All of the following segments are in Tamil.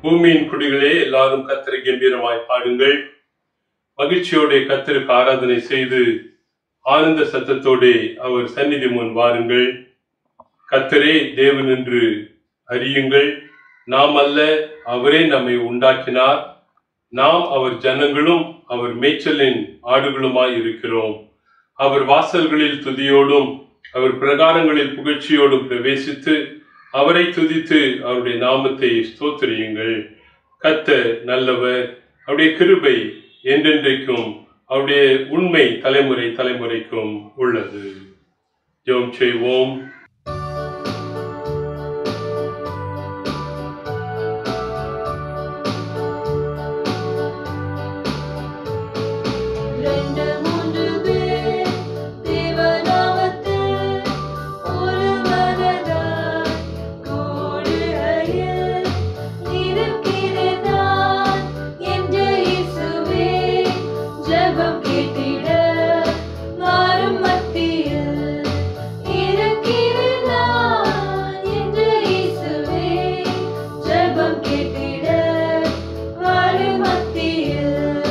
பூமியின் குடிகளே எல்லாரும் கத்தரை கம்பீரமாய் பாடுங்கள் மகிழ்ச்சியோட கத்தருக்கு ஆராதனை செய்து ஆனந்த சத்தத்தோடே அவர் சந்நிதி முன் வாருங்கள் கத்தரே தேவன் என்று அறியுங்கள் நாம் அல்ல அவரே நம்மை உண்டாக்கினார் நாம் அவர் ஜனங்களும் அவர் மேய்ச்சலின் ஆடுகளுமாய் இருக்கிறோம் அவர் வாசல்களில் துதியோடும் அவர் பிரகாரங்களில் புகழ்ச்சியோடும் பிரவேசித்து அவரை துதித்து அவருடைய நாமத்தை ஸ்தோத்திரியுங்கள் கத்த நல்லவர் அவருடைய கிருபை என்றென்றைக்கும் அவருடைய உண்மை தலைமுறை தலைமுறைக்கும் உள்ளது ஜெபம் செய்வோம் ரெண்டு மூன்று பேர் தேவநாமத்தில் ஒரு மனதாய் கூடுகையில் இருக்கிறேன் நான் என்ற இயேசுவே ஜெபம் கேட்டிட மாறும் மத்தியில் இருக்கிறேன் நான் என்ற இயேசுவே ஜெபம் கேட்டிட வாழும் மத்தியில்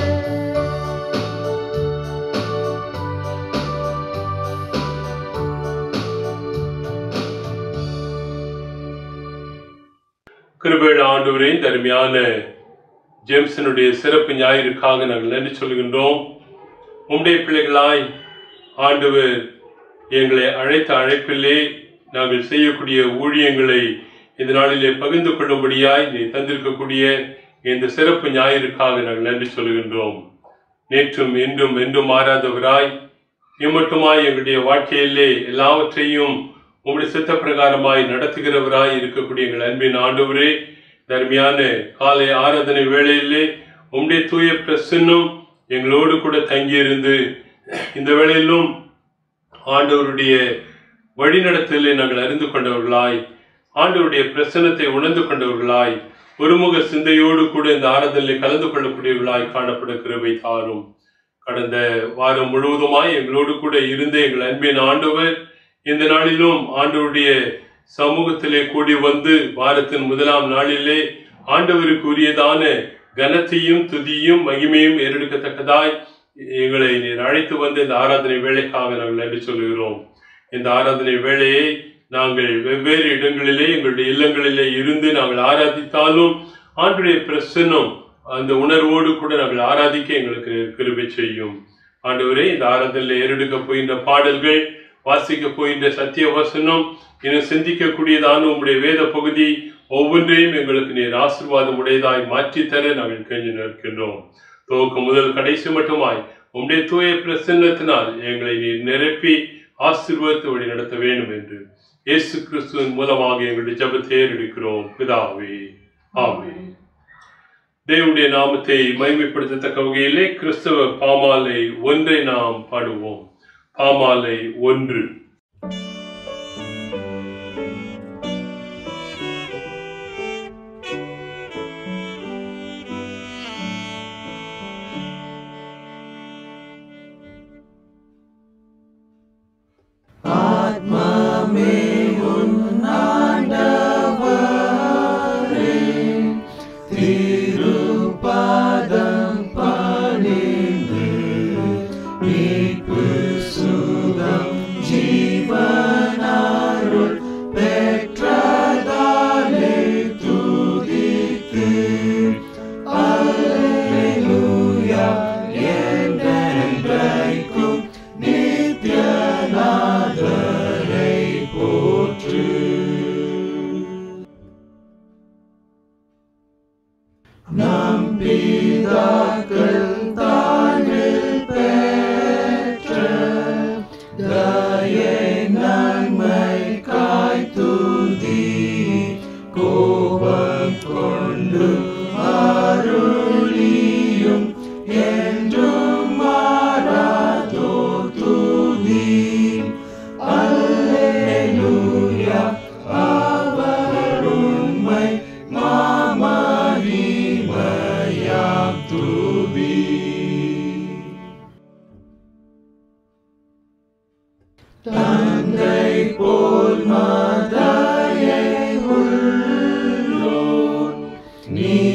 கிருபேட ஆண்டவரே இந்த அருமையான ஜேம்சனுடைய சிறப்பு ஞாயிற்காக நாங்கள் நன்றி சொல்கின்றோம் உம்முடைய பிள்ளைகளாய் ஆண்டவர் எங்களை அழைத்த அழைப்பிலே நாங்கள் செய்யக்கூடிய ஊழியங்களை இந்த நாளிலே பகிர்ந்து கொள்ளும்படியாய் நீ தந்திருக்கக்கூடிய இந்த சிறப்பு ஞாயிற்காக நாங்கள் நன்றி சொல்கின்றோம் நேற்றும் இன்றும் என்றும் மாறாதவராய் இம்மட்டுமாய் எங்களுடைய வாழ்க்கையிலே எல்லாவற்றையும் உம்முடைய சித்த பிரகாரமாய் நடத்துகிறவராய் இருக்கக்கூடிய எங்கள் அன்பின் ஆண்டவரே தர்மியான காலை ஆராதனை வேளையிலே உம்முடைய தூய பிரசன்னம் எங்களோடு கூட தங்கியிருந்து இந்த வேளையிலும் ஆண்டவருடைய வழிநடத்தலை நாங்கள் அறிந்து கொண்டவர்களாய் ஆண்டவருடைய பிரசன்னத்தை உணர்ந்து கொண்டவர்களாய் ஒருமுக சிந்தையோடு கூட இந்த ஆராதனையை கலந்து கொள்ளக்கூடியவர்களாய் காணப்பட கிருபை தாரும் கடந்த வாரம் முழுவதுமாய் எங்களோடு கூட இருந்த எங்கள் அன்பின் ஆண்டவர் இந்த நாளிலும் ஆண்டவருடைய சமூகத்திலே கூடி வந்து வாரத்தின் முதலாம் நாளிலே ஆண்டவருக்கு உரியதான கனத்தையும் துதியும் மகிமையும் ஏறெடுக்கத்தக்கதாய் எங்களை நீர் அழைத்து வந்து இந்த ஆராதனை வேலைக்காக நாங்கள் நன்றி சொல்கிறோம் இந்த ஆராதனை வேலையை நாங்கள் வெவ்வேறு இடங்களிலே எங்களுடைய இல்லங்களிலே இருந்து நாங்கள் ஆராதித்தாலும் ஆண்டுடைய பிரசன்னம் அந்த உணர்வோடு கூட நாங்கள் ஆராதிக்க எங்களுக்கு கிருபை செய்யும் ஆண்டவரே இந்த ஆராதனையில் ஏறெடுக்க போகின்ற பாடல்கள் வாசிக்க போகின்ற சத்திய வசனம் இன்னும் சிந்திக்கக்கூடியதான உங்களுடைய வேத பகுதி ஒவ்வொன்றையும் எங்களுக்கு நீர் ஆசீர்வாதம் உடையதாய் மாற்றித்தர நாங்கள் கெஞ்சி நிற்கின்றோம் துவக்கம் முதல் கடைசி மட்டுமாய் உம்முடைய தூய பிரசன்னத்தினால் எங்களை நீர் நிரப்பி ஆசீர்வாதத்தை வழி நடத்த வேண்டும் என்று இயேசு கிறிஸ்துவின் மூலமாக எங்களுடைய ஜெபத்தை ஏறெடுக்கிறோம் பிதாவே ஆமென் தேவனுடைய நாமத்தை மகிமைப்படுத்தத்தக்க வகையிலே கிறிஸ்தவ பாமாலை ஒன்றை நாம் பாடுவோம் பாமாலை ஒன்று நீ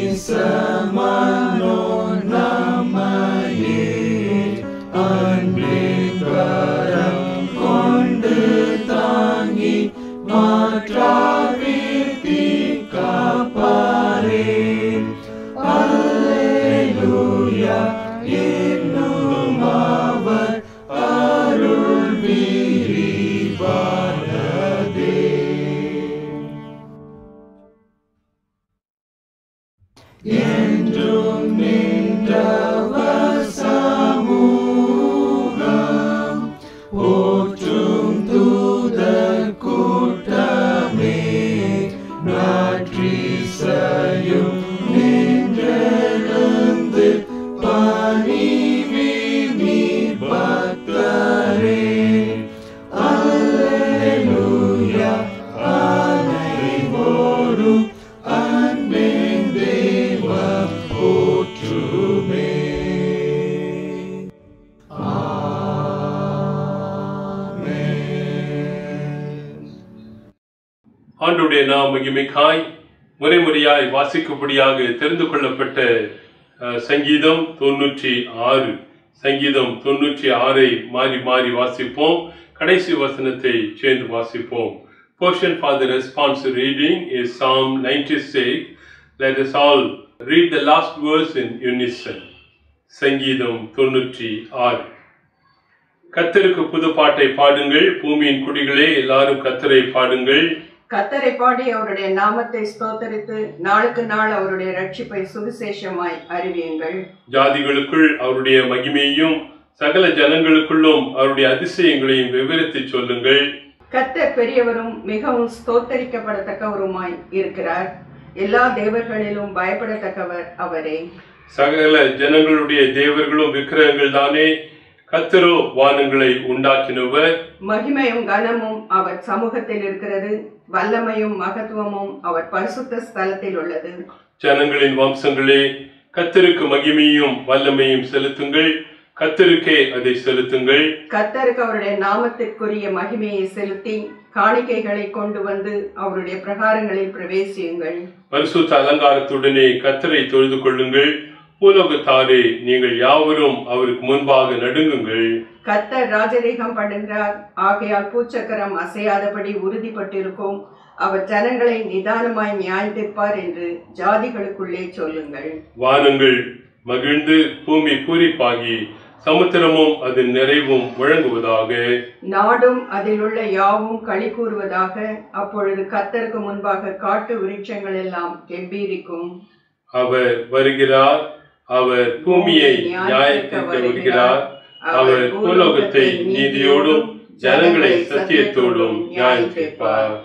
ஆண்டுடைய நாம் மகிமைக்காய் முறை முறையாய் வாசிக்கும்படியாக தெரிந்து கொள்ளப்பட்ட அஹ், சங்கீதம் தொண்ணூற்றி ஆறு சங்கீதம் தொண்ணூற்றி ஆறை மாறி மாறி வாசிப்போம் கடைசி வசனத்தை சேர்ந்து வாசிப்போம் Portion for the responsive reading is Psalm 96. Let us all read the last verse in unison. சங்கீதம் தொண்ணூற்றி ஆறு கத்தருக்கு புது பாட்டை பாடுங்கள் பூமியின் குடிகளே எல்லாரும் கத்தரை பாடுங்கள் கத்தரை பாடி அவருடைய நாமத்தை ஸ்தோத்தரித்து நாளுக்கு நாள் அவருடைய ரட்சிப்பை சுவிசேஷமாய் அறிவியுங்கள் ஜாதிகளுக்குள் அவருடைய மகிமையும் சகல ஜனங்களுக்குள்ளும் அவருடைய அதிசயங்களையும் விவரித்து சொல்லுங்கள் கத்தர் பெரியவரும் மிகவும் ஸ்தோத்தரிக்கப்படத்தக்கவருமாய் இருக்கிறார் எல்லா தேவர்களிலும் பயப்படத்தக்கவர் அவரே சகல ஜனங்களுடைய தேவர்களும் விக்கிரகங்கள் தானே கத்தரோ வானங்களை உண்டாக்கினவர் மகிமையும் கனமும் அவர் சமூகத்தில் இருக்கிறது வல்லமையும் மகத்துவமும் அவர் பரிசுத்த ஸ்தலத்தில் உள்ளது ஜனங்களின் வம்சங்களே கத்தருக்கு மகிமையும் வல்லமையும் செலுத்துங்கள் கத்தருக்கே அதை செலுத்துங்கள் கத்தருக்கு அவருடைய நாமத்திற்குரிய மகிமையை செலுத்தி காணிக்கைகளை கொண்டு வந்து அவருடைய பிரகாரங்களில் பிரவேசியுங்கள் பரிசுத்த அலங்காரத்துடனே கத்தரை தொழுது கொள்ளுங்கள் பூலோகத்தாரே நீங்கள் யாவரும் அவருக்கு முன்பாக நடுங்குங்கள் கத்தர் ராஜரீகம் பண்ணுகிறார் ஆகையால் பூச்சக்கரம் அசையாதபடி உறுதிப்பட்டிருக்கும் அவர் ஜனங்களை நிதானமாய் நியாயந்திருப்பார் என்று ஜாதிகளுக்குள்ளே சொல்லுங்கள் வானங்கள் மகிழ்ந்து பூமி பூரிப்பாகி சமுத்திரமும் அதன் நிறைவும் முழங்குவதாக நாடும் அதில் உள்ள யாவும் களி கூறுவதாக அப்பொழுது கத்தருக்கு முன்பாக காட்டு விருட்சங்கள் எல்லாம் கெம்பீரிக்கும் அவர் வருகிறார் அவர் பூமியை நியாயத்திற்கு வருகிறார் அவர் பூலோகத்தை நீதியோடும் ஜனங்களை சத்தியத்தோடும் நியாயம் தீர்ப்பார்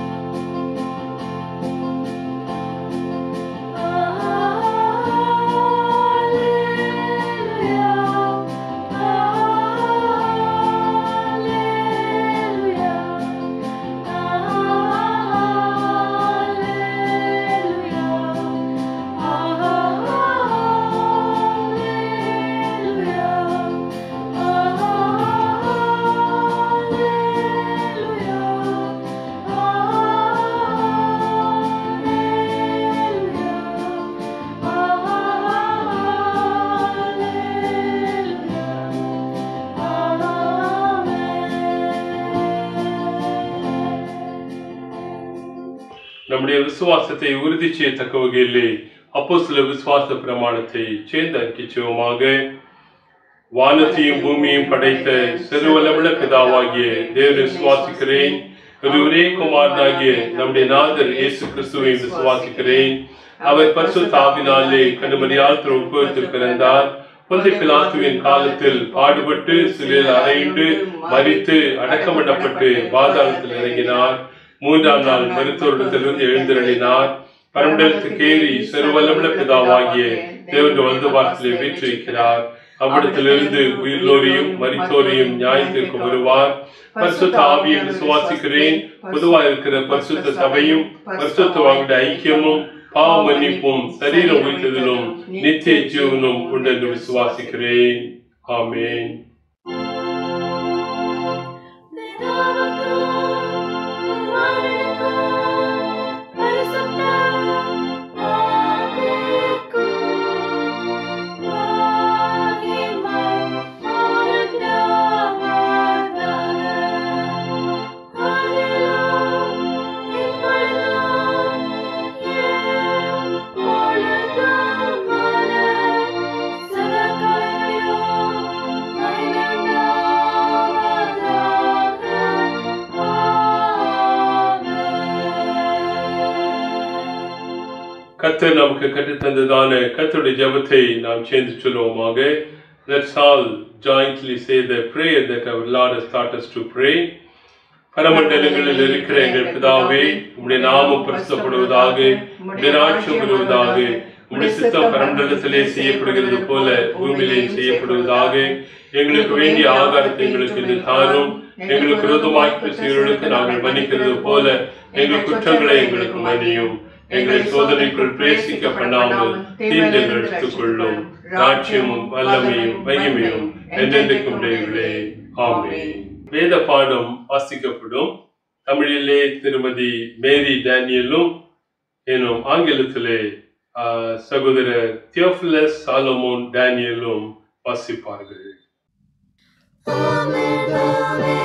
நம்முடைய விசுவாசத்தை உறுதி செய்யத்தக்க வகையிலே அப்போ சில விசுவாச பிரமாணத்தை சேர்ந்து அறிக்கைச்சுவமாக வானத்தையும் பூமியையும் படைத்த சிறுவலமுள்ள பிதாவாகிய தேவனை விசுவாசிக்கிறேன் ஒரு ஒரே குமாரனாகிய நம்முடைய நாதர் இயேசு கிறிஸ்துவை விசுவாசிக்கிறேன் அவர் பரிசுத்த ஆவினாலே கண்டுமறியால் உட்புறத்தில் பிறந்தார் பொந்தை பிலாத்துவின் காலத்தில் பாடுபட்டு சிலையில் அறையுண்டு மறித்து அடக்கமிடப்பட்டு பாதாளத்தில் இறங்கினார் மூன்றாம் நாள் மருத்துவரிடத்திலிருந்து எழுந்திரளினார் பரமண்டலத்துக்கு ஏறி சிறுவல்லமுள்ள பிதாவாகிய தேவன் வந்து வாரத்திலே வீற்றிருக்கிறார் அவ்விடத்திலிருந்து உயிர்லோரையும் மரித்தோரையும் நியாயத்திற்கு வருவார் பரிசுத்த ஆவியை விசுவாசிக்கிறேன் பொதுவா இருக்கிற பரிசுத்த சபையும் பரிசுத்த ஐக்கியமும் பாவ மன்னிப்பும் சரீர உயிர்த்ததிலும் நித்திய ஜீவனும் உண்டென்று விசுவாசிக்கிறேன் ஆமென் கத்தர் நமக்கு கற்றுத்தந்ததான கத்தருடைய ஜெபத்தை நாம் சேர்ந்து சொல்லுவோமாக Let's all jointly say the prayer that our Lord has taught us to pray. பரமண்டலங்களில் இருக்கிற எங்கள் பிதாவே உம்முடைய நாமம் பரிசுத்தப்படுவதாக உம்முடைய ராட்சியம் வருவதாக உம்முடைய சித்தம் பரமண்டலத்திலே செய்யப்படுகிறது போல பூமியிலே செய்யப்படுவதாக எங்களுக்கு வேண்டிய ஆகாரத்தை எங்களுக்கு இது தாரும் எங்களுக்கு விரோதமாய் செய்வர்களுக்கு நாங்கள் மன்னிக்கிறது போல எங்கள் குற்றங்களை எங்களுக்கு மன்னியும் எங்களை சோதனைக்குள் பிரேசிக்க பண்ணாமல் தீர்ந்தங்கள் எடுத்துக் கொள்ளும் ராட்சியமும் வல்லமையும் மகிமையும் என்றென்றைக்கும் உடையவர்களே ஆமென் வேத பாடம் வாசிக்கப்படும் தமிழிலே திருமதி மேரி டேனியலும் எனும் ஆங்கிலத்திலே ஆ, சகோதரர் தியோஃபிலஸ் சாலமோன் டேனியலும் வாசிப்பார்கள் அமிர்தமே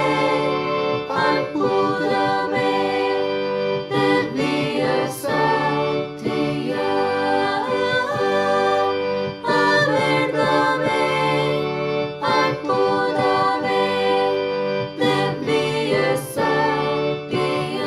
அற்புதமே திவ்ய சக்திய அமிர்தமே அற்புதமே திவ்ய சக்திய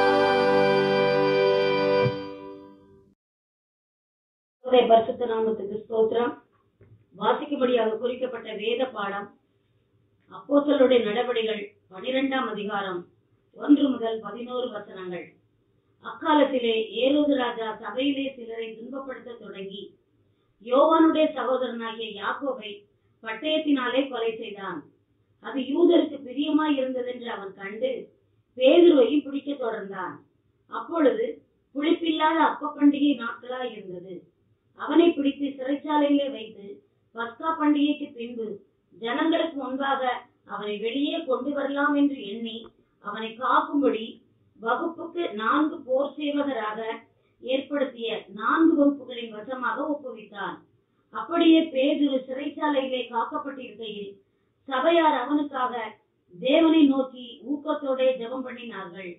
கர்த்தருடைய பரிசுத்த நாமத்துக்கு ஸ்தோத்திரம் வாசிக்கும்படியாக குறிக்கப்பட்ட வேத பாடம் அப்போஸ்தலருடைய நடவடிகள் பனிரெண்டாம் அதிகாரம் ஒன்று முதல் பதினோரு வசனங்கள் அக்காலத்திலே ஏரோது ராஜா சபையிலே சிலரை துன்பப்படுத்த தொடங்கி யோவானுடைய சகோதரனாகிய யாக்கோபை பட்டயத்தினாலே கொலை செய்தான் அது யூதருக்கு பிரியமாய் இருந்ததென்று அவன் கண்டு பேதுருவையும் பிடிக்க தொடர்ந்தான் அப்பொழுது புளிப்பில்லாத அப்ப பண்டிகை நாட்களாய் இருந்தது அவனை பிடித்து சிறைச்சாலையிலே வைத்து பஸ்கா பண்டிகைக்கு பின்பு ஜனங்களுக்கு முன்பாக அவனை வெளியே கொண்டு வரலாம் என்று எண்ணி அவனை காக்கும்படி வகுப்புக்கு நான்கு போர் சேவகராக ஏற்படுத்திய நான்கு வகுப்புகளின் வசமாக ஒப்புவித்தான் அப்படியே பேதுரு சிறைச்சாலையிலே காக்கப்பட்டிருக்கையில் சபையார் அவனுக்காக தேவனை நோக்கி ஊக்கத்தோட ஜெபம் பண்ணினார்கள்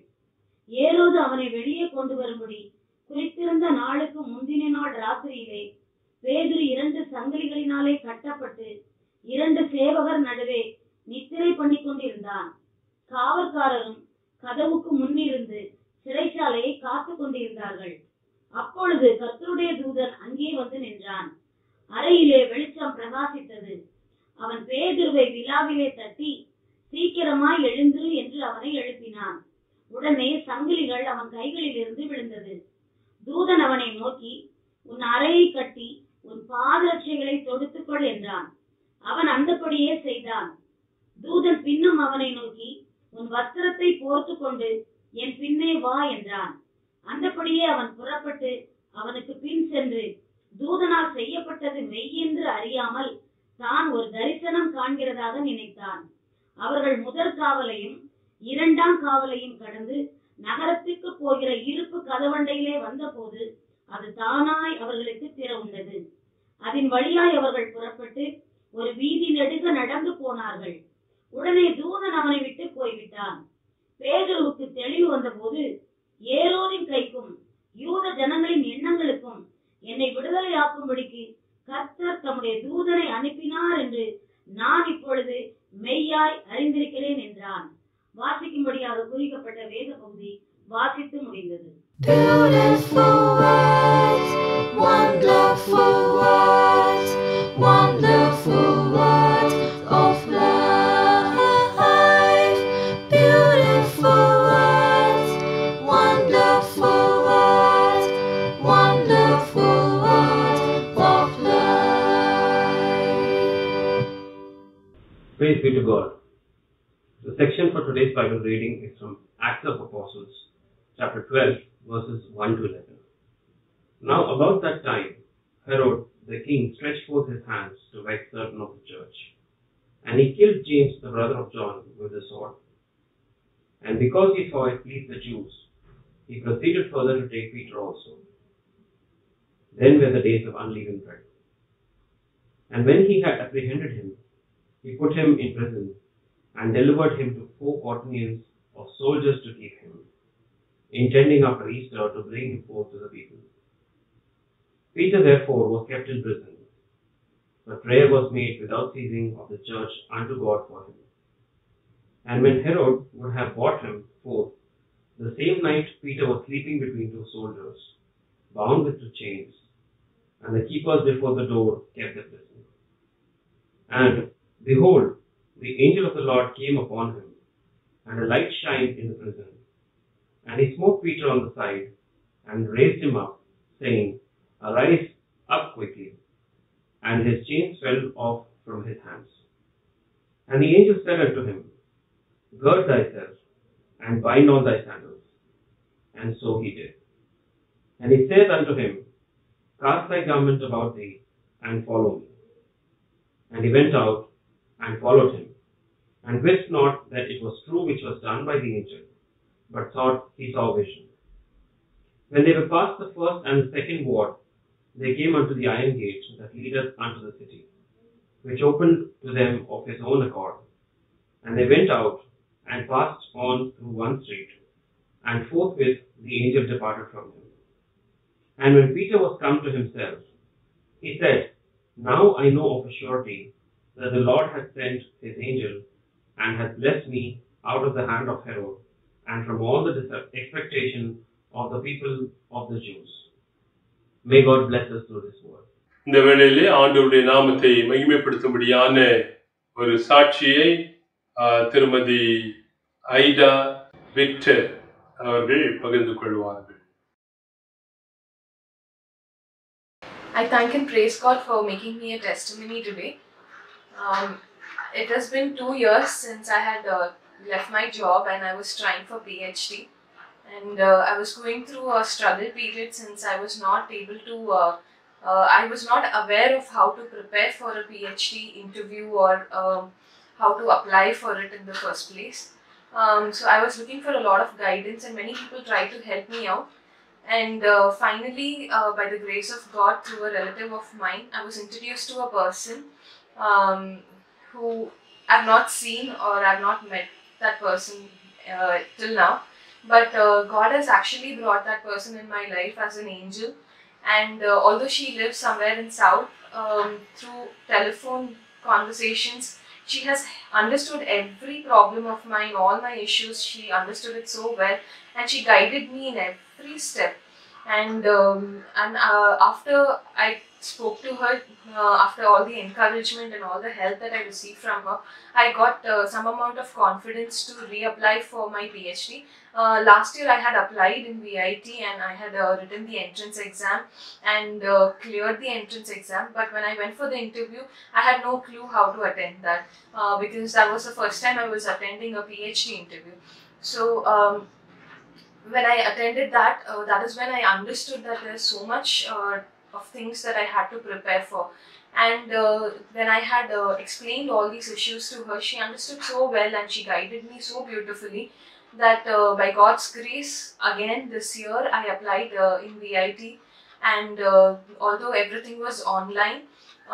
ஏரோது அவனை வெளியே கொண்டு வரும்படி குறித்திருந்த நாளுக்கு முந்தின நாள் ராத்திரியிலே பேதுரு இரண்டு சங்கிலிகளினாலே கட்டப்பட்டு இரண்டு சேவகர் நடுவே நித்திரை பண்ணி கொண்டிருந்தான் காவல்காரரும் கதவுக்கு முன்னிருந்து சிறைச்சாலையை காத்து கொண்டிருந்தார்கள் அப்பொழுது கர்த்தருடைய தூதன் அங்கே வந்து நின்றான் அறையிலே வெளிச்சம் பிரகாசித்தது அவன் பேதுருவை விழாவிலே தட்டி சீக்கிரமாய் எழுந்திரு என்று அவனை எழுப்பினான் உடனே சங்கிலிகள் அவன் கைகளில் இருந்து விழுந்தது தூதன் அவனை நோக்கி உன் அறையை கட்டி உன் பாதரட்சைகளை தொடுத்துக்கொள் என்றான் அவன் அந்தபடியே செய்தான் தூதன் பின்னும் அவனை நோக்கி உன் வஸ்திரத்தை போர்த்து கொண்டு என் பின்னே வா என்றான் அந்தபடியே அவன் புறப்பட்டு அவனுக்கு பின் சென்று தூதனால் செய்யப்பட்டது மெய்யென்று அறியாமல் தான் ஒரு தரிசனம் காண்கிறதாக நினைத்தான் அவர்கள் முதற் காவலையும் இரண்டாம் காவலையும் கடந்து நகரத்துக்கு போகிற இருப்பு கதவண்டையிலே வந்தபோது அது தானாய் அவர்களுக்கு திறவுண்டது அதன் வழியாய் அவர்கள் புறப்பட்டு ஒரு வீதி நெடுக நடந்து போனார்கள் உடனே தூதன் அவனை விட்டு போய்விட்டான் பேதுருவுக்கு தெளிவு வந்தபோது ஏரோதின் கைக்கும் யூத ஜனங்களின் எண்ணங்களுக்கும் என்னை விடுதலையாக்கும்படிக்கு கர்த்தர் தம்முடைய தூதனை அனுப்பினார் என்று நான் இப்பொழுது மெய்யாய் அறிந்திருக்கிறேன் என்றான் வாசிக்கும்படியாக குறிக்கப்பட்ட வேத பகுதி வாசித்து முடிந்தது Beautiful words, wonderful words, wonderful words of life. Beautiful words, wonderful words, wonderful words of life. Praise be to God. The section for today's Bible reading is from Acts of Apostles, chapter 12, verses 1 to 11. Now, about that time, Herod the king stretched forth his hands to vex certain of the church, and he killed James, the brother of John, with the sword. And because he saw it pleased the Jews, he proceeded further to take Peter also. Then were the days of unleavened bread. And when he had apprehended him, he put him in prison and delivered him to four quaternions of soldiers to keep him, intending after Easter to bring him forth to the people. Peter therefore was kept in prison, but prayer was made without ceasing of the church unto God for him. And when Herod would have brought him forth, the same night Peter was sleeping between two soldiers, bound with two chains, and the keepers before the door kept the prison. And behold, the angel of the Lord came upon him, and a light shined in the prison. And he smote Peter on the side, and raised him up, saying, Arise up quickly. And his chains fell off from his hands. And the angel said unto him, Gird thyself, and bind on thy sandals. And so he did. And he saith unto him, Cast thy garment about thee, and follow me. And he went out, and followed him, and wist not that it was true which was done by the angel, but thought he saw vision. When they were past the first and the second ward, they came unto the iron gate that leadeth unto the city, which opened to them of his own accord. And they went out and passed on through one street, and forthwith the angel departed from him. And when Peter was come to himself, he said, Now I know of a surety that the Lord hath sent his angel, and hath blessed me out of the hand of Herod, and from all the dis- expectation of the people of the Jews. May God bless us through this word. இந்த வேளையிலே ஆண்டவருடைய நாமத்தை மகிமைப்படுத்தும்படியான ஒரு சாட்சியை ஆ, திருமதி ஐடா விக்டர் அவர்கள் பகிர்ந்து கொள்வார்கள் I thank and praise God for making me a testimony today. Um, it has been two years since I had uh, left my job and I was trying for PhD. And uh, I was going through a struggle period since I was not able to, uh, uh, I was not aware of how to prepare for a PhD interview or um, how to apply for it in the first place. Um, so I was looking for a lot of guidance, and many people tried to help me out. And uh, finally, uh, by the grace of God, through a relative of mine, I was introduced to a person um, who I've not seen or I've not met that person uh, till now. But uh, God has actually brought that person in my life as an angel. And uh, although she lives somewhere in South, um, through telephone conversations, she has understood every problem of mine, all my issues. She understood it so well, and she guided me in every step. And um, and uh, after I spoke to her, uh, after all the encouragement and all the help that I received from her, I got uh, some amount of confidence to reapply for my PhD. Uh, last year I had applied in VIT and I had uh, written the entrance exam and uh, cleared the entrance exam. But when I went for the interview, I had no clue how to attend that uh, because that was the first time I was attending a PhD interview. So um, when I attended that, uh, that is when I understood that there's so much uh, of things that I had to prepare for. And uh, when I had uh, explained all these issues to her, she understood so well and she guided me so beautifully that uh, by God's grace, again this year I applied uh, in VIT. And uh, although everything was online,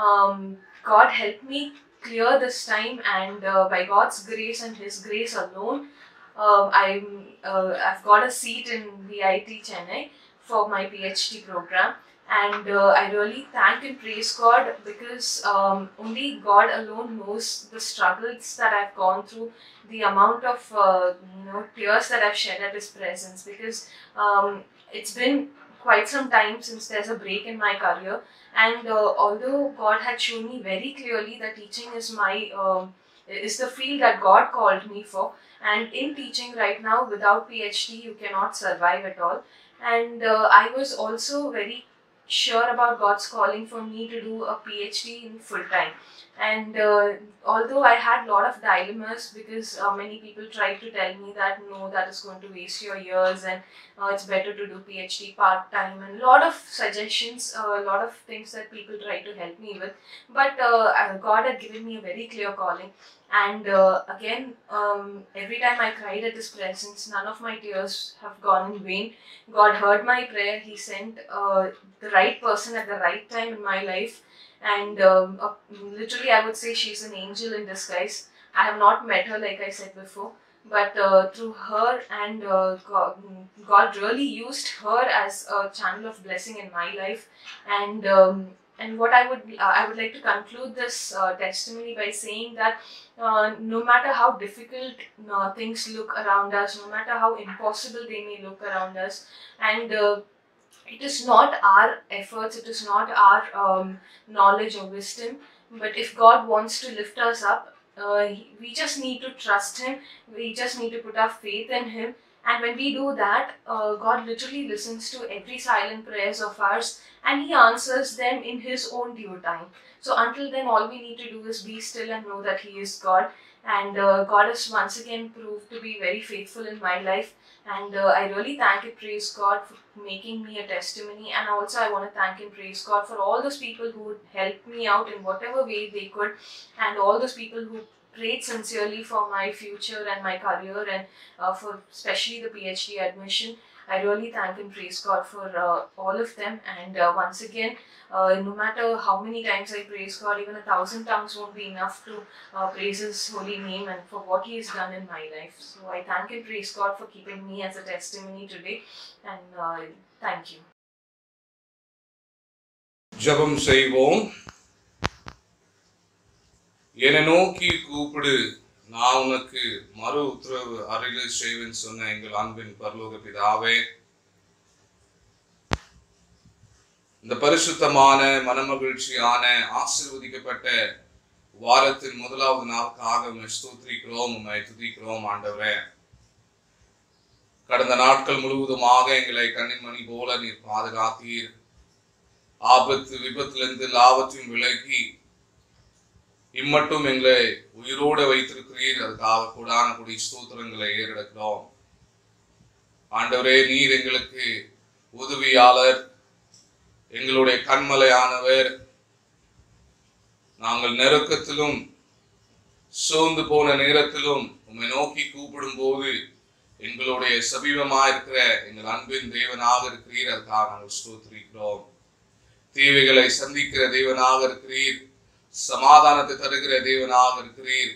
um, God helped me clear this time, and uh, by God's grace and His grace alone, um, I'm uh, I've got a seat in VIT Chennai for my PhD program, and uh, I really thank and praise God because um, only God alone knows the struggles that I've gone through, the amount of uh, you know tears that I've shed at His presence. Because um, it's been quite some time since there's a break in my career, and uh, although God had shown me very clearly that teaching is my um, is the field that God called me for, and in teaching right now without PhD you cannot survive at all. And uh, I was also very sure about God's calling for me to do a PhD in full time. And uh, although I had a lot of dilemmas because uh, many people tried to tell me that no, that is going to waste your years and uh, it's better to do PhD part time, and a lot of suggestions, a lot of things that people tried to help me with. But uh, uh, God had given me a very clear calling. And uh, again, um, every time I cried at His presence, none of my tears have gone in vain. God heard my prayer. He sent uh, the right person at the right time in my life. And um, uh, literally, I would say she's an angel in disguise. I have not met her, like I said before, but uh, through her and uh, God, God really used her as a channel of blessing in my life. And um, and what I would uh, I would like to conclude this uh, testimony by saying that uh, no matter how difficult uh, things look around us, no matter how impossible they may look around us, and uh, it is not our efforts, it is not our um, knowledge or wisdom, but if God wants to lift us up, uh, he- we just need to trust Him, we just need to put our faith in Him. And when we do that, uh, God literally listens to every silent prayers of ours and He answers them in His own due time. So until then, all we need to do is be still and know that He is God. And uh, God has once again proved to be very faithful in my life. And uh, I really thank and praise God for making me a testimony. And also, I want to thank and praise God for all those people who helped me out in whatever way they could, and all those people who prayed sincerely for my future and my career and uh, for especially the PhD admission. I really thank and praise God for uh, all of them. And uh, once again, uh, no matter how many times I praise God, even a thousand tongues won't be enough to uh, praise His holy name and for what He has done in my life. So I thank and praise God for keeping me as a testimony today. And uh, thank you. ஜெபம் செய்வோம் என்னை நோக்கி கூப்பிடு நான் உனக்கு மறு உத்தரவு அருகில் செய்வேன் சொன்ன எங்கள் அன்பின் பரலோக பிதாவே இந்த பரிசுத்தமான மனமகிழ்ச்சியான ஆசீர்வதிக்கப்பட்ட வாரத்தின் முதலாவது நாளுக்காக உம்மை ஸ்தோத்திரிக்கிறோம் உம்மை துதிக்கிறோம் ஆண்டவரே கடந்த நாட்கள் முழுவதுமாக எங்களை கண்ணின்மணி போல நீர் பாதுகாத்தீர் ஆபத்து விபத்திலிருந்து லாபத்தையும் விலகி இம்மட்டும் எங்களை உயிரோடு வைத்திருக்கிறீர் அதுக்காக கூடான குடி ஸ்தோத்திரங்களை ஏறெடுக்கிறோம் ஆண்டவரே நீர் எங்களுக்கு உதவியாளர் எங்களுடைய கண்மலையானவர் நாங்கள் நெருக்கத்திலும் சோர்ந்து போன நேரத்திலும் உம்மை நோக்கி கூப்பிடும் போது எங்களுடைய சமீபமா இருக்கிற எங்கள் அன்பின் தேவனாக இருக்கிறீர் அதுக்காக நாங்கள் ஸ்தோத்திரிக்கிறோம் தீவைகளை சந்திக்கிற தேவனாக இருக்கிறீர் சமாதானத்தை தருகிற தேவனாக இருக்கிறீர்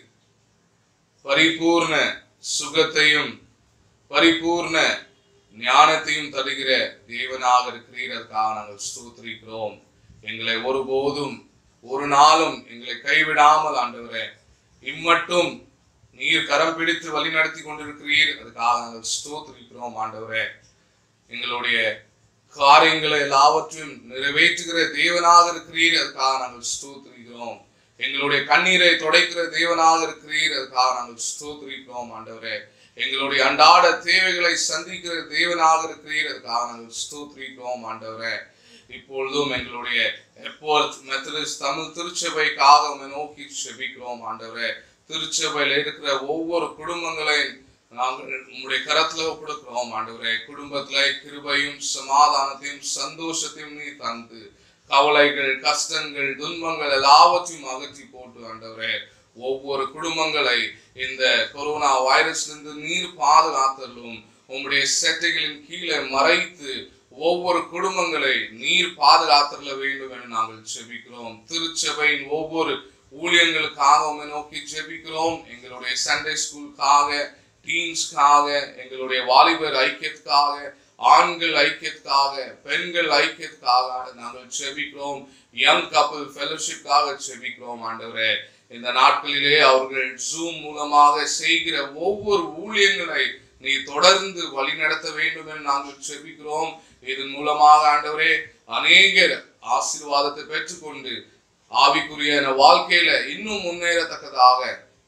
பரிபூர்ண சுகத்தையும் பரிபூர்ண ஞானத்தையும் தருகிற தேவனாக இருக்கிறீர் அதுக்காக நாங்கள் ஸ்தோத்திரிக்கிறோம் எங்களை ஒருபோதும் ஒரு நாளும் எங்களை கைவிடாமல் ஆண்டவரே இம்மட்டும் நீர் கரம் பிடித்து வழி நடத்தி கொண்டிருக்கிறீர் அதுக்காக நாங்கள் ஸ்தோத்திரிக்கிறோம் ஆண்டவரே எங்களுடைய காரியங்களை எல்லாவற்றையும் நிறைவேற்றுகிற தேவனாக இருக்கிறீர் அதுக்காக நாங்கள் ஸ்தோத்திரிக்கிறோம் எங்களுடைய கண்ணீரை துடைக்கிற தேவனாக இருக்கிறீர் அதுக்காக நாங்கள் ஸ்தோத்திரிக்கிறோம் ஆண்டவரே எங்களுடைய அன்றாட தேவைகளை சந்திக்கிற தேவனாக இருக்கிறீர் அதுக்காக நாங்கள் ஸ்தோத்திரிக்கிறோம் ஆண்டவரே இப்பொழுதும் எங்களுடைய எப்போர்த் மெத்தடிஸ்ட் தமிழ் திருச்சபைக்காக உம்மை நோக்கி செபிக்கிறோம் ஆண்டவரே திருச்சபையில் இருக்கிற ஒவ்வொரு குடும்பங்களையும் நாங்கள் உங்களுடைய கரத்துல கொடுக்கிறோம் ஆண்டவரே குடும்பத்துல கிருபையும் சமாதானத்தையும் சந்தோஷத்தையும் நீ தந்து கவலைகள் கஷ்டங்கள் துன்பங்கள் எல்லாவற்றையும் அகற்றி போட்டு ஆண்டவரே ஒவ்வொரு குடும்பங்களை இந்த கொரோனா வைரஸ்லிருந்து நீர் பாதுகாத்தலும் உங்களுடைய செட்டைகளின் கீழே மறைத்து ஒவ்வொரு குடும்பங்களை நீர் பாதுகாத்தல வேண்டும் என நாங்கள் செபிக்கிறோம் திருச்சபையின் ஒவ்வொரு ஊழியங்களுக்காக உண்மை நோக்கி ஜெபிக்கிறோம் எங்களுடைய சண்டே ஸ்கூலுக்காக டீன்ஸ்க்காக எங்களுடைய வாலிபர் ஐக்கியத்துக்காக ஆண்கள் ஐக்கியத்துக்காக பெண்கள் ஐக்கியத்துக்காக நாங்கள் செபிக்கிறோம் யங் கப்பல் ஃபெலோஷிப்காக செபிக்கிறோம் ஆண்டவரே இந்த நாட்களிலே அவர்கள் ஜூம் மூலமாக செய்கிற ஒவ்வொரு ஊழியங்களை நீ தொடர்ந்து வழிநடத்த வேண்டும் என நாங்கள் செபிக்கிறோம் இதன் மூலமாக ஆண்டவரே அநேகர் ஆசீர்வாதத்தை பெற்றுக்கொண்டு ஆவிக்குரிய வாழ்க்கையில இன்னும் முன்னேறத்தக்கதாக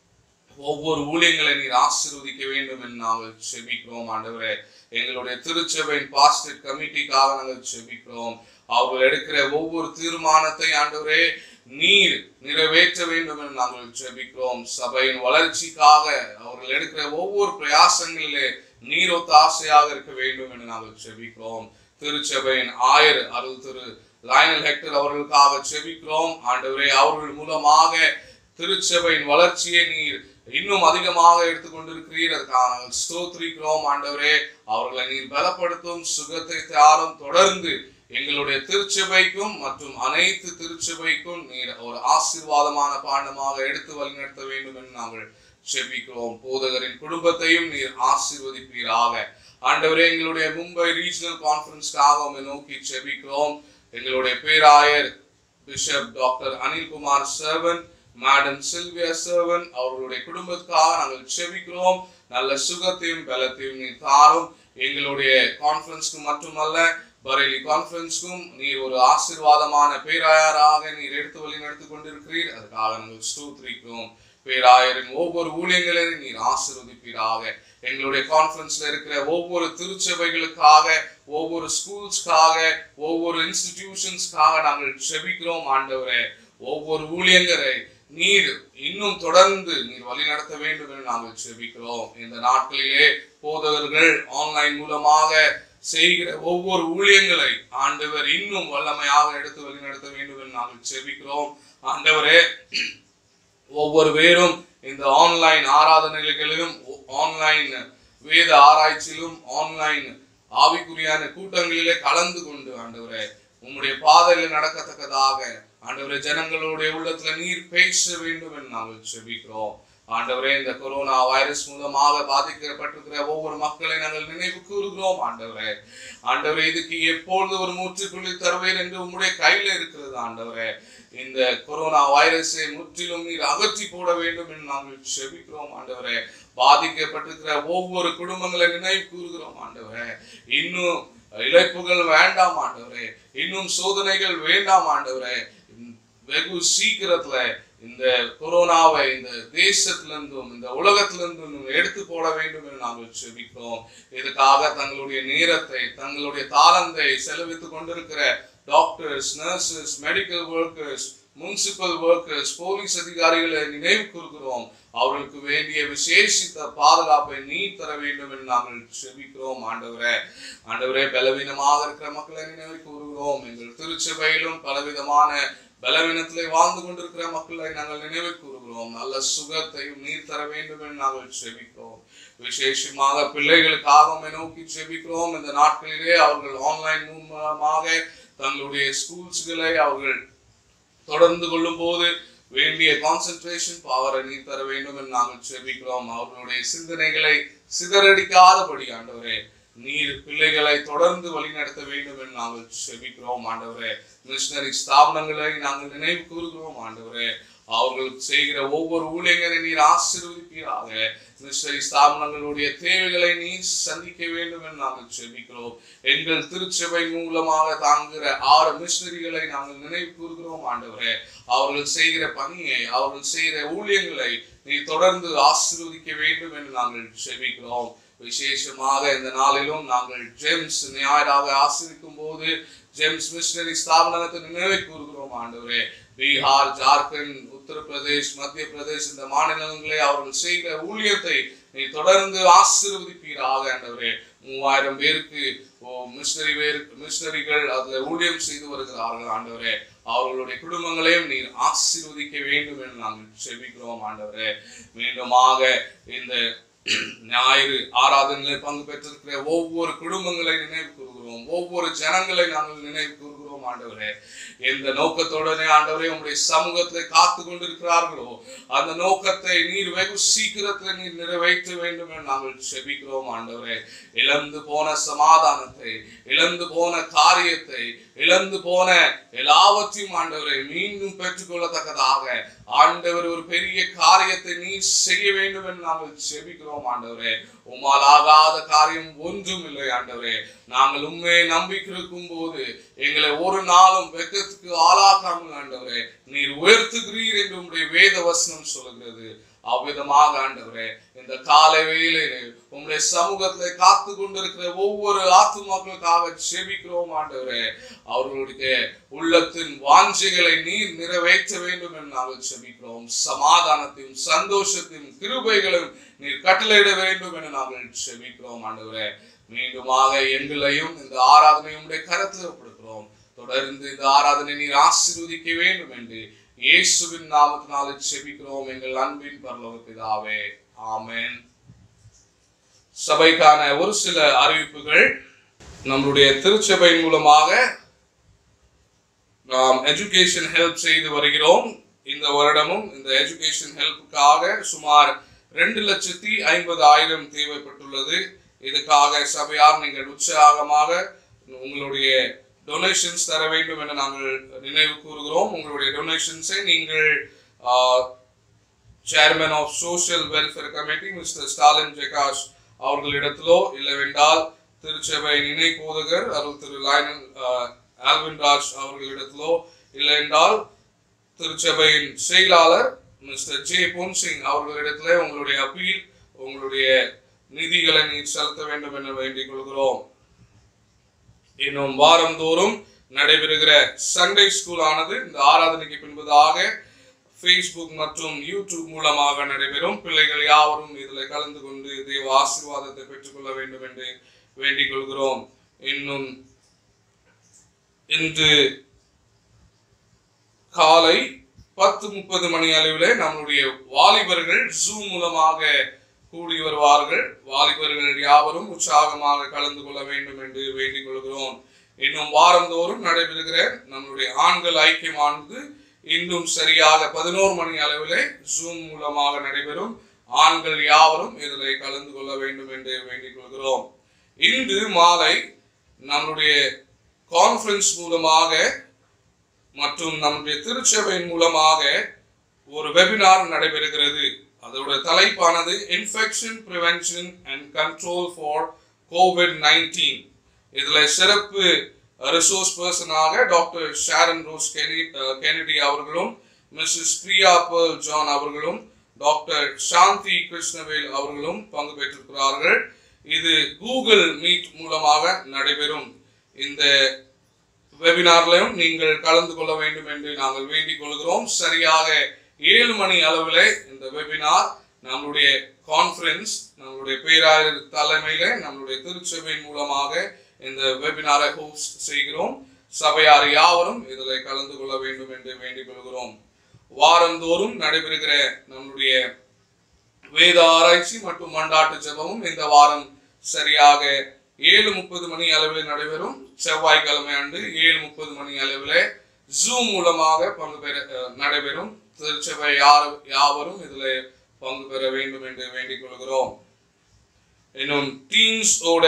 ஒவ்வொரு ஊழியங்களை நீர் ஆசீர்வதிக்க வேண்டும் என்று நாங்கள் செபிக்கிறோம் ஆண்டவரே எங்களுடைய திருச்சபையின் பாஸ்டர் கமிட்டிக்காக நாங்கள் செபிக்கிறோம் அவர்கள் எடுக்கிற ஒவ்வொரு தீர்மானத்தை ஆண்டவரே நீர் நிறைவேற்ற வேண்டும் என்று நாங்கள் செபிக்கிறோம் சபையின் வளர்ச்சிக்காக அவர்கள் எடுக்கிற ஒவ்வொரு பிரயாசங்களிலே நீர் ஒத்தாசையாக இருக்க வேண்டும் என்று நாங்கள் செபிக்கிறோம் திருச்சபையின் ஆயர் அருள் திரு லைனல் ஹெக்டர் அவர்களுக்காக செபிக்கிறோம் ஆண்டவரே அவர்கள் மூலமாக திருச்சபையின் வளர்ச்சியை நீர் இன்னும் அதிகமாக எடுத்துக்கொண்டிருக்கிறீர் அதுக்காக நாங்கள் ஸ்தோத்திரிக்கிறோம் ஆண்டவரே அவர்களை நீர் பலப்படுத்தும் சுகத்தை தாரும் தொடர்ந்து எங்களுடைய திருச்சபைக்கும் மற்றும் அனைத்து திருச்சபைக்கும் நீர் ஒரு ஆசீர்வாதமான பாண்டமாக எடுத்து வழிநடத்த வேண்டும் என்று நாங்கள் செபிக்கிறோம் போதகரின் குடும்பத்தையும் நீர் ஆசீர்வதிப்பீராக ஆண்டவரே எங்களுடைய மும்பை ரீஜனல் கான்ஃபரன்ஸ்க்காக உம்மை நோக்கி செபிக்கிறோம் எங்களுடைய பேராயர் bishop doctor Anilkumar Sarvan madam Sylvia Sarvan அவர்களுடைய குடும்பத்துக்காக நாங்கள் செபிக்கிறோம் நல்ல சுகத்தையும் பலத்தையும் நீ தாரும் எங்களுடைய கான்ஃபரன்ஸ்க்கு மட்டுமல்ல பரேலி கான்ஃபரன்ஸ்க்கும் நீர் ஒரு ஆசீர்வாதமான பேராயராக நீர் எடுத்து வழி நடத்தி கொண்டிருக்கிறீர் அதுக்காக நாங்கள் ஸ்தோத்திரிக்கிறோம் பேராயரின் ஒவ்வொரு ஊழியங்களையும் நீர் ஆசீர்வதிப்பீராக எங்களுடைய கான்ஃபரன்ஸ்ல இருக்கிற ஒவ்வொரு திருச்சபைகளுக்காக ஒவ்வொரு ஸ்கூல்ஸ்க்காக ஒவ்வொரு இன்ஸ்டிடியூஷன்ஸ்க்காக நாங்கள் செபிக்கிறோம் ஆண்டவரே ஒவ்வொரு ஊழியங்கரை நீர் இன்னும் தொடர்ந்து நீர் வழி நடத்த வேண்டும் என்று நாங்கள் செபிக்கிறோம் இந்த நாட்களிலே போதகர்கள் ஆன்லைன் மூலமாக செய்கிற ஒவ்வொரு ஊழியங்களை ஆண்டவர் இன்னும் வல்லமையாக எடுத்து வழி நடத்த வேண்டும் என்று நாங்கள் செபிக்கிறோம் ஆண்டவரே ஒவ்வொரு பேரும் இந்த ஆன்லைன் ஆராதனைகளிலும் ஆன்லைன் வேத ஆராய்ச்சியிலும் ஆன்லைன் ஆவிக்குரியான கூட்டங்களிலே கலந்து கொண்டு ஆண்டவரே உம்முடைய பாதையில் நடக்கத்தக்கதாக ஆண்டவரே ஜனங்களுடைய உள்ளத்துல நீர் பேச வேண்டும் என்று நாங்கள் செபிக்கிறோம் ஆண்டவரே இந்த கொரோனா வைரஸ் மூலமாக பாதிக்கப்பட்டிருக்கிற ஒவ்வொரு மக்களை நாங்கள் நினைவு கூறுகிறோம் ஆண்டவரே ஆண்டவரே இதுக்கு எப்பொழுது ஒரு முற்றுப்புள்ளி தருவேன் என்று உம்முடைய கையில இருக்கிறது ஆண்டவரே இந்த கொரோனா வைரஸை முற்றிலும் நீர் அகற்றி போட வேண்டும் என்று நாங்கள் செபிக்கிறோம் ஆண்டவரே பாதிக்கப்பட்டிருக்கிற ஒவ்வொரு குடும்பங்களை நினைவு கூறுகிறோம் ஆண்டவரே இன்னும் இழப்புகள் வேண்டாம் ஆண்டவரே இன்னும் சோதனைகள் வேண்டாம் ஆண்டவரே வெகு சீக்கிரத்துல இந்த கொரோனாவை இந்த தேசத்திலிருந்தும் இந்த உலகத்திலிருந்தும் எடுத்து போட வேண்டும் என்று நாங்கள் செபிக்கிறோம் இதுக்காக தங்களுடைய நேரத்தை தங்களுடைய தாளந்தை செலவித்துக் கொண்டிருக்கிற doctors nurses medical workers municipal workers police அதிகாரிகளை நினைவு கூறுகிறோம் அவர்களுக்கு வேண்டிய விசேஷித்த பாதுகாப்பை நீ தர வேண்டும் என்று நாங்கள் செபிக்கிறோம் ஆண்டவரே ஆண்டவரே பலவீனமாக இருக்கிற மக்களை நினைவு கூறுகிறோம் எங்கள் திருச்சபையிலும் பலவிதமான பலவீனத்திலே வாழ்ந்து கொண்டிருக்கிற மக்களை நாங்கள் நினைவு கூறுகிறோம் நல்ல சுகத்தையும் நீர் தர வேண்டும் என்று நாங்கள் செபிக்கிறோம் விசேஷமாக பிள்ளைகளுக்காக உம்மை நோக்கி செபிக்கிறோம் இந்த நாட்களிலே அவர்கள் ஆன்லைன் மூலமாக தங்களுடைய ஸ்கூல்ஸ்களை அவர்கள் தொடர்ந்து கொள்ளும் போது வேண்டிய கான்சென்ட்ரேஷன் பவரை நீர் தர வேண்டும் என்று நாங்கள் செபிக்கிறோம் அவர்களுடைய சிந்தனைகளை சிதறடிக்காதபடி ஆண்டவரே நீர் பிள்ளைகளை தொடர்ந்து வழிநடத்த வேண்டும் என்று நாங்கள் செபிக்கிறோம் ஆண்டவரே மிஷனரி ஸ்தாபனங்களை நாங்கள் நினைவு கூறுகிறோம் ஆண்டவரே அவர்கள் செய்கிற ஒவ்வொரு ஊழியங்களை நீர் ஆசீர்வதிப்பீராக மிஷனரி ஸ்தாபனங்களுடைய தேவைகளை நீர் சந்திக்க வேண்டும் என்று நாங்கள் செபிக்கிறோம் எங்கள் திருச்சபை மூலமாக தாங்குகிற ஆறு மிஷனரிகளை நாங்கள் நினைவு கூறுகிறோம் ஆண்டவரே அவர்கள் செய்கிற பணியை அவர்கள் செய்கிற ஊழியங்களை நீ தொடர்ந்து ஆசீர்வதிக்க வேண்டும் என்று நாங்கள் செபிக்கிறோம் விசேஷமாக இந்த நாளிலும் நாங்கள் ஜேம்ஸ் ஞாயிறாக ஆசிரிக்கும் போது ஜேம்ஸ் மிஷனரி ஸ்தாபனத்தை நினைவு கூறுகிறோம் ஆண்டவரே பீகார் ஜார்க்கண்ட் உத்தரப்பிரதேஷ் மத்திய பிரதேஷ் இந்த மாநிலங்களே அவர்கள் செய்கிற ஊழியத்தை நீ தொடர்ந்து ஆசீர்வதிப்பீராக ஆண்டவரே மூவாயிரம் பேருக்கு ஓ மிஷனரி பேர் மிஷனரிகள் அதுல ஊழியம் செய்து வருகிறார்கள் ஆண்டவரே அவர்களுடைய குடும்பங்களையும் நீர் ஆசீர்வதிக்க வேண்டும் என்று நாங்கள் செபிக்கிறோம் ஆண்டவரே மீண்டுமாக இந்த ஞாயிறு ஆராதனையில் பங்கு பெற்றிருக்கிற ஒவ்வொரு குடும்பங்களை நினைவு கூறுகிறோம் ஒவ்வொரு ஜனங்களை நாங்கள் நினைவு கூறுகிறோம் ஆண்டவரே எந்த நோக்கத்துடனே ஆண்டவரே உங்களுடைய சமூகத்தை காத்து கொண்டிருக்கிறார்களோ அந்த நோக்கத்தை நீர் வெகு சீக்கிரத்தில் நீர் நிறைவேற்ற வேண்டும் என்று நாங்கள் செபிக்கிறோம் ஆண்டவரே இழந்து போன சமாதானத்தை இழந்து போன காரியத்தை இழந்து போன எல்லாவற்றையும் ஆண்டவரை மீண்டும் பெற்றுக்கொள்ளத்தக்கதாக ஆண்டவர் ஒரு பெரிய காரியத்தை நீ செய்ய வேண்டும் என்று நாங்கள் செபிக்கிறோம் ஆண்டவரே உம்மால் ஆகாத காரியம் ஒன்றும் இல்லை ஆண்டவரே நாங்கள் உண்மையை நம்பிக்கிருக்கும் போது எங்களை ஒரு நாளும் வெக்கத்துக்கு ஆளாக்காமல் ஆண்டவரே நீர் உயர்த்துகிறீர் என்று உங்களுடைய வேத வசனம் சொல்லுகிறது அவ்விதமாக ஆண்டவரே இந்த காலை வேளையிலே உங்களுடைய சமூகத்தை காத்து கொண்டிருக்கிற ஒவ்வொரு ஆத்துமாக்களுக்காக செபிக்கிறோம் ஆண்டவரே அவர்களுடைய உள்ளத்தின் வாஞ்சைகளை நீர் நிறைவேற்ற வேண்டும் என்று நாங்கள் செபிக்கிறோம் சமாதானத்தையும் சந்தோஷத்தையும் கிருபைகளும் நீர் கட்டளையிட வேண்டும் என்று நாங்கள் செபிக்கிறோம் ஆண்டவரே மீண்டுமாக எங்களையும் இந்த ஆராதனையும் உடைய கரத்தில் ஒப்படுக்கிறோம் தொடர்ந்து இந்த ஆராதனை நீர் ஆசீர்வதிக்க வேண்டும் என்று இயேசுவின் நாமத்தினாலே செபிக்கிறோம் எங்கள் அன்பின் பரலோக பிதாவே ஆமென் சபைக்கான ஒரு சில அறிவிப்புகள் நம்மளுடைய திருச்சபை மூலமாக நாம் எஜுகேஷன் ஹெல்ப் செய்து வருகிறோம் இந்த வருடமும் இந்த எஜுகேஷன் ஹெல்ப்புக்காக சுமார் ரெண்டு லட்சத்தி ஐம்பது ஆயிரம் தேவைப்பட்டுள்ளது இதுக்காக சபையார் நீங்கள் உற்சாகமாக உங்களுடைய டொனேஷன்ஸ் தர வேண்டும் என நாங்கள் நினைவு கூறுகிறோம் உங்களுடைய டொனேஷன்ஸை நீங்கள் chairman of social welfare committee mister Stalin Jegash அவர்களிடத்திலோ இல்லைவென்றால் திருச்சபை இணை போதகர் அருள் திரு லைனல் ஆல்வின் ராஜ் அவர்களிடத்திலோ இல்லை என்றால் திருச்சபையின் செயலாளர் மிஸ்டர் ஜே பொன்சிங் அவர்களிடத்திலே உங்களுடைய அப்பீல் உங்களுடைய நிதிகளை நீர் செலுத்த வேண்டும் என வேண்டிக் கொள்கிறோம் இன்னும் வாரந்தோறும் நடைபெறுகிற சண்டே ஸ்கூல் ஆனது இந்த ஆராதனைக்கு பின்பதாக ஃபேஸ்புக் மற்றும் யூடியூப் மூலமாக நடைபெறும் பிள்ளைகள் யாவரும் இதில் கலந்து கொண்டு தேவ ஆசீர்வாதத்தை பெற்றுக்கொள்ள வேண்டும் என்று வேண்டிக் கொள்கிறோம் இன்னும் இன்று காலை பத்து முப்பது மணி அளவிலே நம்மளுடைய வாலிபர்கள் ஜூம் மூலமாக கூடி வருவார்கள் வாலிபர்கள் யாவரும் உற்சாகமாக கலந்து கொள்ள வேண்டும் என்று வேண்டிக் கொள்கிறோம் இன்னும் வாரந்தோறும் நடைபெறுகிற நம்மளுடைய ஆண்கள் ஐக்கியமானது இன்னும் சரியாக பதினோரு மணி அளவிலே ஜூம் மூலமாக நடைபெறும் ஆண்கள் யாவரும் இதில் கலந்து கொள்ள வேண்டும் என்று வேண்டிக் கொள்கிறோம் இன்று மாலை நம்மளுடைய கான்ஃபரன்ஸ் மூலமாக மற்றும் நம்முடைய திருச்சபையின் மூலமாக ஒரு வெபினார் நடைபெறுகிறது அதோட தலைப்பானது infection prevention and control for covid nineteen இதுல சிறப்பு ரிசோர்ஸ் பர்சனாக டாக்டர் ஷாரன் ரோஸ் கெனடி அவர்களும் மிஸ்ஸஸ் பிரியா பர்ல் ஜான் அவர்களும் டாக்டர் சாந்தி கிருஷ்ணவேல் அவர்களும் பங்கு பெற்றிருக்கிறார்கள் இது கூகுள் மீட் மூலமாக நடைபெறும் இந்த வெபினார்லையும் நீங்கள் கலந்து கொள்ள வேண்டும் என்று நாங்கள் வேண்டிக் கொள்கிறோம் சரியாக ஏழு மணி அளவில் இந்த வெபினார் நம்மளுடைய கான்ஃபரன்ஸ் நம்மளுடைய பேராயர் தலைமையில நம்மளுடைய திருச்சபையின் மூலமாக இந்த வெபினாரை ஹோஸ்ட் செய்கிறோம் சபையார் யாவரும் இதில் கலந்து கொள்ள வேண்டும் என்று வேண்டிக் கொள்கிறோம் வாரந்தோறும் நடைபெறுகிற நம்மளுடைய வேத ஆராய்ச்சி மற்றும் மண்டாட்டு ஜெபமும் இந்த வாரம் சரியாக ஏழு முப்பது மணி அளவில் நடைபெறும் செவ்வாய்க்கிழமை அன்று ஏழு முப்பது மணி அளவில் ஜூம் மூலமாக பங்கு பெற அஹ், நடைபெறும் திருச்சபை யார் யாவரும் இதில் பங்கு பெற வேண்டும் என்று வேண்டிக் கொள்கிறோம் இன்னும் டீம்ஸ் ஓட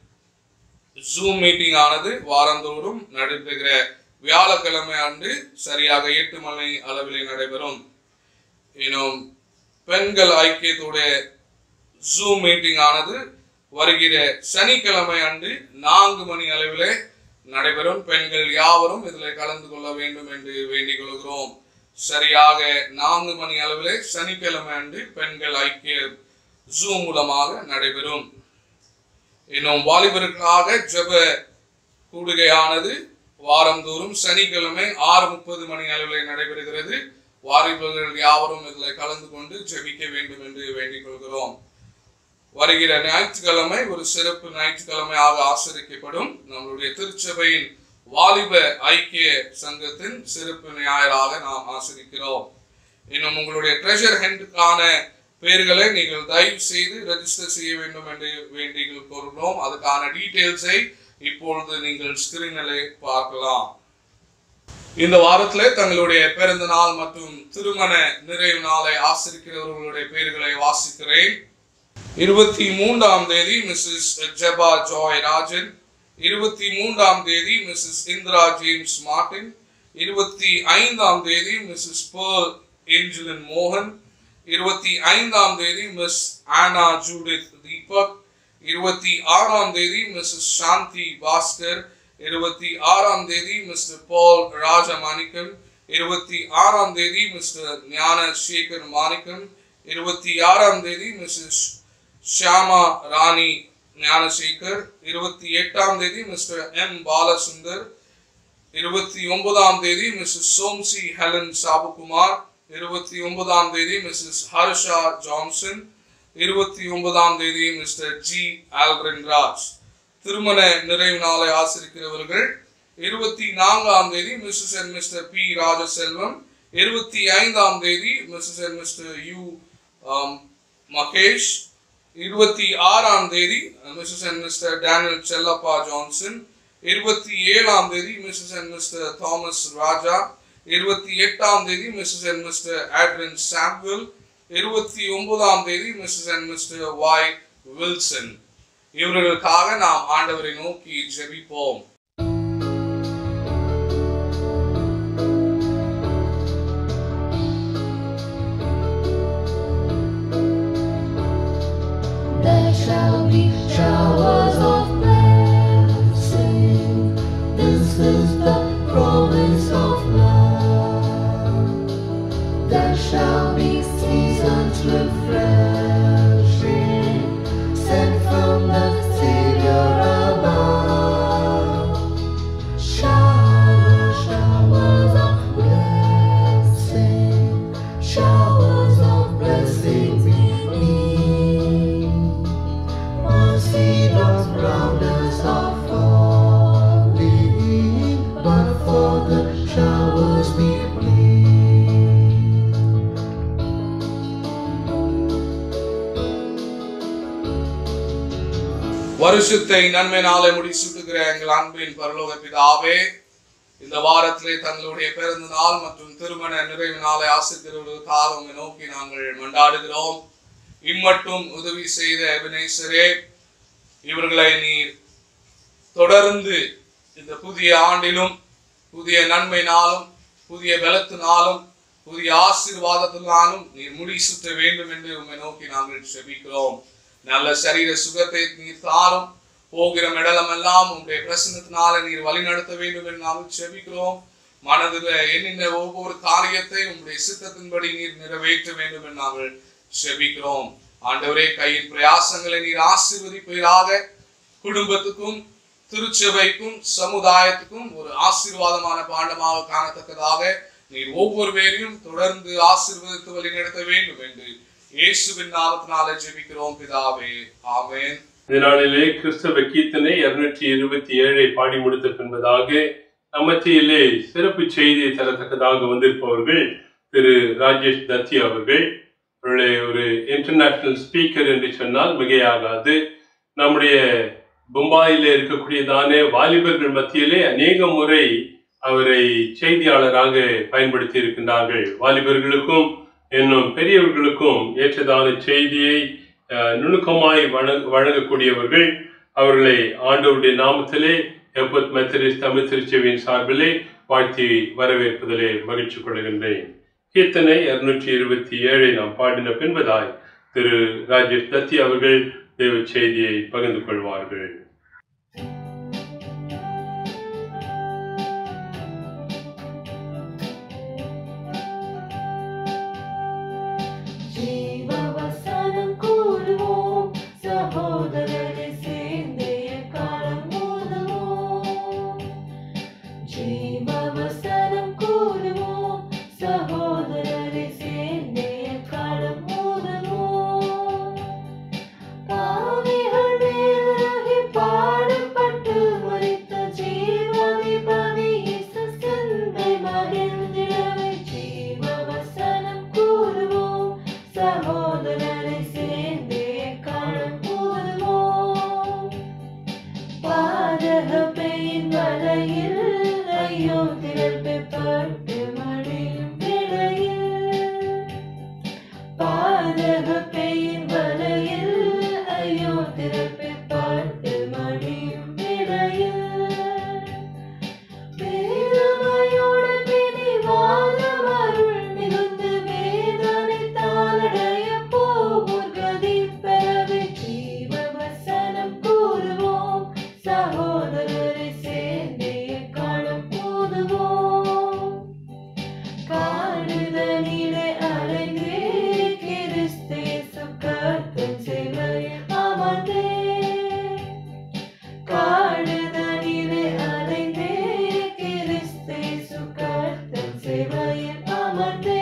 ஜூம் மீட்டிங் ஆனது வாரந்தோறும் நடைபெறுகிற வியாழக்கிழமை அன்று சரியாக எட்டு மணி அளவிலே நடைபெறும் இன்னும் பெண்கள் ஐக்கியத்துடைய ஜூம் மீட்டிங் ஆனது வருகிற சனிக்கிழமை அன்று நான்கு மணி அளவிலே நடைபெறும் பெண்கள் யாவரும் இதில் கலந்து கொள்ள வேண்டும் என்று வேண்டிக் கொள்கிறோம் சரியாக நான்கு மணி அளவிலே சனிக்கிழமை அன்று பெண்கள் ஐக்கிய ஜூம் மூலமாக நடைபெறும் இன்னும் வாலிபர்களுக்காக ஜெப கூடுகையானது வாரந்தோறும் சனிக்கிழமை ஆறு முப்பது மணி அளவில் நடைபெறுகிறது வாலிபர்கள் யாவரும் இதில் கலந்து கொண்டு ஜெபிக்க வேண்டும் என்று வேண்டிக் கொள்கிறோம் வருகிற ஞாயிற்றுக்கிழமை ஒரு சிறப்பு ஞாயிற்றுக்கிழமையாக ஆசிரிக்கப்படும் நம்மளுடைய திருச்சபையின் வாலிப ஐக்கிய சங்கத்தின் சிறப்பு ஞாயிறாக நாம் ஆசிரிக்கிறோம் இன்னும் உங்களுடைய ட்ரெஷர் ஹெண்டுக்கான பெயர்களை நீங்கள் தயவு செய்து ரெஜிஸ்டர் செய்ய வேண்டும் என்று வேண்டிக் கொள்கிறோம் அதுக்கான டீட்டெயில்ஸை இப்பொழுது நீங்கள் ஸ்கிரீனிலே பார்க்கலாம் இந்த வாரத்திலே தங்களுடைய பிறந்த நாள் மற்றும் திருமண நிறைவு நாளை ஆசிரிக்கிறவர்களுடைய பெயர்களை வாசிக்கிறேன் இருபத்தி மூன்றாம் தேதி மிஸ்ஸஸ் ஜெபா ஜாய் ராஜன் இருபத்தி மூன்றாம் தேதி மிஸ்ஸஸ் இந்திரா ஜேம்ஸ் மார்டின் இருபத்தி ஐந்தாம் தேதி மிஸ்ஸஸ் பேர்ல் ஏஞ்சலின் மோகன் இருபத்தி ஐந்தாம் தேதி மிஸ் ஆனா ஜூடித் தீபக் இருபத்தி ஆறாம் தேதி மிஸ்ஸஸ் சாந்தி பாஸ்கர் இருபத்தி ஆறாம் தேதி மிஸ்டர் பால் ராஜமாணிக்கம் இருபத்தி ஆறாம் தேதி மிஸ்டர் ஞான சேகர் மாணிக்கம் இருபத்தி ஆறாம் தேதி மிஸ்ஸஸ் ஷியாமா ராணி ஞானசேகர் இருபத்தி எட்டாம் தேதி மிஸ்டர் எம் பாலசுந்தர் இருபத்தி ஒன்பதாம் தேதி மிஸ்ஸஸ் சோம்சி ஹெலன் சாபுகுமார் இருபத்தி ஒன்பதாம் தேதி மிஸ்ஸஸ் ஹர்ஷா ஜான்சன் இருபத்தி ஒன்பதாம் தேதி மிஸ்டர் ஜி ஆல்பிரன் ராஜ் திருமண நிறைவு நாளை ஆசிரிக்கிறவர்கள் இருபத்தி நான்காம் தேதி Mrs and Mr P Rajaselvam இருபத்தி ஐந்தாம் தேதி Mrs and Mr U Mahesh இருபத்தி ஆறாம் தேதி Mrs and Mr Daniel Chellappa Johnson இருபத்தி ஏழாம் தேதி Mrs and Mr Thomas Raja இருபத்தி எட்டாம் தேதி Mrs and Mr Adrian Samuel இருபத்தி ஒன்பதாம் தேதி Mrs and Mr Y Wilson இவர்களுக்காக நாம் ஆண்டவரை நோக்கி ஜெபிப்போம் There shall be showers of blessing. This is the promise of love. There shall be seasons refreshing, sent from the Savior above. வருஷத்தை நன்மையினாலே முடிசூட்டுகிற எங்கள் அன்பின் பரலோக பிதாவே இந்த வாரத்திலே தங்களுடைய பிறந்த நாள் மற்றும் திருமண நிறைவு நாளை ஆசிரியர்களுக்காக உங்களை நோக்கி நாங்கள் மண்டாடுகிறோம் இம்மட்டும் உதவி செய்த எபினேசரே இவர்களை நீர் தொடர்ந்து இந்த புதிய ஆண்டிலும் புதிய நன்மை நாளும் புதிய பலத்து நாளும் புதிய ஆசீர்வாதத்தினாலும் நீர் முடி சுத்த வேண்டும் என்று உம்மை நோக்கி நாங்கள் செபிக்கிறோம் நல்ல சரீர சுகத்தை நீர் தாரும் போகிற மெடலமெல்லாம் உங்களுடைய பிரசனத்தினால நீர் வழிநடத்த வேண்டும் என்று நாங்கள் செபிக்கிறோம் மனதில் எண்ணின ஒவ்வொரு காரியத்தை உங்களுடைய சித்தத்தின்படி நீர் நிறைவேற்ற வேண்டும் என்று நாங்கள் செபிக்கிறோம் ஆண்டவரே கையின் பிரயாசங்களை நீர் ஆசீர்வதிப்பீராக குடும்பத்துக்கும் திருச்சபைக்கும் சமுதாயத்துக்கும் ஒரு ஆசீர்வாதமான பாண்டமாக காணத்தக்கதாக நீர் ஒவ்வொரு பேரையும் தொடர்ந்து ஆசீர்வதித்து வழிநடத்த வேண்டும் என்று இயேசுவின் நாமத்தினாலே ஜெபிக்கிறோம் பிதாவே ஆமென் இந்த நாளிலே கிறிஸ்தவ கீர்த்தனை இருநூற்றி இருபத்தி ஏழை பாடி முடித்த பின்பதாக நம்மத்தியிலே சிறப்பு செய்தியை தரத்தக்கதாக வந்திருப்பவர்கள் திரு ராஜேஷ் தத்தி அவர்கள் அவருடைய ஒரு இன்டர்நேஷனல் ஸ்பீக்கர் என்று சொன்னால் மிகையாகாது நம்முடைய மும்பாயிலே இருக்கக்கூடியதான வாலிபர்கள் மத்தியிலே அநேக முறை அவரை செய்தியாளராக பயன்படுத்தி இருக்கின்றார்கள் வாலிபர்களுக்கும் இன்னும் பெரியவர்களுக்கும் ஏற்றதான செய்தியை அஹ், நுணுக்கமாய் வழங்க வழங்கக்கூடியவர்கள் அவர்களை ஆண்டவருடைய நாமத்திலே எப்போத் மெத்தடிஸ்ட் தமிழ் திருச்செவியின் சார்பிலே வாழ்த்தி வரவேற்பதிலே மகிழ்ச்சி கொள்கின்றேன் கீர்த்தனை இருநூற்றி இருபத்தி ஏழை நாம் பாடின பின்பதாய் திரு ராஜேஷ் தத்தி அவர்கள் தேவ செய்தியை பகிர்ந்து கொள்வார்கள் ஜீவவசனம் கூறுவோம் சகோதரரை சேர்ந்தே காலம் ஓதுவோம் ஜீவவசனம் கூறுவோம் சகோதரரை சேர்ந்தே காலம் ஓதுவோம் பாவிகள் மேலாகி பாடுபட்டு மரித்த ஜீவாதிபதி இயேசு சிந்தை மகிழ்ந்திடவே ஜீவவசனம் கூறுவோம் சகோதரரை சேர்ந்தே காலம் கூறுவோம் பாதகப்பையின் வலையில் ஐயோ திரள்பை பட்டு மடியும் விடையில் பாதகப்பையின் வலையில் ஐயோ திறப்பை பார்த்து மடியும் விடையில் வேதனையோடு பிடிவாதம் அருள் மிகுந்து வேதனை தாளடைய போவோர் கதி பெறவே ஜீவவசனம் கூறுவோம் சகோதரரை சேர்ந்தே காலம் போதுவோம் காடுதனிலே அலைந்தே கிறிஸ்தேசு கர்த்தன் சேவையில் அமர்ந்தே காடுதனிலே அலைந்தே கிறிஸ்தேசு கர்த்தன் சேவையில் அமர்ந்தே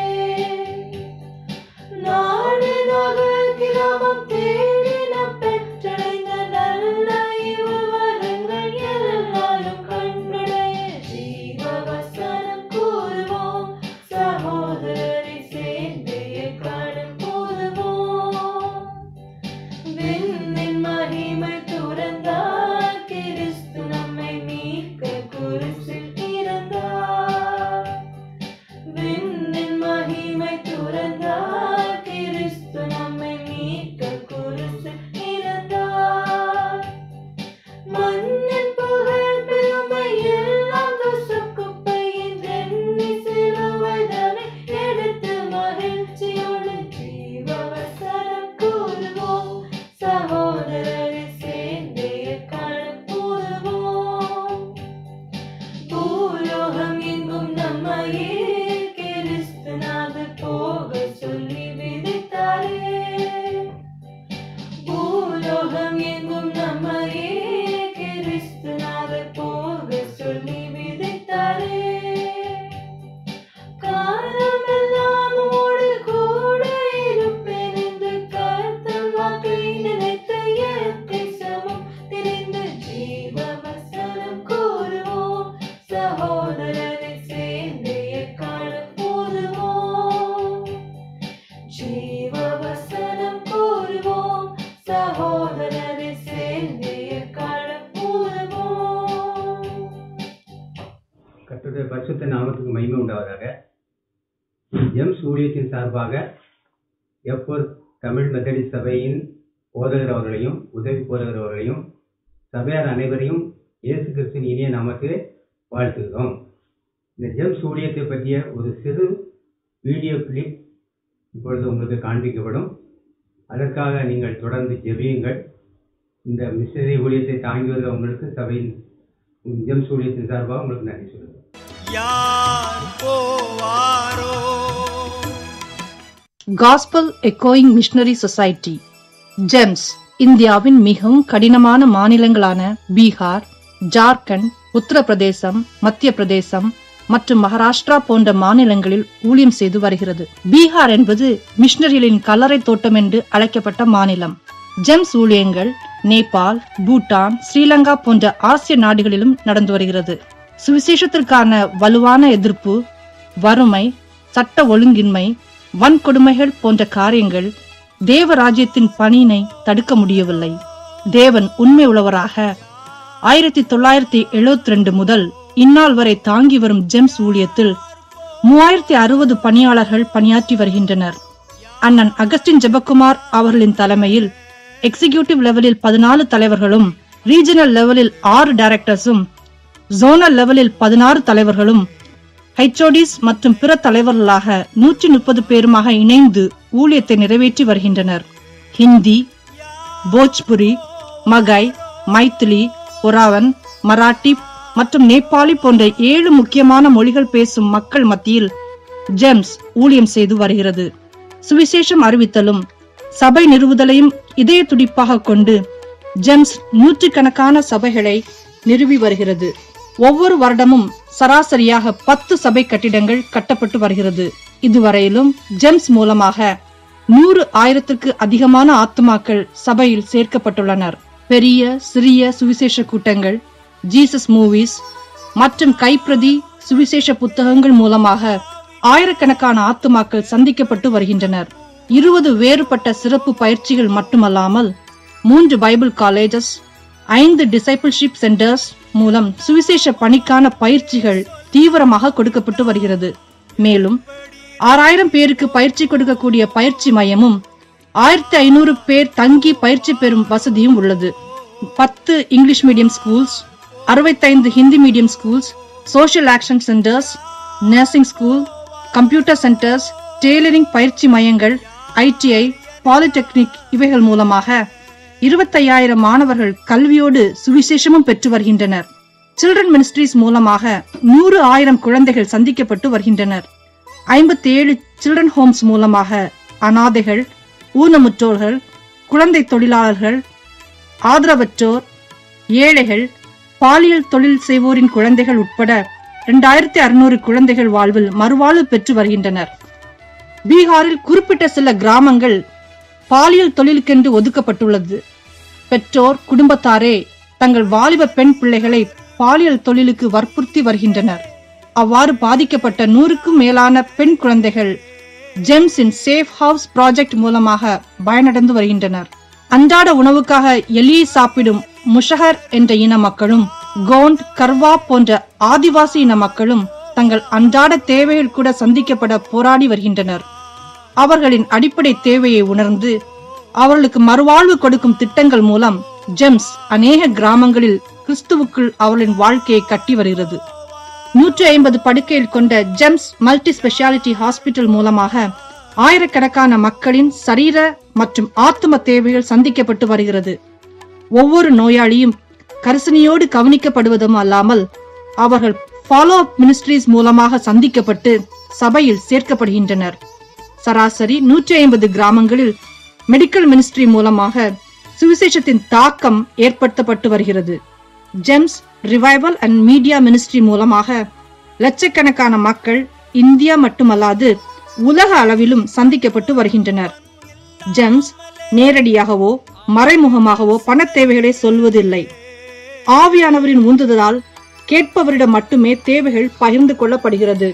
நாடு நகர் கிராமம் தேடின பெற்றடைந்த நல்ல இவரங்கள் எல்லாரும் கண்ணுடைய ஜீவவசனம் கூறுவோம் சகோதரரை சேர்ந்தே காணும் போதுவோம் விண்ணின் மகிமை துறந்தார் கிறிஸ்து நம்மை மீட்க குருசில் இறந்தார் விண்ணின் மகிமை துறந்தார் கிறிஸ்து நம்மை மீட்க குருசில் இறந்தார் மண்ணின் புகழ் பெருமை எல்லாம் துசுக்குப்பையின் எண்ணி சிலுவைதனை எடுத்து மகிழ்ச்சியோடு ஜீவவசனம் கூறுவோம் சகோதரரை சேர்ந்தே காலம் கூறுவோம் பூலோகம் எங்கும் நம்மையே கிறிஸ்துநாதர் போக சொல்லி விதித்தாரே பூலோகம் எங்கும் நம்மையே கிறிஸ்துநாதர் போக சொல்லி விதித்தாரே காலமெல்லாம் உம்மோடு கூட இருப்பேன் என்று கர்த்தர் வாக்கை நினைத்த இயற்கை சமம் திரிந்து ஜீவவசனம் கூறுவோம் சகோதரரை சேர்ந்தே காலம் போதுவோம் ஜீவவசனம் கூறுவோம் சகோதரரை சேர்ந்தே உண்டாவதாக எம்ஸ் ஊழியத்தின் சார்பாக எப்போர் தமிழ் மெத்தடிஸ்ட் சபையின் போதகர் அவர்களையும் உதவி போதகர் அவர்களையும் சபையார் அனைவரையும் இயேசு கிறிஸ்துவின் இனிய நமக்கு வாழ்த்துகிறோம் இந்த ஜெம்ஸ் ஊழியத்தை பற்றிய ஒரு சிறு வீடியோ கிளிப் இப்பொழுது உங்களுக்கு காண்பிக்கப்படும் அதற்காக நீங்கள் தொடர்ந்து ஜெபியுங்கள் இந்த மிஷனரி ஊழியத்தை தாங்கி வருகிற உங்களுக்கு சபையின் ஜெம்ஸ் ஊழியத்தின் சார்பாக உங்களுக்கு நன்றி சொல்லுங்கள் யார் போவாரோ காஸ்பல் எக்கோயிங் மிஷனரி சொசைட்டி ஜெம்ஸ் இந்தியாவின் மிகவும் கடினமான மாநிலங்களான பீகார் ஜார்க்கண்ட் உத்தரப்பிரதேசம் மத்திய பிரதேசம் மற்றும் மகாராஷ்டிரா போன்ற மாநிலங்களில் ஊழியம் செய்து வருகிறது பீகார் என்பது மிஷனரிகளின் கல்லறை தோட்டம் என்று அழைக்கப்பட்ட மாநிலம் ஜெம்ஸ் ஊழியங்கள் நேபாள் பூட்டான் ஸ்ரீலங்கா போன்ற ஆசிய நாடுகளிலும் நடந்து வருகிறது சுவிசேஷத்திற்கான வலுவான எதிர்ப்பு வறுமை சட்ட ஒழுங்கின்மை வன்கொடுமைகள் போன்ற காரியங்கள் தேவராஜ்யத்தின் பணியினை தடுக்க முடியவில்லை தேவன் உண்மை உள்ளவராக ஆயிரத்தி தொள்ளாயிரத்தி எழுபத்தி ரெண்டு முதல் இந்நாள் வரை தாங்கி வரும் ஜெம்ஸ் ஊழியத்தில் மூவாயிரத்தி அறுபது பணியாளர்கள் பணியாற்றி வருகின்றனர் அண்ணன் அகஸ்டின் ஜெபக்குமார் அவர்களின் தலைமையில் எக்ஸிகியூட்டிவ் லெவலில் பதினாலு தலைவர்களும் ரீஜனல் லெவலில் ஆறு டைரக்டர்ஸும் ஜோனல் லெவலில் பதினாறு தலைவர்களும் ஹெச்ஓடிஸ் மற்றும் பிற தலைவர்களாக நூற்றி முப்பது பேருமாக இணைந்து ஊழியத்தை நிறைவேற்றி வருகின்றனர் ஹிந்தி போஜ்புரி மகாய் மைத்திலி ஒராவன் மராட்டி மற்றும் நேபாளி போன்ற ஏழு முக்கியமான மொழிகள் பேசும் மக்கள் மத்தியில் ஜெம்ஸ் ஊழியம் செய்து வருகிறது சுவிசேஷம் அறிவித்தலும் சபை நிறுவுதலையும் இதய துடிப்பாக கொண்டு ஜெம்ஸ் நூற்றுக்கணக்கான சபைகளை நிறுவி வருகிறது ஒவ்வொரு வருடமும் சராசரியாக பத்து சபை கட்டிடங்கள் கட்டப்பட்டு வருகிறது இதுவரையிலும் ஜெம்ஸ் மூலமாக நூறு ஆயிரத்திற்கு அதிகமான ஆத்துமாக்கள் சபையில் சேர்க்கப்பட்டுள்ளனர் பெரிய சிறிய சுவிசேஷ கூட்டங்கள் ஜீசஸ் மூவிஸ் மற்றும் கைப்பிரதி சுவிசேஷ புத்தகங்கள் மூலமாக ஆயிரக்கணக்கான ஆத்துமாக்கள் சந்திக்கப்பட்டு வருகின்றனர் இருபது வேறுபட்ட சிறப்பு பயிற்சிகள் மட்டுமல்லாமல் மூன்று பைபிள் காலேஜஸ் ஐந்து டிசைபிள்ஷிப் சென்டர்ஸ் மூலம் சுவிசேஷ பணிக்கான பயிற்சிகள் தீவிரமாக கொடுக்கப்பட்டு வருகிறது மேலும் ஆறாயிரம் பேருக்கு பயிற்சி கொடுக்கக்கூடிய பயிற்சி மையமும் ஆயிரத்தி ஐநூறு பேர் தங்கி பயிற்சி பெறும் வசதியும் உள்ளது பத்து இங்கிலீஷ் மீடியம் ஸ்கூல்ஸ் அறுபத்தைந்து Hindi medium schools social action centres nursing school computer centres tailoring பயிற்சி மையங்கள் ஐடிஐ பாலிடெக்னிக் இவைகள் மூலமாக இருபத்தையாயிரம் மாணவர்கள் கல்வியோடு சுவிசேஷமும் பெற்று வருகின்றனர் சில்ட்ரன் மினிஸ்ட்ரீஸ் மூலமாக நூறு ஆயிரம் குழந்தைகள் சந்திக்கப்பட்டு வருகின்றனர் ஐம்பத்தி ஏழு சில்ட்ரன் ஹோம்ஸ் மூலமாக அனாதைகள் ஊனமுற்றோர்கள் குழந்தை தொழிலாளர்கள் ஆதரவற்றோர் ஏழைகள் பாலியல் தொழில் செய்வோரின் குழந்தைகள் உட்பட இரண்டாயிரத்தி அறுநூறு குழந்தைகள் வாழ்வில் மறுவாழ்வு பெற்று வருகின்றனர் பீகாரில் குறிப்பிட்ட சில கிராமங்கள் பாலியல் தொழிலுக்கென்று ஒதுக்கப்பட்டுள்ளது பெற்றோர் குடும்பத்தாரே தங்கள் வாலிப பெண் பிள்ளைகளை பாலியல் தொழிலுக்கு வற்புறுத்தி வருகின்றனர் அவ்வாறு பாதிக்கப்பட்ட நூறுக்கும் மேலான பெண் குழந்தைகள் ஜெம்ஸின் சேஃப் ஹவுஸ் ப்ராஜெக்ட் மூலமாக பயனடைந்து வருகின்றனர் அன்றாட உணவுக்காக எலியை சாப்பிடும் முஷஹர் என்ற இன மக்களும் கோண்ட் கர்வா போன்ற ஆதிவாசி இன மக்களும் தங்கள் அன்றாட தேவைகள் கூட சந்திக்கப்பட போராடி வருகின்றனர் அவர்களின் அடிப்படை தேவையை உணர்ந்து அவர்களுக்கு மறுவாழ்வு கொடுக்கும் திட்டங்கள் மூலம் ஜெம்ஸ் அநேக கிராமங்களில் கிறிஸ்துவுக்குள் அவர்களின் வாழ்க்கையை கட்டி வருகிறது நூற்றி ஐம்பது படுக்கையில் கொண்ட ஜெம்ஸ் மல்டி ஸ்பெஷாலிட்டி ஹாஸ்பிட்டல் மூலமாக ஆயிரக்கணக்கான மக்களின் சரீர மற்றும் ஆத்தும தேவைகள் சந்திக்கப்பட்டு வருகிறது ஒவ்வொரு நோயாளியும் கரிசனையோடு கவனிக்கப்படுவதும் அல்லாமல் அவர்கள் ஃபாலோ அப் மினிஸ்ட்ரிஸ் மூலமாக சந்திக்கப்பட்டு சபையில் சேர்க்கப்படுகின்றனர் சராசரி நூற்றி ஐம்பது கிராமங்களில் மெடிக்கல் மினிஸ்ட்ரி மூலமாக சுவிசேஷத்தின் தாக்கம் ஏற்படுத்தப்பட்டு வருகிறது GEMS revival and media ministry மூலமாக லட்சக்கணக்கான மக்கள் இந்தியா மட்டுமல்லாது உலக அளவிலும் சந்திக்கப்பட்டு வருகின்றனர் ஜெம்ஸ் நேரடியாகவோ மறைமுகமாகவோ பணத் தேவைகளை சொல்வதில்லை ஆவியானவரின் உந்துதலால் கேட்பவரிடம் மட்டுமே தேவைகள் பகிர்ந்து கொள்ளப்படுகிறது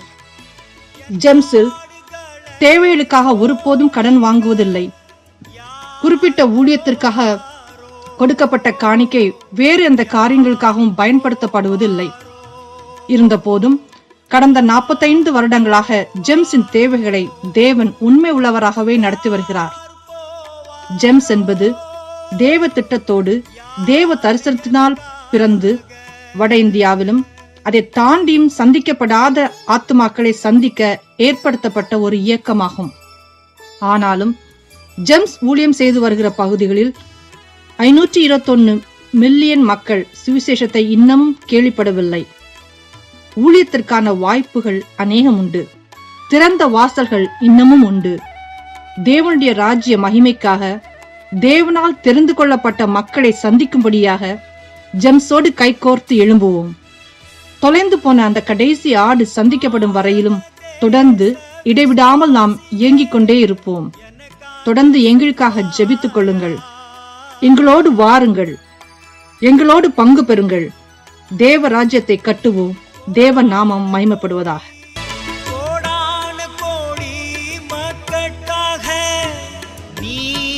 ஜெம்ஸில் தேவைகளுக்காக ஒருபோதும் கடன் வாங்குவதில்லை குறிப்பிட்ட ஊழியத்திற்காக கொடுக்கப்பட்ட காணிக்கை வேறு எந்த காரியங்களுக்காகவும் பயன்படுத்தப்படுவதில்லை இருந்தபோதும் கடந்த நாற்பத்தைந்து வருடங்களாக ஜெம்ஸின் தேவைகளை தேவன் உண்மை உள்ளவராகவே நடத்தி வருகிறார் ஜெம்ஸ் என்பது தேவ திட்டத்தோடு தேவ தரிசனத்தினால் பிறந்து வட இந்தியாவிலும் அதை தாண்டியும் சந்திக்கப்படாத ஆத்துமாக்களை சந்திக்க ஏற்படுத்தப்பட்ட ஒரு இயக்கமாகும் ஆனாலும் ஜெம்ஸ் ஊழியம் செய்து வருகிற பகுதிகளில் ஐநூற்றி இருபத்தொன்னு மில்லியன் மக்கள் சுவிசேஷத்தை இன்னமும் கேள்விப்படவில்லை ஊழியத்திற்கான வாய்ப்புகள் அநேகம் உண்டு திறந்த வாசல்கள் இன்னமும் உண்டு தேவனுடைய ராஜ்ய மகிமைக்காக தேவனால் தெரிந்து கொள்ளப்பட்ட மக்களை சந்திக்கும்படியாக ஜெம்ஸோடு கைகோர்த்து எழும்புவோம் தொலைந்து போன அந்த கடைசி ஆடு சந்திக்கப்படும் வரையிலும் தொடர்ந்து இடைவிடாமல் நாம் இயங்கிக் கொண்டே இருப்போம் தொடர்ந்து எங்களுக்காக ஜெபித்துக் கொள்ளுங்கள் எங்களோடு வாருங்கள் எங்களோடு பங்கு பெறுங்கள் தேவ ராஜ்யத்தை கட்டுவோம் தேவ நாமம் மகிமைப்படுவதாக கோடான கோடி மக்கட்காக நீ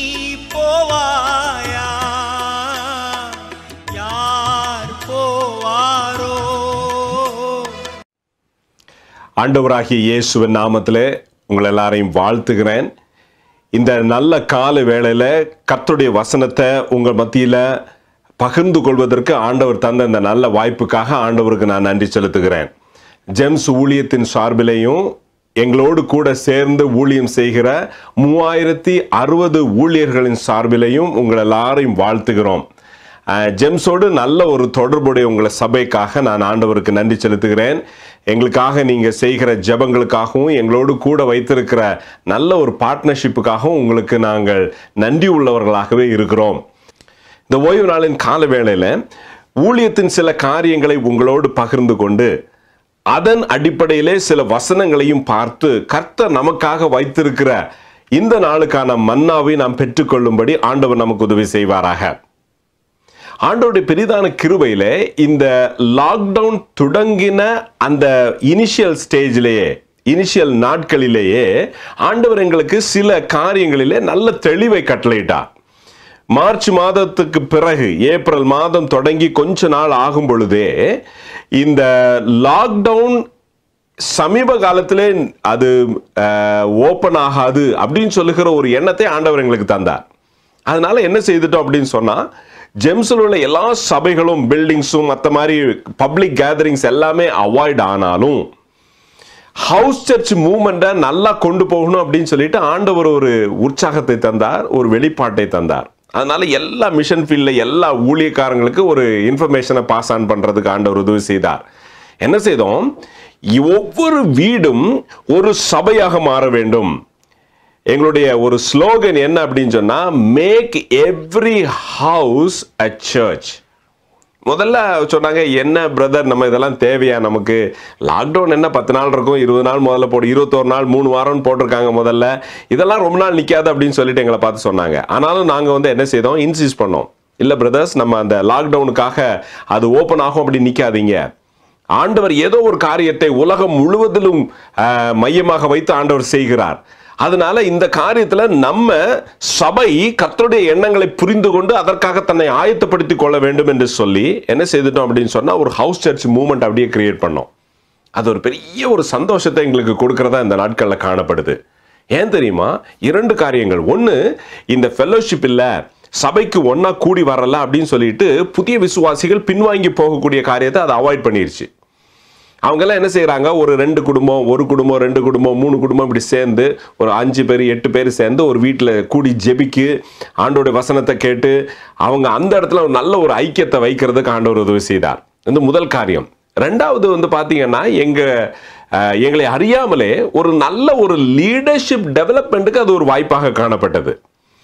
போவாயா யார் போவாரோ ஆண்டவராகிய இயேசுவின் நாமத்திலே உங்கள் எல்லாரையும் வாழ்த்துகிறேன் இந்த நல்ல கால வேளையில கர்த்தருடைய வசனத்தை உங்கள் மத்தியில பகிர்ந்து கொள்வதற்கு ஆண்டவர் தந்த இந்த நல்ல வாய்ப்புக்காக ஆண்டவருக்கு நான் நன்றி செலுத்துகிறேன் ஜெம்ஸ் ஊழியத்தின் சார்பிலேயும் எங்களோடு கூட சேர்ந்து ஊழியம் செய்கிற மூவாயிரத்தி அறுபது ஊழியர்களின் சார்பிலையும் உங்கள் எல்லாரையும் வாழ்த்துகிறோம் அஹ், ஜெம்ஸோடு நல்ல ஒரு தொடர்புடைய உங்களை சபைக்காக நான் ஆண்டவருக்கு நன்றி செலுத்துகிறேன் எங்களுக்காக நீங்கள் செய்கிற ஜெபங்களுக்காகவும் எங்களோடு கூட வைத்திருக்கிற நல்ல ஒரு பார்ட்னர்ஷிப்புக்காகவும் உங்களுக்கு நாங்கள் நன்றி உள்ளவர்களாகவே இருக்கிறோம் இந்த ஓய்வு நாளின் கால வேளையில ஊழியத்தின் சில காரியங்களை உங்களோடு பகிர்ந்து கொண்டு அதன் அடிப்படையிலே சில வசனங்களையும் பார்த்து கர்த்தர் நமக்காக வைத்திருக்கிற இந்த நாளுக்கான மன்னாவை நாம் பெற்றுக்கொள்ளும்படி ஆண்டவர் நமக்கு உதவி செய்வாராக ஆண்டோடைய பெரிதான கிருபையில இந்த லாக்டவுன் தொடங்கின அந்த இனிஷியல் ஸ்டேஜிலேயே இனிஷியல் நாட்களிலேயே ஆண்டவர் எங்களுக்கு சில காரியங்களிலே நல்ல தெளிவை கட்டளையிட்டார் மார்ச் மாதத்துக்கு பிறகு ஏப்ரல் மாதம் தொடங்கி கொஞ்ச நாள் ஆகும் பொழுதே இந்த லாக்டவுன் சமீப காலத்திலே அது ஓப்பன் ஆகாது அப்படின்னு சொல்லுகிற ஒரு எண்ணத்தை ஆண்டவர் எங்களுக்கு தந்தார் அதனால என்ன செய்துட்டோம் அப்படின்னு சொன்னா ஜெம்ஸில் உள்ள எல்லா சபைகளும் பில்டிங்ஸும் மற்ற மாதிரி பப்ளிக் கேதரிங்ஸ் எல்லாமே அவாய்ட் ஆனாலும் ஹவுஸ் சர்ச் மூவ்மெண்ட்டை நல்லா கொண்டு போகணும் அப்படின்னு சொல்லிட்டு ஆண்டவர் ஒரு உற்சாகத்தை தந்தார் ஒரு வெளிப்பாட்டை தந்தார் அதனால எல்லா மிஷன் ஃபீல்டில் எல்லா ஊழியக்காரங்களுக்கு ஒரு இன்ஃபர்மேஷனை பாஸ் ஆன் பண்ணுறதுக்கு ஆண்டவர் உதவி செய்தார் என்ன செய்தோம் ஒவ்வொரு வீடும் ஒரு சபையாக மாற வேண்டும் எங்களுடைய ஒரு ஸ்லோகன் என்ன அப்படின்னு சொன்னா make every house a church முதல்ல சொன்னாங்க என்ன பிரதர் நம்ம இதெல்லாம் தேவையா நமக்கு லாக்டவுன் என்ன பத்து நாள் இருக்கும் இருபது நாள் முதல்ல போடு இருபத்தோரு நாள் மூணு வாரம்னு போட்டிருக்காங்க முதல்ல இதெல்லாம் ரொம்ப நாள் நிற்காது அப்படின்னு சொல்லிட்டு எங்களை பார்த்து சொன்னாங்க ஆனாலும் நாங்கள் வந்து என்ன செய்தோம் இன்சிஸ்ட் பண்ணோம் இல்லை பிரதர்ஸ் நம்ம அந்த லாக்டவுனுக்காக அது ஓப்பன் ஆகும் அப்படி நிற்காதீங்க ஆண்டவர் ஏதோ ஒரு காரியத்தை உலகம் முழுவதிலும் ஆஹ், மையமாக வைத்து ஆண்டவர் செய்கிறார் அதனால இந்த காரியத்துல நம்ம சபை கர்த்தருடைய எண்ணங்களை புரிந்து கொண்டு அதற்காக தன்னை ஆயத்தப்படுத்திக் கொள்ள வேண்டும் என்று சொல்லி என்ன செய்துட்டோம் அப்படின்னு சொன்னா ஒரு ஹவுஸ் சர்ச் மூவ்மெண்ட் அப்படியே கிரியேட் பண்ணோம் அது ஒரு பெரிய ஒரு சந்தோஷத்தை எங்களுக்கு கொடுக்கறதா இந்த நாட்கள்ல காணப்படுது ஏன் தெரியுமா இரண்டு காரியங்கள் ஒன்று இந்த ஃபெல்லோஷிப் இல்ல சபைக்கு ஒண்ணா கூடி வரல அப்படின்னு சொல்லிட்டு புதிய விசுவாசிகள் பின்வாங்கி போகக்கூடிய காரியத்தை அதை அவாய்ட் பண்ணிருச்சு அவங்கெல்லாம் என்ன செய்கிறாங்க ஒரு ரெண்டு குடும்பம் ஒரு குடும்பம் ரெண்டு குடும்பம் மூணு குடும்பம் இப்படி சேர்ந்து ஒரு அஞ்சு பேர் எட்டு பேர் சேர்ந்து ஒரு வீட்டில் கூடி ஜெபிக்கு ஆண்டோட வசனத்தை கேட்டு அவங்க அந்த இடத்துல ஒரு நல்ல ஒரு ஐக்கியத்தை வைக்கிறதுக்கு ஆண்டவர் உதவி செய்தார் இந்த முதல் காரியம் ரெண்டாவது வந்து பார்த்தீங்கன்னா எங்கள் எங்களை அறியாமலே ஒரு நல்ல ஒரு லீடர்ஷிப் டெவலப்மெண்ட்டுக்கு அது ஒரு வாய்ப்பாக காணப்பட்டது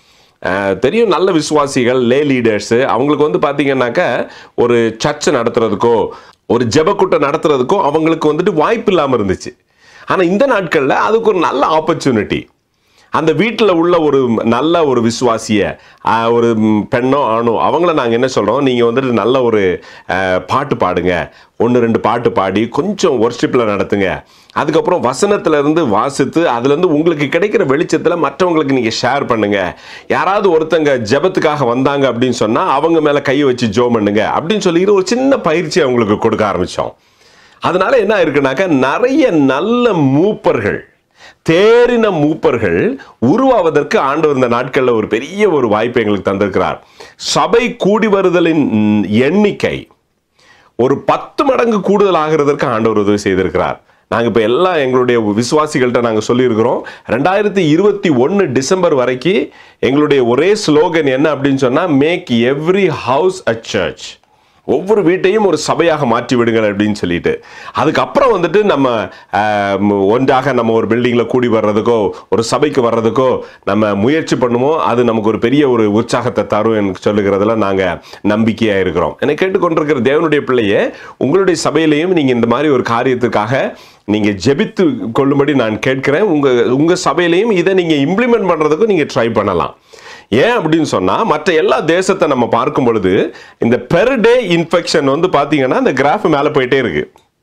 அஹ், தெரியும் நல்ல விசுவாசிகள் லே லீடர்ஸு அவங்களுக்கு வந்து பார்த்தீங்கன்னாக்க ஒரு சர்ச்சை நடத்துறதுக்கோ ஒரு ஜெபக்கூட்டம் நடத்துறதுக்கோ அவங்களுக்கு வந்துட்டு வாய்ப்பு இல்லாமல் இருந்துச்சு ஆனால் இந்த நாட்களில் அதுக்கு ஒரு நல்ல ஆப்பர்ச்சுனிட்டி அந்த வீட்டில் உள்ள ஒரு நல்ல ஒரு விசுவாசிய ஆஹ், ஒரு ம், பெண்ணோ ஆணோ அவங்கள நாங்கள் என்ன சொல்கிறோம் நீங்கள் வந்துட்டு நல்ல ஒரு ஆஹ், பாட்டு பாடுங்க ஒன்று ரெண்டு பாட்டு பாடி கொஞ்சம் ஒர்ஷிப்பில் நடத்துங்க அதுக்கப்புறம் வசனத்துல இருந்து வாசித்து அதுலேருந்து உங்களுக்கு கிடைக்கிற வெளிச்சத்தில் மற்றவங்களுக்கு நீங்கள் ஷேர் பண்ணுங்க யாராவது ஒருத்தங்க ஜெபத்துக்காக வந்தாங்க அப்படின்னு சொன்னால் அவங்க மேலே கை வச்சு ஜோ பண்ணுங்க அப்படின்னு சொல்லிட்டு ஒரு சின்ன பயிற்சி அவங்களுக்கு கொடுக்க ஆரம்பித்தோம் அதனால என்ன இருக்குனாக்கா நிறைய நல்ல மூப்பர்கள் தேறின மூப்பர்கள் உருவாவதற்கு ஆண்டவர் இந்த நாட்கள்ல ஒரு பெரிய ஒரு வாய்ப்பை எங்களுக்கு தந்திருக்கிறார் சபை கூடி வருதலின் ம், எண்ணிக்கை ஒரு பத்து மடங்கு கூடுதல் ஆகிறதற்கு ஆண்டவர் உதவி செய்திருக்கிறார் நாங்கள் இப்போ எல்லாம் எங்களுடைய விசுவாசிகள்கிட்ட நாங்கள் சொல்லியிருக்கிறோம் ரெண்டாயிரத்தி இருபத்தி ஒன்று டிசம்பர் வரைக்கும் எங்களுடைய ஒரே ஸ்லோகன் என்ன அப்படின்னு சொன்னால் make every house a church ஒவ்வொரு வீட்டையும் ஒரு சபையாக மாற்றி விடுங்கள் அப்படின்னு சொல்லிட்டு அதுக்கப்புறம் வந்துட்டு நம்ம ஆஹ், ஒன்றாக நம்ம ஒரு பில்டிங்கில் கூடி வர்றதுக்கோ ஒரு சபைக்கு வர்றதுக்கோ நம்ம முயற்சி பண்ணுவோம் அது நமக்கு ஒரு பெரிய ஒரு உற்சாகத்தை தரும் என்று சொல்லுகிறதுல நாங்கள் நம்பிக்கையாக இருக்கிறோம் என்னை கேட்டுக்கொண்டிருக்கிற தேவனுடைய பிள்ளையே உங்களுடைய சபையிலையும் நீங்கள் இந்த மாதிரி ஒரு காரியத்துக்காக நீங்கள் ஜெபித்து கொள்ளும்படி நான் கேட்கிறேன் உங்கள் உங்கள் சபையிலையும் இதை நீங்கள் இம்ப்ளிமெண்ட் பண்ணுறதுக்கும் நீங்கள் ட்ரை பண்ணலாம் ஏன் அப்படின்னு சொன்னா மற்ற எல்லா தேசத்தை நம்ம பார்க்கும் பொழுது இந்த பெர் டே இன்ஃபெக்ஷன் வந்து பாத்தீங்கன்னா இந்த கிராஃப் மேலே போயிட்டே இருக்கு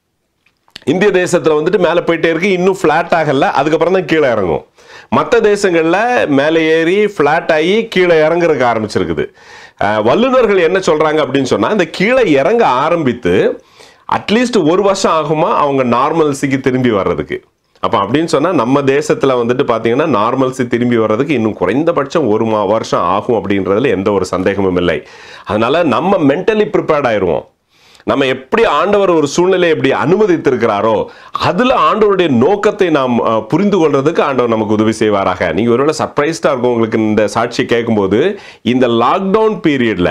இந்திய தேசத்துல வந்துட்டு மேலே போயிட்டே இருக்கு இன்னும் ஃபிளாட் ஆகல அதுக்கப்புறம் தான் கீழே இறங்கும் மற்ற தேசங்கள்ல மேலே ஏறி ஃபிளாட் ஆகி கீழே இறங்குறதுக்கு ஆரம்பிச்சிருக்குது அஹ், வல்லுநர்கள் என்ன சொல்றாங்க அப்படின்னு சொன்னா இந்த கீழே இறங்க ஆரம்பித்து அட்லீஸ்ட் ஒரு வருஷம் ஆகுமா அவங்க நார்மல்சிக்கு திரும்பி வர்றதுக்கு அப்போ அப்படின்னு சொன்னால் நம்ம தேசத்தில் வந்துட்டு பார்த்தீங்கன்னா நார்மல்சி திரும்பி வர்றதுக்கு இன்னும் குறைந்தபட்சம் ஒரு மா வருஷம் ஆகும் அப்படின்றதுல எந்த ஒரு சந்தேகமும் இல்லை அதனால நம்ம மென்டலி ப்ரிப்பேர்ட் ஆயிடுவோம் நம்ம எப்படி ஆண்டவர் ஒரு சூழ்நிலையை எப்படி அனுமதித்திருக்கிறாரோ அதுல ஆண்டவருடைய நோக்கத்தை நாம் அஹ், புரிந்து கொள்றதுக்கு ஆண்டவர் நமக்கு உதவி செய்வாராக நீங்க ஒருவேளை சர்ப்ரைஸ்டா இருக்கும் உங்களுக்கு இந்த சாட்சியை கேட்கும்போது இந்த லாக்டவுன் பீரியட்ல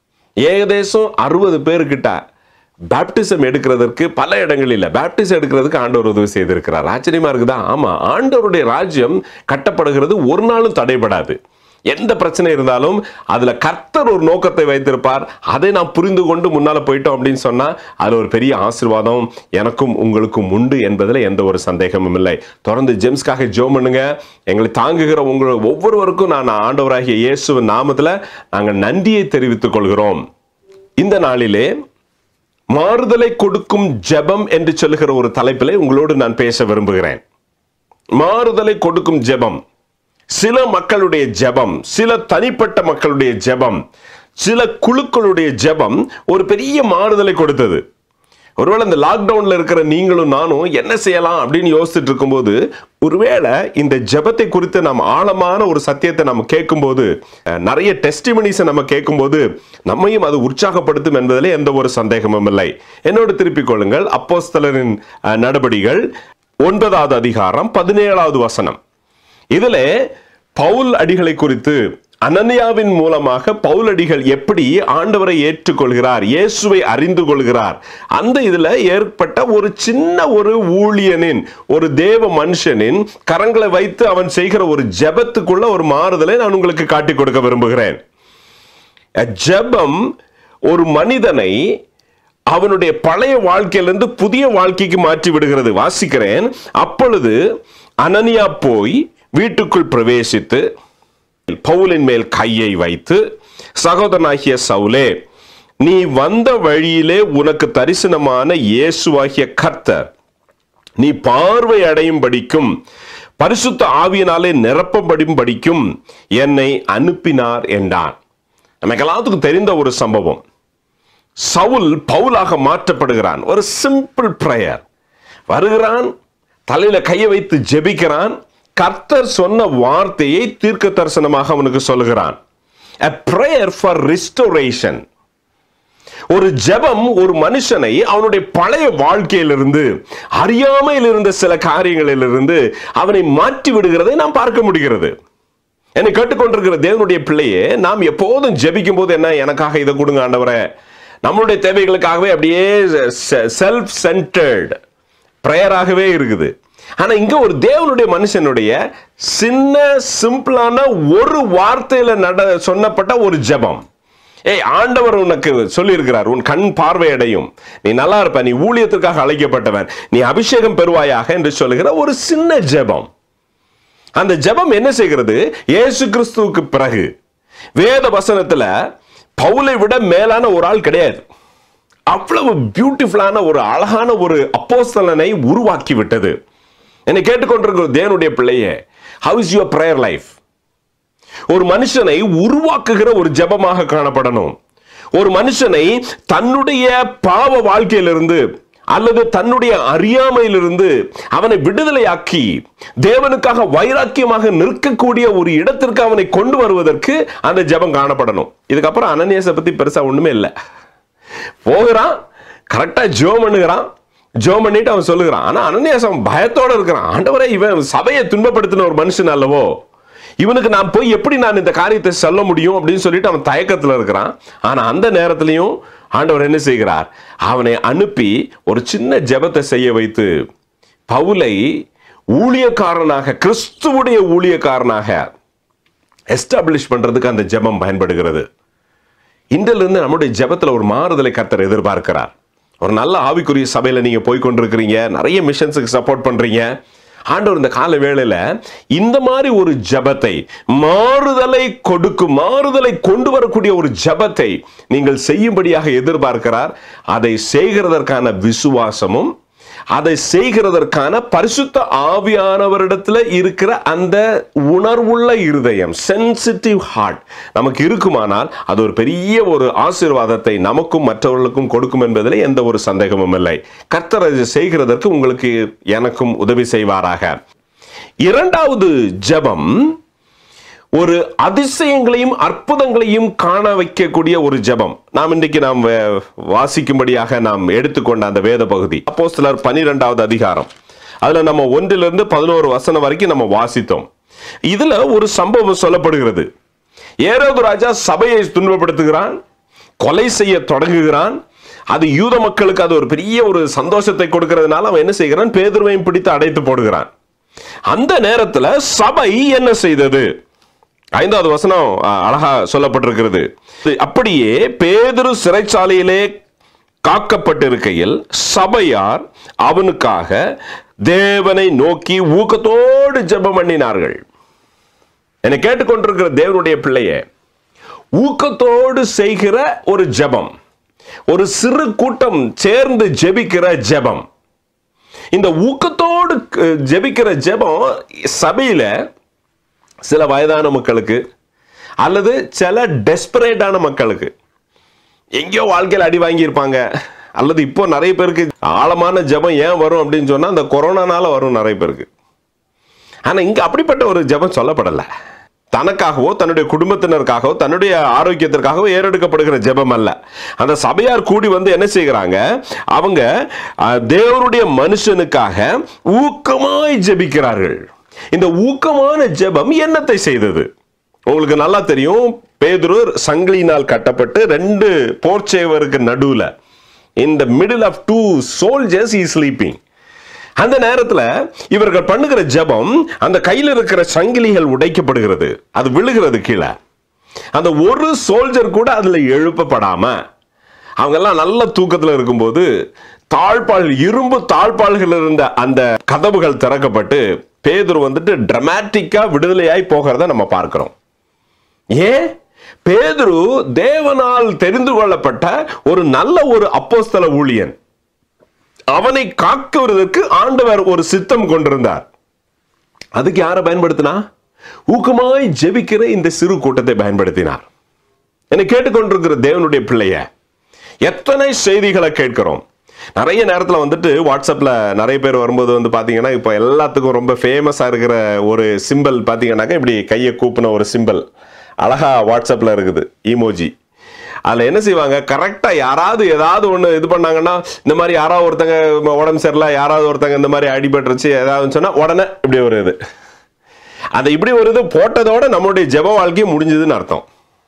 ஏகதேசம் அறுபது பேர்கிட்ட பேப்டிசம் எடுக்கிறதற்கு பல இடங்களில் பேப்டிசம் எடுக்கிறதுக்கு ஆண்டவர் உதவி செய்திருக்கிறார் ஆச்சரியமா இருக்குதா ஆமா ஆண்டவருடைய ராஜ்யம் கட்டப்படுகிறது ஒரு நாளும் தடைபடாது எந்த பிரச்சனை இருந்தாலும் அதுல கர்த்தர் ஒரு நோக்கத்தை வைத்திருப்பார் அதை நாம் புரிந்து கொண்டு முன்னால போயிட்டோம் அப்படின்னு சொன்னா அதுல ஒரு பெரிய ஆசீர்வாதம் எனக்கும் உங்களுக்கும் உண்டு என்பதில் எந்த ஒரு சந்தேகமும் இல்லை தொடர்ந்து ஜெம்ஸ்க்காக ஜோம் பண்ணுங்க எங்களை தாங்குகிற உங்கள் ஒவ்வொருவருக்கும் நான் ஆண்டவராகிய இயேசுவின் நாமத்துல நாங்கள் நன்றியை தெரிவித்துக் கொள்கிறோம் இந்த நாளிலே மாறுதலை கொடுக்கும் ஜெபம் என்று சொல்லுகிற ஒரு தலைப்பிலே உங்களோடு நான் பேச விரும்புகிறேன் மாறுதலை கொடுக்கும் ஜெபம் சில மக்களுடைய ஜெபம் சில தனிப்பட்ட மக்களுடைய ஜெபம் சில குழுக்களுடைய ஜெபம் ஒரு பெரிய மாறுதலை கொடுத்தது ஒருவேளை இந்த லாக்டவுன்ல இருக்கிற நீங்களும் நானும் என்ன செய்யலாம் அப்படின்னு யோசிச்சுட்டு இருக்கும்போது ஒருவேளை இந்த ஜெபத்தை குறித்து நாம் ஆழமான ஒரு சத்தியத்தை நம்ம கேட்கும்போது அஹ், நிறைய டெஸ்டிமனிஸை நம்ம கேட்கும்போது நம்மையும் அது உற்சாகப்படுத்தும் என்பதிலே எந்த ஒரு சந்தேகமும் இல்லை என்னோடு திருப்பிக் கொள்ளுங்கள் அப்போஸ்தலரின் அஹ், நடபடிகள் ஒன்பதாவது அதிகாரம் பதினேழாவது வசனம் இதிலே பவுல் அடிகளை குறித்து அனனியாவின் மூலமாக பவுல் அடிகள் எப்படி ஆண்டவரை ஏற்றுக்கொள்கிறார் இயேசுவை அறிந்து கொள்கிறார் அந்த இதுல ஏற்பட்ட ஒரு சின்ன ஒரு ஊழியனின் ஒரு தேவ மனுஷனின் கரங்களை வைத்து அவன் செய்கிற ஒரு ஜெபத்துக்குள்ள ஒரு மாறுதலை நான் உங்களுக்கு காட்டிக் கொடுக்க விரும்புகிறேன் ஜெபம் ஒரு மனிதனை அவனுடைய பழைய வாழ்க்கையிலிருந்து புதிய வாழ்க்கைக்கு மாற்றி விடுகிறது வாசிக்கிறேன் அப்பொழுது அனனியா போய் வீட்டுக்குள் பிரவேசித்து பவுலின் மேல் கையை வைத்து சகோதரனாகிய சவுலே நீ வந்த வழியிலே உனக்கு தரிசனமான இயேசுவாகிய கர்த்தர் நீ பார்வை அடையும் படிக்கும் பரிசுத்த ஆவியினாலே நிரப்பப்படும் படிக்கும் என்னை அனுப்பினார் என்றான் நமக்கு எல்லாத்துக்கும் தெரிந்த ஒரு சம்பவம் சவுல் பவுலாக மாற்றப்படுகிறான் ஒரு சிம்பிள் பிரேயர் வருகிறான் தலையில கையை வைத்து ஜெபிக்கிறான் கர்த்தர் சொன்ன வார்த்தையை தீர்க்க தரிசனமாக அவனுக்கு சொல்லுகிறான் a prayer for restoration ஒரு ஜெபம் ஒரு மனுஷனை அவனுடைய பழைய வாழ்க்கையிலிருந்து அறியாமையில் இருந்த சில காரியங்களிலிருந்து அவனை மாற்றி விடுகிறதை நாம் பார்க்க முடிகிறது என்னை கேட்டுக்கொண்டிருக்கிற தேவனுடைய பிள்ளையே நாம் எப்போதும் ஜெபிக்கும் போது என்ன எனக்காக இதை கொடுங்க ஆண்டவரே நம்மளுடைய தேவைகளுக்காகவே அப்படியே செல்ஃப் சென்டர்டு ப்ரேயராகவே இருக்குது ஆனா இங்க ஒரு தேவனுடைய மனுஷனுடைய சின்ன சிம்பிளான ஒரு வார்த்தையில நட சொன்னப்பட்ட ஒரு ஜெபம் ஏய் ஆண்டவர் உனக்கு சொல்லியிருக்கிறார் உன் கண் பார்வையடையும் நீ நல்லா இருப்ப நீ ஊழியத்திற்காக அழைக்கப்பட்டவன் நீ அபிஷேகம் பெறுவாயாக என்று சொல்லுகிற ஒரு சின்ன ஜெபம் அந்த ஜெபம் என்ன செய்கிறது இயேசு கிறிஸ்துவுக்கு பிறகு வேத வசனத்துல பவுலை விட மேலான ஒரு ஆள் கிடையாது அவ்வளவு பியூட்டிஃபுல்லான ஒரு அழகான ஒரு அப்போஸ்தலனை உருவாக்கி விட்டது என்னை கேட்டுக்கொண்டிருக்கிற தேவனுடைய பிள்ளையே how is your prayer life ஒரு மனுஷனை உருவாக்குகிற ஒரு ஜெபமாக காணப்படணும் ஒரு மனுஷனை தன்னுடைய பாவ வாழ்க்கையிலிருந்து அல்லது தன்னுடைய அறியாமையிலிருந்து அவனை விடுதலையாக்கி தேவனுக்காக வைராக்கியமாக நிற்கக்கூடிய ஒரு இடத்திற்கு அவனை கொண்டு வருவதற்கு அந்த ஜெபம் காணப்படணும் இதுக்கப்புறம் அனனியாசை பத்தி பெருசா ஒண்ணுமே இல்லை போகிறான் கரெக்டா ஜோம் பண்ணுகிறான் ஜோம் பண்ணிட்டு அவன் சொல்லுகிறான் ஆனா அனன்யாசம் பயத்தோட இருக்கிறான் ஆண்டவரே இவன் சபையை துன்பப்படுத்தின ஒரு மனுஷன் அல்லவோ இவனுக்கு நான் போய் எப்படி நான் இந்த காரியத்தை சொல்ல முடியும் அப்படின்னு சொல்லிட்டு அவன் தயக்கத்துல இருக்கிறான் ஆனா அந்த நேரத்திலையும் ஆண்டவர் என்ன செய்கிறார் அவனை அனுப்பி ஒரு சின்ன ஜெபத்தை செய்ய வைத்து பவுலை ஊழியக்காரனாக கிறிஸ்துவுடைய ஊழியக்காரனாக எஸ்டாப்ளிஷ் பண்றதுக்கு அந்த ஜெபம் பயன்படுகிறது இன்றிலிருந்து நம்முடைய ஜெபத்துல ஒரு மாறுதலை கர்த்தர் எதிர்பார்க்கிறார் ஒரு நல்ல ஆவிக்குரிய சபையில நீங்க போய் கொண்டிருக்கிறீங்க நிறைய மிஷன்ஸுக்கு சப்போர்ட் பண்றீங்க ஆண்டவர் இந்த கால வேளையில இந்த மாதிரி ஒரு ஜபத்தை மாறுதலை கொடுக்கும் மாறுதலை கொண்டு வரக்கூடிய ஒரு ஜபத்தை நீங்கள் செய்யும்படியாக எதிர்பார்க்கிறார் அதை செய்கிறதற்கான விசுவாசமும் அதை செய்கிறதற்கான பரிசுத்த ஆவியானவரிடத்துல இருக்கிற அந்த உணர்வுள்ள இருதயம் சென்சிட்டிவ் ஹார்ட் நமக்கு இருக்குமானால் அது ஒரு பெரிய ஒரு ஆசீர்வாதத்தை நமக்கும் மற்றவர்களுக்கும் கொடுக்கும் என்பதில் எந்த ஒரு சந்தேகமும் இல்லை கர்த்தர் அதை செய்கிறதற்கு உங்களுக்கு எனக்கும் உதவி செய்வாராக இரண்டாவது ஜெபம் ஒரு அதிசயங்களையும் அற்புதங்களையும் காண வைக்கக்கூடிய ஒரு ஜெபம் நாம் இன்றைக்கு நாம் வே- வாசிக்கும்படியாக நாம் எடுத்துக்கொண்ட அந்த வேத பகுதி அப்போ சிலர் பனிரெண்டாவது அதிகாரம் அதுல நம்ம ஒன்றிலிருந்து பதினோரு வசனம் வரைக்கும் நம்ம வாசித்தோம் இதுல ஒரு சம்பவம் சொல்லப்படுகிறது ஏரோது ராஜா சபையை துன்பப்படுத்துகிறான் கொலை செய்ய தொடங்குகிறான் அது யூத மக்களுக்கு அது ஒரு பெரிய ஒரு சந்தோஷத்தை கொடுக்கிறதுனால அவன் என்ன செய்கிறான் பேதுருவையும் பிடித்து அடைத்து போடுகிறான் அந்த நேரத்துல சபை என்ன செய்தது ஐந்தாவது வசனம் அ, அழகா சொல்லப்பட்டிருக்கிறது அப்படியே பேதுரு சிறைச்சாலையிலே காக்கப்பட்டிருக்கையில் சபையார் அவனுக்காக தேவனை நோக்கி ஊக்கத்தோடு ஜெபம் பண்ணினார்கள் என்னை கேட்டுக்கொண்டிருக்கிற தேவனுடைய பிள்ளையே ஊக்கத்தோடு செய்கிற ஒரு ஜெபம் ஒரு சிறு கூட்டம் சேர்ந்து ஜெபிக்கிற ஜெபம் இந்த ஊக்கத்தோடு அஹ், ஜெபிக்கிற ஜெபம் சபையில சில வயதான மக்களுக்கு அல்லது சில டெஸ்பரேட்டான மக்களுக்கு எங்கேயோ வாழ்க்கையில் அடி வாங்கியிருப்பாங்க அல்லது இப்போ நிறைய பேருக்கு ஆழமான ஜெபம் ஏன் வரும் அப்படின்னு சொன்னா அந்த கொரோனானால வரும் நிறைய பேருக்கு ஆனா இங்க அப்படிப்பட்ட ஒரு ஜெபம் சொல்லப்படல தனக்காகவோ தன்னுடைய குடும்பத்தினருக்காகவோ தன்னுடைய ஆரோக்கியத்திற்காகவோ ஏறெடுக்கப்படுகிற ஜெபம் அல்ல அந்த சபையார் கூடி வந்து என்ன செய்கிறாங்க அவங்க அஹ், தேவனுடைய மனுஷனுக்காக ஊக்கமாய் ஜெபிக்கிறார்கள் இந்த ஊக்கமான ஜெபம் என்னத்தை செய்தது உங்களுக்கு நல்லா தெரியும் பேதுரு சங்கிலினால் கட்டப்பட்டு ரெண்டு போர்ச்சேவருக்கு நடுவுல இந்த middle of two soldiers is sleeping அந்த நேரத்துல இவர்கள் பண்ணுகிற ஜெபம் அந்த கையில் இருக்கிற சங்கிலிகள் உடைக்கப்படுகிறது அது விழுகிறது கீழே அந்த ஒரு சோல்ஜர் கூட அதுல எழுப்பப்படாம அவங்க எல்லாம் நல்ல தூக்கத்துல இருக்கும்போது தாழ்பால் இரும்பு தாழ்பால்கள் இருந்த அந்த கதவுகள் திறக்கப்பட்டு பேதுரு வந்துட்டு டிராமாட்டிக்கா விடுதலையாய் போகிறத நம்ம பார்க்கிறோம் ஏன் பேதுரு தேவனால் தெரிந்து கொள்ளப்பட்ட ஒரு நல்ல ஒரு அப்போஸ்தல ஊழியன் அவனை காக்குவதற்கு ஆண்டவர் ஒரு சித்தம் கொண்டிருந்தார் அதுக்கு யாரை பயன்படுத்தினா ஊக்கமாய் ஜெபிக்கிற இந்த சிறு கூட்டத்தை பயன்படுத்தினார் என்னை கேட்டுக்கொண்டிருக்கிற தேவனுடைய பிள்ளைய எத்தனை செய்திகளை கேட்கிறோம் நிறைய நேரத்தில் வந்துட்டு வாட்ஸ்அப்பில் நிறைய பேர் வரும்போது வந்து பார்த்தீங்கன்னா இப்போ எல்லாத்துக்கும் ரொம்ப ஃபேமஸாக இருக்கிற ஒரு சிம்பிள் பார்த்தீங்கன்னாக்கா இப்படி கையை கூப்பின ஒரு சிம்பிள் அழகா வாட்ஸ்அப்பில் இருக்குது ஈமோஜி அதில் என்ன செய்வாங்க கரெக்டாக யாராவது ஏதாவது ஒன்று இது பண்ணாங்கன்னா இந்த மாதிரி யாராவது ஒருத்தங்க உடம்பு சரியில்லை யாராவது ஒருத்தங்க இந்த மாதிரி அடிபட்டுருச்சு ஏதாவது சொன்னால் உடனே இப்படி ஒரு இது அந்த இப்படி ஒரு இது போட்டதோட நம்மளுடைய ஜெப வாழ்க்கையும் முடிஞ்சதுன்னு அர்த்தம்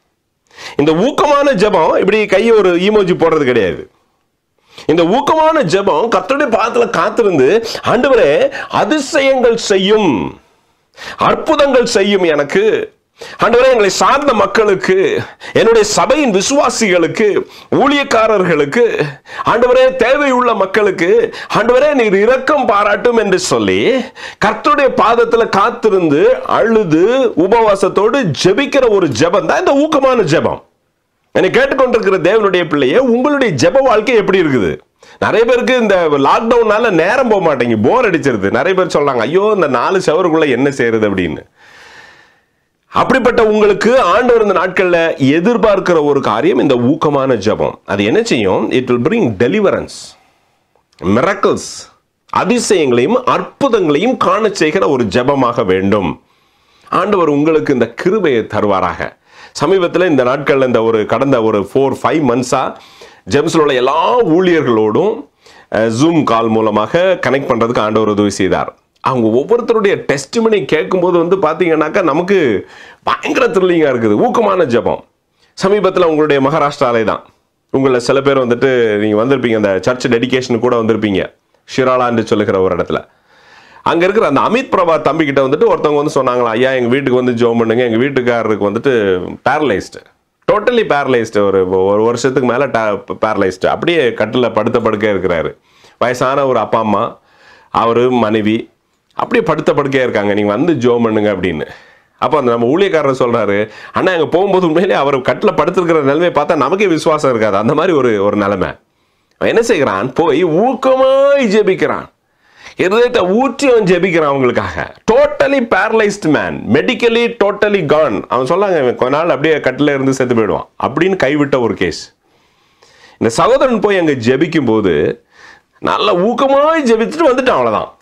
இந்த ஊக்கமான ஜெபம் இப்படி கையை ஒரு ஈமோஜி போடுறது கிடையாது இந்த ஊக்கமான ஜெபம் கர்த்தருடைய பாதத்துல காத்திருந்து ஆண்டவரே அதிசயங்கள் செய்யும் அற்புதங்கள் செய்யும் எனக்கு ஆண்டவரே எங்களை சார்ந்த மக்களுக்கு என்னுடைய சபையின் விசுவாசிகளுக்கு ஊழியக்காரர்களுக்கு ஆண்டவரே தேவையுள்ள மக்களுக்கு ஆண்டவரே நீர் இரக்கம் பாராட்டும் என்று சொல்லி கர்த்தருடைய பாதத்துல காத்திருந்து அழுது உபவாசத்தோடு ஜெபிக்கிற ஒரு ஜெபம் தான் இந்த ஊக்கமான ஜெபம் என்னை கேட்டுக்கொண்டிருக்கிற தேவனுடைய பிள்ளையே உங்களுடைய ஜெப வாழ்க்கை எப்படி இருக்குது நிறைய பேருக்கு இந்த லாக்டவுனால நேரம் போக மாட்டேங்க போர் அடிச்சிருது நிறைய பேர் சொல்றாங்க ஐயோ இந்த நாலு செவருக்குள்ள என்ன செய்யறது அப்படின்னு அப்படிப்பட்ட உங்களுக்கு ஆண்டவர் இந்த நாட்கள்ல எதிர்பார்க்கிற ஒரு காரியம் இந்த ஊக்கமான ஜெபம் அது என்ன செய்யும் it will bring deliverance miracles அதிசயங்களையும் அற்புதங்களையும் காண செய்கிற ஒரு ஜெபமாக வேண்டும் ஆண்டவர் உங்களுக்கு இந்த கிருபையை தருவாராக சமீபத்தில் இந்த நாட்களில் இந்த ஒரு கடந்த ஒரு ஃபோர் ஃபைவ் மந்த்ஸாக ஜெம்ஸில் உள்ள எல்லா ஊழியர்களோடும் ஜூம் கால் மூலமாக கனெக்ட் பண்ணுறதுக்கு ஆண்டவர் உதவி செய்தார் அவங்க ஒவ்வொருத்தருடைய டெஸ்ட்மனி கேட்கும்போது வந்து பார்த்தீங்கன்னாக்கா நமக்கு பயங்கர த்ரில்லிங்காக இருக்குது ஊக்கமான ஜெபம் சமீபத்தில் உங்களுடைய மகாராஷ்டிராலே தான் உங்களில் சில பேர் வந்துட்டு நீங்கள் வந்திருப்பீங்க அந்த சர்ச் டெடிகேஷனுக்கு கூட வந்திருப்பீங்க ஷிராலான்னு சொல்லுகிற ஒரு இடத்துல அங்கே இருக்கிற அந்த அமித் பிரபா தம்பி கிட்ட வந்துட்டு ஒருத்தவங்க வந்து சொன்னாங்களா ஐயா எங்கள் வீட்டுக்கு வந்து ஜோம் பண்ணுங்க எங்கள் வீட்டுக்காரருக்கு வந்துட்டு பேரலைஸ்டு டோட்டலி பேரலைஸ்டு ஒரு ஒரு வருஷத்துக்கு மேலே பேரலைஸ்டு அப்படியே கட்டில் படுத்த படுக்கையாக இருக்கிறாரு வயசான ஒரு அப்பா அம்மா அவர் மனைவி அப்படியே படுத்த படுக்கையாக இருக்காங்க நீங்கள் வந்து ஜோம் பண்ணுங்க அப்படின்னு அப்போ அந்த நம்ம ஊழியக்காரர் சொல்கிறாரு அண்ணா அங்கே போகும்போது உண்மையிலே அவர் கட்டில் படுத்திருக்கிற நிலைமையை பார்த்தா நமக்கே விசுவாசம் இருக்காது அந்த மாதிரி ஒரு ஒரு நிலைமை அவன் என்ன செய்கிறான் போய் ஊக்கமாய் ஜெபிக்கிறான் இருதயத்தை ஊற்றி அவன் ஜெபிக்கிறான் அவங்களுக்காக totally paralysed man medically totally gone அவன் சொல்லாங்க இவன் கொஞ்ச நாள் அப்படியே கட்டில இருந்து செத்து போயிடுவான் அப்படின்னு கைவிட்ட ஒரு கேஸ் இந்த சகோதரன் போய் அங்கே ஜெபிக்கும் போது நல்ல ஊக்கமாய் ஜெபிச்சுட்டு வந்துட்டான் அவ்வளோதான்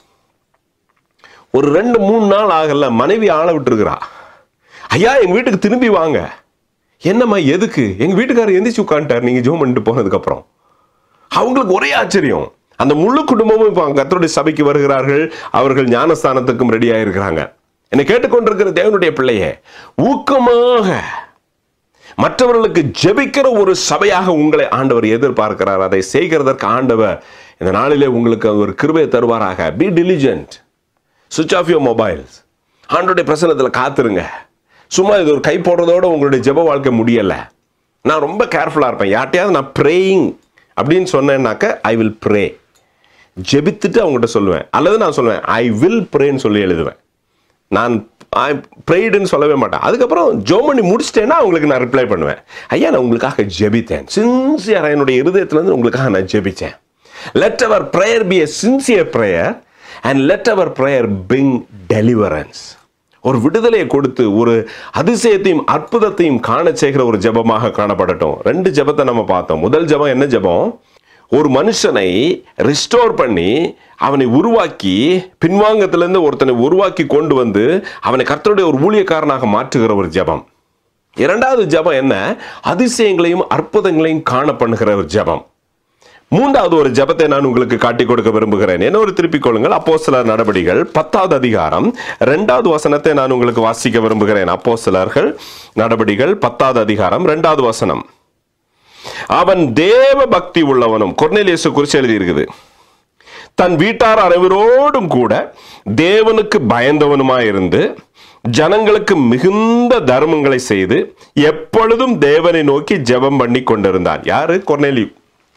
ஒரு ரெண்டு மூணு நாள் ஆகல மனைவி ஆள விட்டுருக்கிறா ஐயா எங்க வீட்டுக்கு திரும்பி வாங்க என்னம்மா எதுக்கு எங்க வீட்டுக்காரர் எந்திரிச்சு உட்காந்துட்டார் நீங்க ஜோம் பண்ணிட்டு போனதுக்கு அப்புறம் அவங்களுக்கு ஒரே ஆச்சரியம் அந்த முழு குடும்பமும் இப்போ கர்த்தருடைய சபைக்கு வருகிறார்கள் அவர்கள் ஞானஸ்தானத்துக்கும் ரெடி ஆயிருக்கிறாங்க என்னை கேட்டுக்கொண்டிருக்கிற தேவனுடைய பிள்ளையே ஊக்கமாக மற்றவர்களுக்கு ஜெபிக்கிற ஒரு சபையாக உங்களை ஆண்டவர் எதிர்பார்க்கிறார் அதை செய்கிறதற்கு ஆண்டவர் இந்த நாளிலே உங்களுக்கு ஒரு கிருபையை தருவாராக be diligent switch off your mobiles ஆண்டோடைய பிரசனத்தில் காத்துருங்க சும்மா இது ஒரு கை போடுறதோட உங்களுடைய ஜெப வாழ்க்கை முடியலை நான் ரொம்ப கேர்ஃபுல்லாக இருப்பேன் யார்ட்டையாவது நான் ப்ரேயிங் அப்படின்னு சொன்னேன்னாக்க ஐ வில் ப்ரே ஜெபித்துட்டு அவங்ககிட்ட சொல்லுவேன் அல்லது நான் சொல்லுவேன் ஐ வில் ப்ரேன்னு சொல்லி எழுதுவேன் நான் ஐ ப்ரேடுன்னு சொல்லவே மாட்டேன் அதுக்கப்புறம் ஜோ பண்ணி முடிச்சிட்டேன்னா அவங்களுக்கு நான் ரிப்ளை பண்ணுவேன் ஐயா நான் உங்களுக்காக ஜெபித்தேன் சின்சியராக என்னுடைய இருதயத்துலேருந்து உங்களுக்காக நான் ஜெபித்தேன் let our prayer be a sincere prayer and let our prayer bring deliverance ஒரு விடுதலையை கொடுத்து ஒரு அதிசயத்தையும் அற்புதத்தையும் காண செய்கிற ஒரு ஜெபமாக காணப்படட்டும் ரெண்டு ஜெபத்தை நம்ம பார்த்தோம் முதல் ஜெபம் என்ன ஜெபம் ஒரு மனுஷனை ரிஸ்டோர் பண்ணி அவனை உருவாக்கி பின்வாங்கத்திலிருந்து ஒருத்தனை உருவாக்கி கொண்டு வந்து அவனை கர்த்தருடைய ஒரு ஊழியக்காரனாக மாற்றுகிற ஒரு ஜெபம் இரண்டாவது ஜெபம் என்ன அதிசயங்களையும் அற்புதங்களையும் காண பண்ணுகிற ஒரு ஜெபம் மூன்றாவது ஒரு ஜெபத்தை நான் உங்களுக்கு காட்டிக் கொடுக்க விரும்புகிறேன் என்ன ஒரு திருப்பிக் கொள்ளுங்கள் அப்போ சிலர் நடவடிகள் பத்தாவது அதிகாரம் ரெண்டாவது வசனத்தை நான் உங்களுக்கு வாசிக்க விரும்புகிறேன் அப்போ சிலர்கள் நடவடிகள் பத்தாவது அதிகாரம் ரெண்டாவது வசனம் அவன் தேவ பக்தி உள்ளவனும் கொர்னேலியசு குறித்து எழுதியிருக்குது தன் வீட்டார் அனைவரோடும் கூட தேவனுக்கு பயந்தவனுமாயிருந்து ஜனங்களுக்கு மிகுந்த தர்மங்களை செய்து எப்பொழுதும் தேவனை நோக்கி ஜெபம் பண்ணி கொண்டிருந்தான் யாரு கொர்னேலியு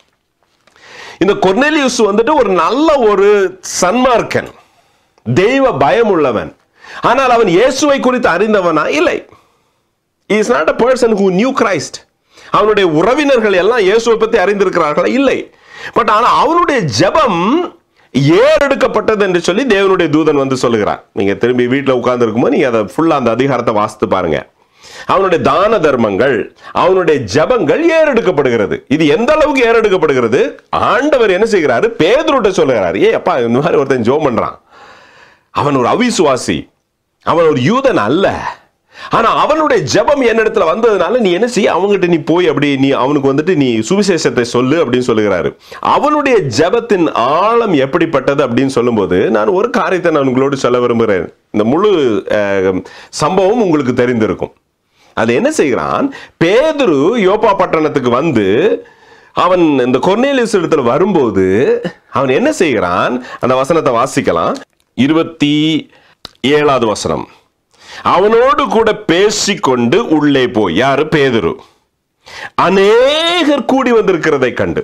இந்த கொர்னேலியுஸ் வந்துட்டு ஒரு நல்ல ஒரு சன்மார்க்கன் தெய்வ பயம் உள்ளவன் ஆனால் அவன் இயேசுவை குறித்து அறிந்தவனா இல்லை is not a person who knew Christ அவனுடைய உறவினர்கள் எல்லாம் இயேசுவை பற்றி அறிந்திருக்கிறார்களா இல்லை பட் ஆனால் அவனுடைய ஜெபம் ஏறெடுக்கப்பட்டது என்று சொல்லி தேவனுடைய தூதன் வந்து சொல்லுகிறார் நீங்க திரும்பி வீட்டில் உட்கார்ந்து இருக்கும்போது நீங்க அதை ஃபுல்லா அந்த அதிகாரத்தை வாசித்து பாருங்க அவனுடைய தான தர்மங்கள் அவனுடைய ஜபங்கள் ஏறெடுக்கப்படுகிறது இது எந்த அளவுக்கு ஏறெடுக்கப்படுகிறது ஆண்டவர் என்ன செய்கிறாரு பேதுருட்ட சொல்லுகிறார் ஏ அப்பா இந்த மாதிரி ஒருத்தன் ஜோம் பண்றான் அவன் ஒரு அவிசுவாசி அவன் ஒரு யூதன் அல்ல ஆனா அவனுடைய ஜெபம் என்னிடத்துல வந்ததுனால நீ என்ன செய்ய அவங்ககிட்ட நீ போய் அப்படி நீ அவனுக்கு வந்துட்டு நீ சுவிசேஷத்தை சொல்லு அப்படின்னு சொல்லுகிறாரு அவனுடைய ஜெபத்தின் ஆழம் எப்படிப்பட்டது அப்படின்னு சொல்லும்போது நான் ஒரு காரியத்தை நான் உங்களோடு சொல்ல விரும்புகிறேன் இந்த முழு அஹ், சம்பவம் உங்களுக்கு தெரிந்திருக்கும் அது என்ன செய்கிறான் பேதுரு யோப்பா பட்டணத்துக்கு வந்து அவன் இந்த கொர்னேலியஸ் இடத்துல வரும்போது அவன் என்ன செய்கிறான் அந்த வசனத்தை வாசிக்கலாம் இருபத்தி ஏழாவது வசனம் அவனோடு கூட பேசிக்கொண்டு உள்ளே போய் யாரு பேதுரு அநேகர் கூடி வந்திருக்கிறதை கண்டு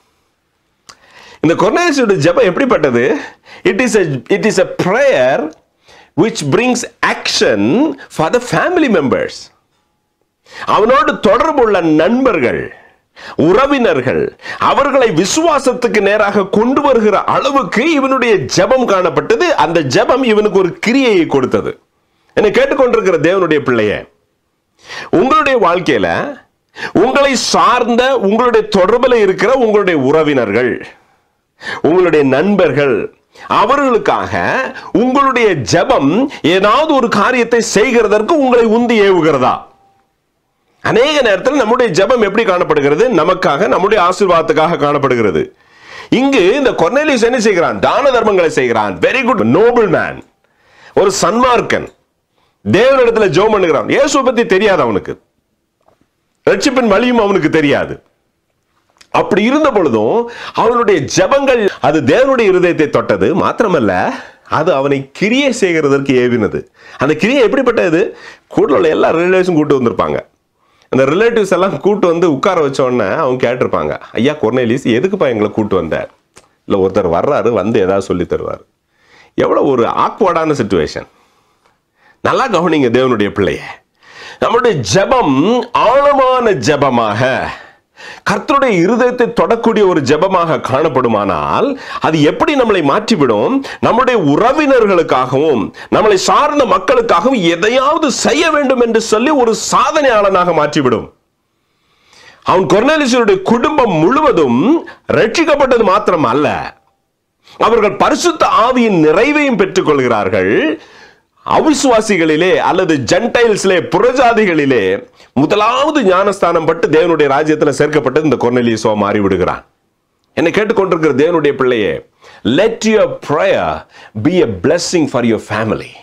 இந்த கொர்னேலியஸோட ஜெபம் எப்படிப்பட்டது it is it is a prayer which brings action for the family members அவனோடு தொடர்புள்ள நண்பர்கள் உறவினர்கள் அவர்களை விசுவாசத்துக்கு நேராக கொண்டு வருகிற அளவுக்கு இவனுடைய ஜெபம் காணப்பட்டது அந்த ஜெபம் இவனுக்கு ஒரு கிரியையை கொடுத்தது என்னை கேட்டுக்கொண்டிருக்கிற தேவனுடைய பிள்ளையே உங்களுடைய வாழ்க்கையில உங்களை சார்ந்த உங்களுடைய தொடர்பில் இருக்கிற உங்களுடைய உறவினர்கள் உங்களுடைய நண்பர்கள் அவர்களுக்காக உங்களுடைய ஜெபம் ஏதாவது ஒரு காரியத்தை செய்கிறதற்கு உங்களை உந்தி ஏவுகிறதா அநேக நேரத்தில் நம்முடைய ஜெபம் எப்படி காணப்படுகிறது நமக்காக நம்முடைய ஆசீர்வாதத்துக்காக காணப்படுகிறது இங்கு இந்த கொர்னேலியஸ் என்ன செய்கிறான் தான தர்மங்களை செய்கிறான் வெரி குட் நோபல் மேன் ஒரு சன்மார்க்கன் தேவனிடத்துல ஜோம் பண்ணுகிறான் இயேசுவை பத்தி தெரியாது அவனுக்கு ரட்சிப்பின் வழியும் அவனுக்கு தெரியாது அப்படி இருந்த பொழுதும் அவனுடைய ஜெபங்கள் அது தேவனுடைய இருதயத்தை தொட்டது மாத்திரமல்ல அது அவனை கிரியை செய்கிறதற்கு ஏவினது அந்த கிரியை எப்படிப்பட்டது கூட உள்ள எல்லா ரிலேட்டிவ்ஸும் கூட்டு வந்திருப்பாங்க அந்த ரிலேட்டிவ்ஸ் எல்லாம் கூட்டு வந்து உட்கார வச்ச உடனே அவங்க கேட்டிருப்பாங்க ஐயா கொர்னேலிஸ் எதுக்குப்பா எங்களை கூட்டு வந்தார் இல்லை ஒருத்தர் வர்றாரு வந்து ஏதாவது சொல்லி தருவார் எவ்வளோ ஒரு ஆக்வர்டான சுச்சுவேஷன் நல்லா கவனிங்க தேவனுடைய பிள்ளைய நம்முடைய ஜெபம் ஆழமான ஜெபமாக கர்த்தருடைய இருதயத்தை தொடக்கூடிய ஒரு ஜெபமாக காணப்படுமானால் அது எப்படி நம்மளை மாற்றிவிடும் நம்முடைய உறவினர்களுக்காகவும் நம்மளை சார்ந்த மக்களுக்காகவும் எதையாவது செய்ய வேண்டும் என்று சொல்லி ஒரு சாதனையாளனாக மாற்றிவிடும் அவன் கொர்னேலிசனுடைய குடும்பம் முழுவதும் ரட்சிக்கப்பட்டது மாத்திரம் அல்ல அவர்கள் பரிசுத்த ஆவியின் நிறைவையும் பெற்றுக் கொள்கிறார்கள் அவிசுவாசிகளிலே அல்லது ஜென்டைல்ஸ்லே புறஜாதிகளிலே முதலாவது ஞானஸ்தானம் பட்டு தேவனுடைய ராஜ்யத்தில் சேர்க்கப்பட்டு இந்த கொர்னலியசோ மாறி விடுகிறான் என்னை கேட்டுக்கொண்டிருக்கிற தேவனுடைய பிள்ளையே let your prayer be a blessing for your family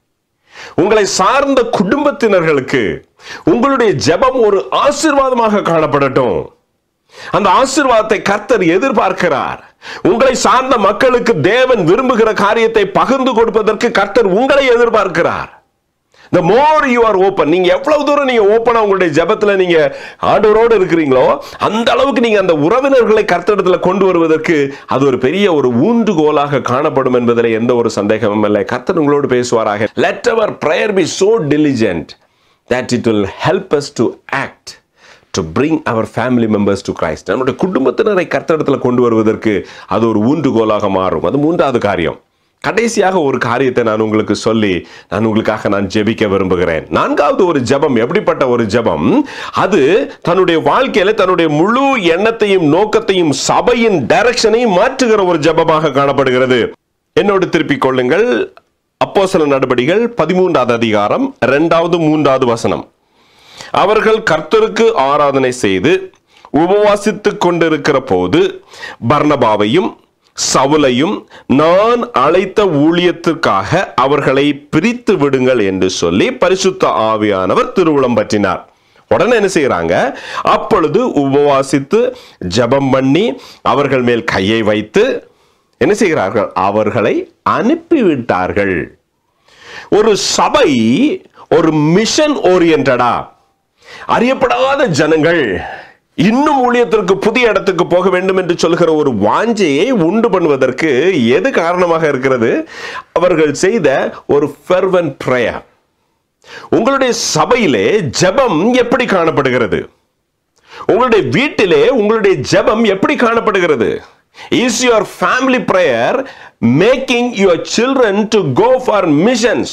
உங்களை சார்ந்த குடும்பத்தினர்களுக்கு உங்களுடைய ஜெபம் ஒரு ஆசீர்வாதமாக காணப்படட்டும் அந்த ஆசீர்வாதத்தை கர்த்தர் எதிர்பார்க்கிறார் உங்களை சார்ந்த மக்களுக்கு தேவன் விரும்புகிற காரியத்தை பகிர்ந்து கொடுப்பதற்கு கர்த்தர் உங்களை எதிர்பார்க்கிறார் the more you are open நீங்க எவ்வளவு தூரம் நீங்க ஓப்பனா உங்களுடைய ஜெபத்துல நீங்க ஆண்டவரோடு இருக்கிறீங்களோ அந்த அளவுக்கு நீங்க அந்த உறவினர்களை கர்த்தரிடத்துல கொண்டு வருவதற்கு அது ஒரு பெரிய ஒரு ஊன்றுகோலாக காணப்படும் என்பதில் எந்த ஒரு சந்தேகமும் இல்லை கர்த்தர் உங்களோடு பேசுவாராக let our prayer be so diligent that it will help us to act to bring our family members to Christ நம்முடைய குடும்பத்தினரை கர்த்தரிடத்தில் கொண்டு வருவதற்கு அது ஒரு ஊன்றுகோலாக மாறும் அது மூன்றாவது காரியம் கடைசியாக ஒரு காரியத்தை நான் உங்களுக்கு சொல்லி நான் உங்களுக்காக நான் ஜெபிக்க விரும்புகிறேன் நான்காவது ஒரு ஜெபம் எப்படிப்பட்ட ஒரு ஜெபம் அது தன்னுடைய வாழ்க்கையில தன்னுடைய முழு எண்ணத்தையும் நோக்கத்தையும் சபையின் டைரக்ஷனையும் மாற்றுகிற ஒரு ஜெபமாக காணப்படுகிறது என்னோடு திருப்பிக் கொள்ளுங்கள் அப்போஸ்தல நடபடிகள் பதிமூன்றாவது அதிகாரம் இரண்டாவது மூன்றாவது வசனம் அவர்கள் கர்த்தருக்கு ஆராதனை செய்து உபவாசித்துக் கொண்டிருக்கிற போது பர்னபாவையும் சவுலையும் நான் அழைத்த ஊழியத்திற்காக அவர்களை பிரித்து விடுங்கள் என்று சொல்லி பரிசுத்த ஆவியானவர் திருவுளம் பற்றினார் உடனே என்ன செய்யறாங்க அப்பொழுது உபவாசித்து ஜெபம் பண்ணி அவர்கள் மேல் கையை வைத்து என்ன செய்கிறார்கள் அவர்களை அனுப்பிவிட்டார்கள் ஒரு சபை ஒரு மிஷன் ஓரியன்டா அறியப்படாத ஜனங்கள் இன்னும் ஊழியத்திற்கு புதிய இடத்துக்கு போக வேண்டும் என்று சொல்கிற ஒரு வாஞ்சையை உண்டு பண்ணுவதற்கு எது காரணமாக இருக்கிறது அவர்கள் செய்த ஒரு ஃபெர்வன் பிரேயர் உங்களுடைய சபையிலே ஜெபம் எப்படி காணப்படுகிறது உங்களுடைய வீட்டிலே உங்களுடைய ஜெபம் எப்படி காணப்படுகிறது is your family prayer making your children to go for missions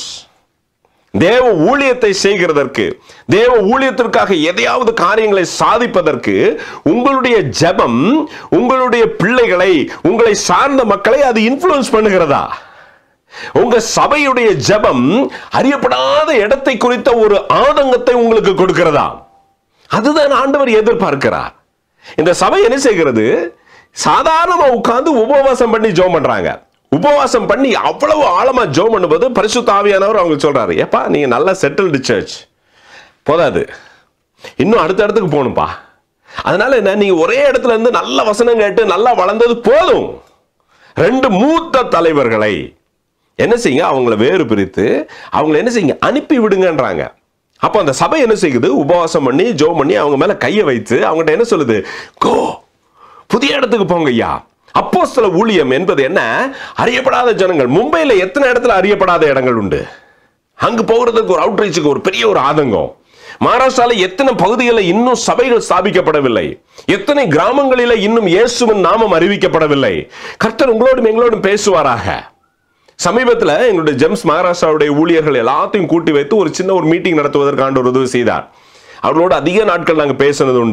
தேவ ஊழியத்தை செய்கிறதற்கு தேவ ஊழியத்திற்காக எதையாவது காரியங்களை சாதிப்பதற்கு உங்களுடைய ஜெபம் உங்களுடைய பிள்ளைகளை உங்களை சார்ந்த மக்களை அது இன்ஃப்ளூயன்ஸ் பண்ணுகிறதா உங்க சபையுடைய ஜெபம் அறியப்படாத இடத்தை குறித்த ஒரு ஆதங்கத்தை உங்களுக்கு கொடுக்கிறதா அதுதான் ஆண்டவர் எதிர்பார்க்கிறார் இந்த சபை என்ன செய்கிறது சாதாரணமா உட்கார்ந்து உபவாசம் பண்ணி ஜோம் பண்றாங்க உபவாசம் பண்ணி அவ்வளவு ஆழமா ஜோம் பண்ணும்போது பரிசுத்த ஆவியானவர் அவங்க சொல்றாரு ஏப்பா நீங்க நல்லா செட்டில்டு சர்ச் போதாது இன்னும் அடுத்த இடத்துக்கு போகணும்ப்பா அதனால என்ன நீங்க ஒரே இடத்துல இருந்து நல்ல வசனம் கேட்டு நல்லா வளர்ந்தது போதும் ரெண்டு மூத்த தலைவர்களை என்ன செய்யுங்க அவங்கள வேறு பிரித்து அவங்கள என்ன செய்யுங்க அனுப்பி விடுங்கன்றாங்க அப்போ அந்த சபை என்ன செய்யுது உபவாசம் பண்ணி ஜோ பண்ணி அவங்க மேல கையை வைத்து அவங்ககிட்ட என்ன சொல்லுது கோ புதிய இடத்துக்கு போங்க ஐயா அப்போஸ்தல ஊழியம் என்பது என்ன அறியப்படாத ஜனங்கள் மும்பையில் எத்தனை இடத்துல அறியப்படாத இடங்கள் உண்டு அங்கு போகிறதுக்கு ஒரு அவுட்ரீச்சுக்கு ஒரு பெரிய ஒரு ஆதங்கம் மகாராஷ்டிரால எத்தனை பகுதிகளில் இன்னும் சபைகள் ஸ்தாபிக்கப்படவில்லை எத்தனை கிராமங்களில் இன்னும் இயேசுவின் நாமம் அறிவிக்கப்படவில்லை கர்த்தர் உங்களோடும் எங்களோடும் பேசுவாராக சமீபத்தில் எங்களுடைய ஜெம்ஸ் மகாராஷ்டிராவுடைய ஊழியர்கள் எல்லாத்தையும் கூட்டி வைத்து ஒரு சின்ன ஒரு மீட்டிங் நடத்துவதற்கு ஆண்டு ஒரு உதவி செய்தார் அவர்களோடு அதிக நாட்கள் நாங்கள் பேசினது உண்டு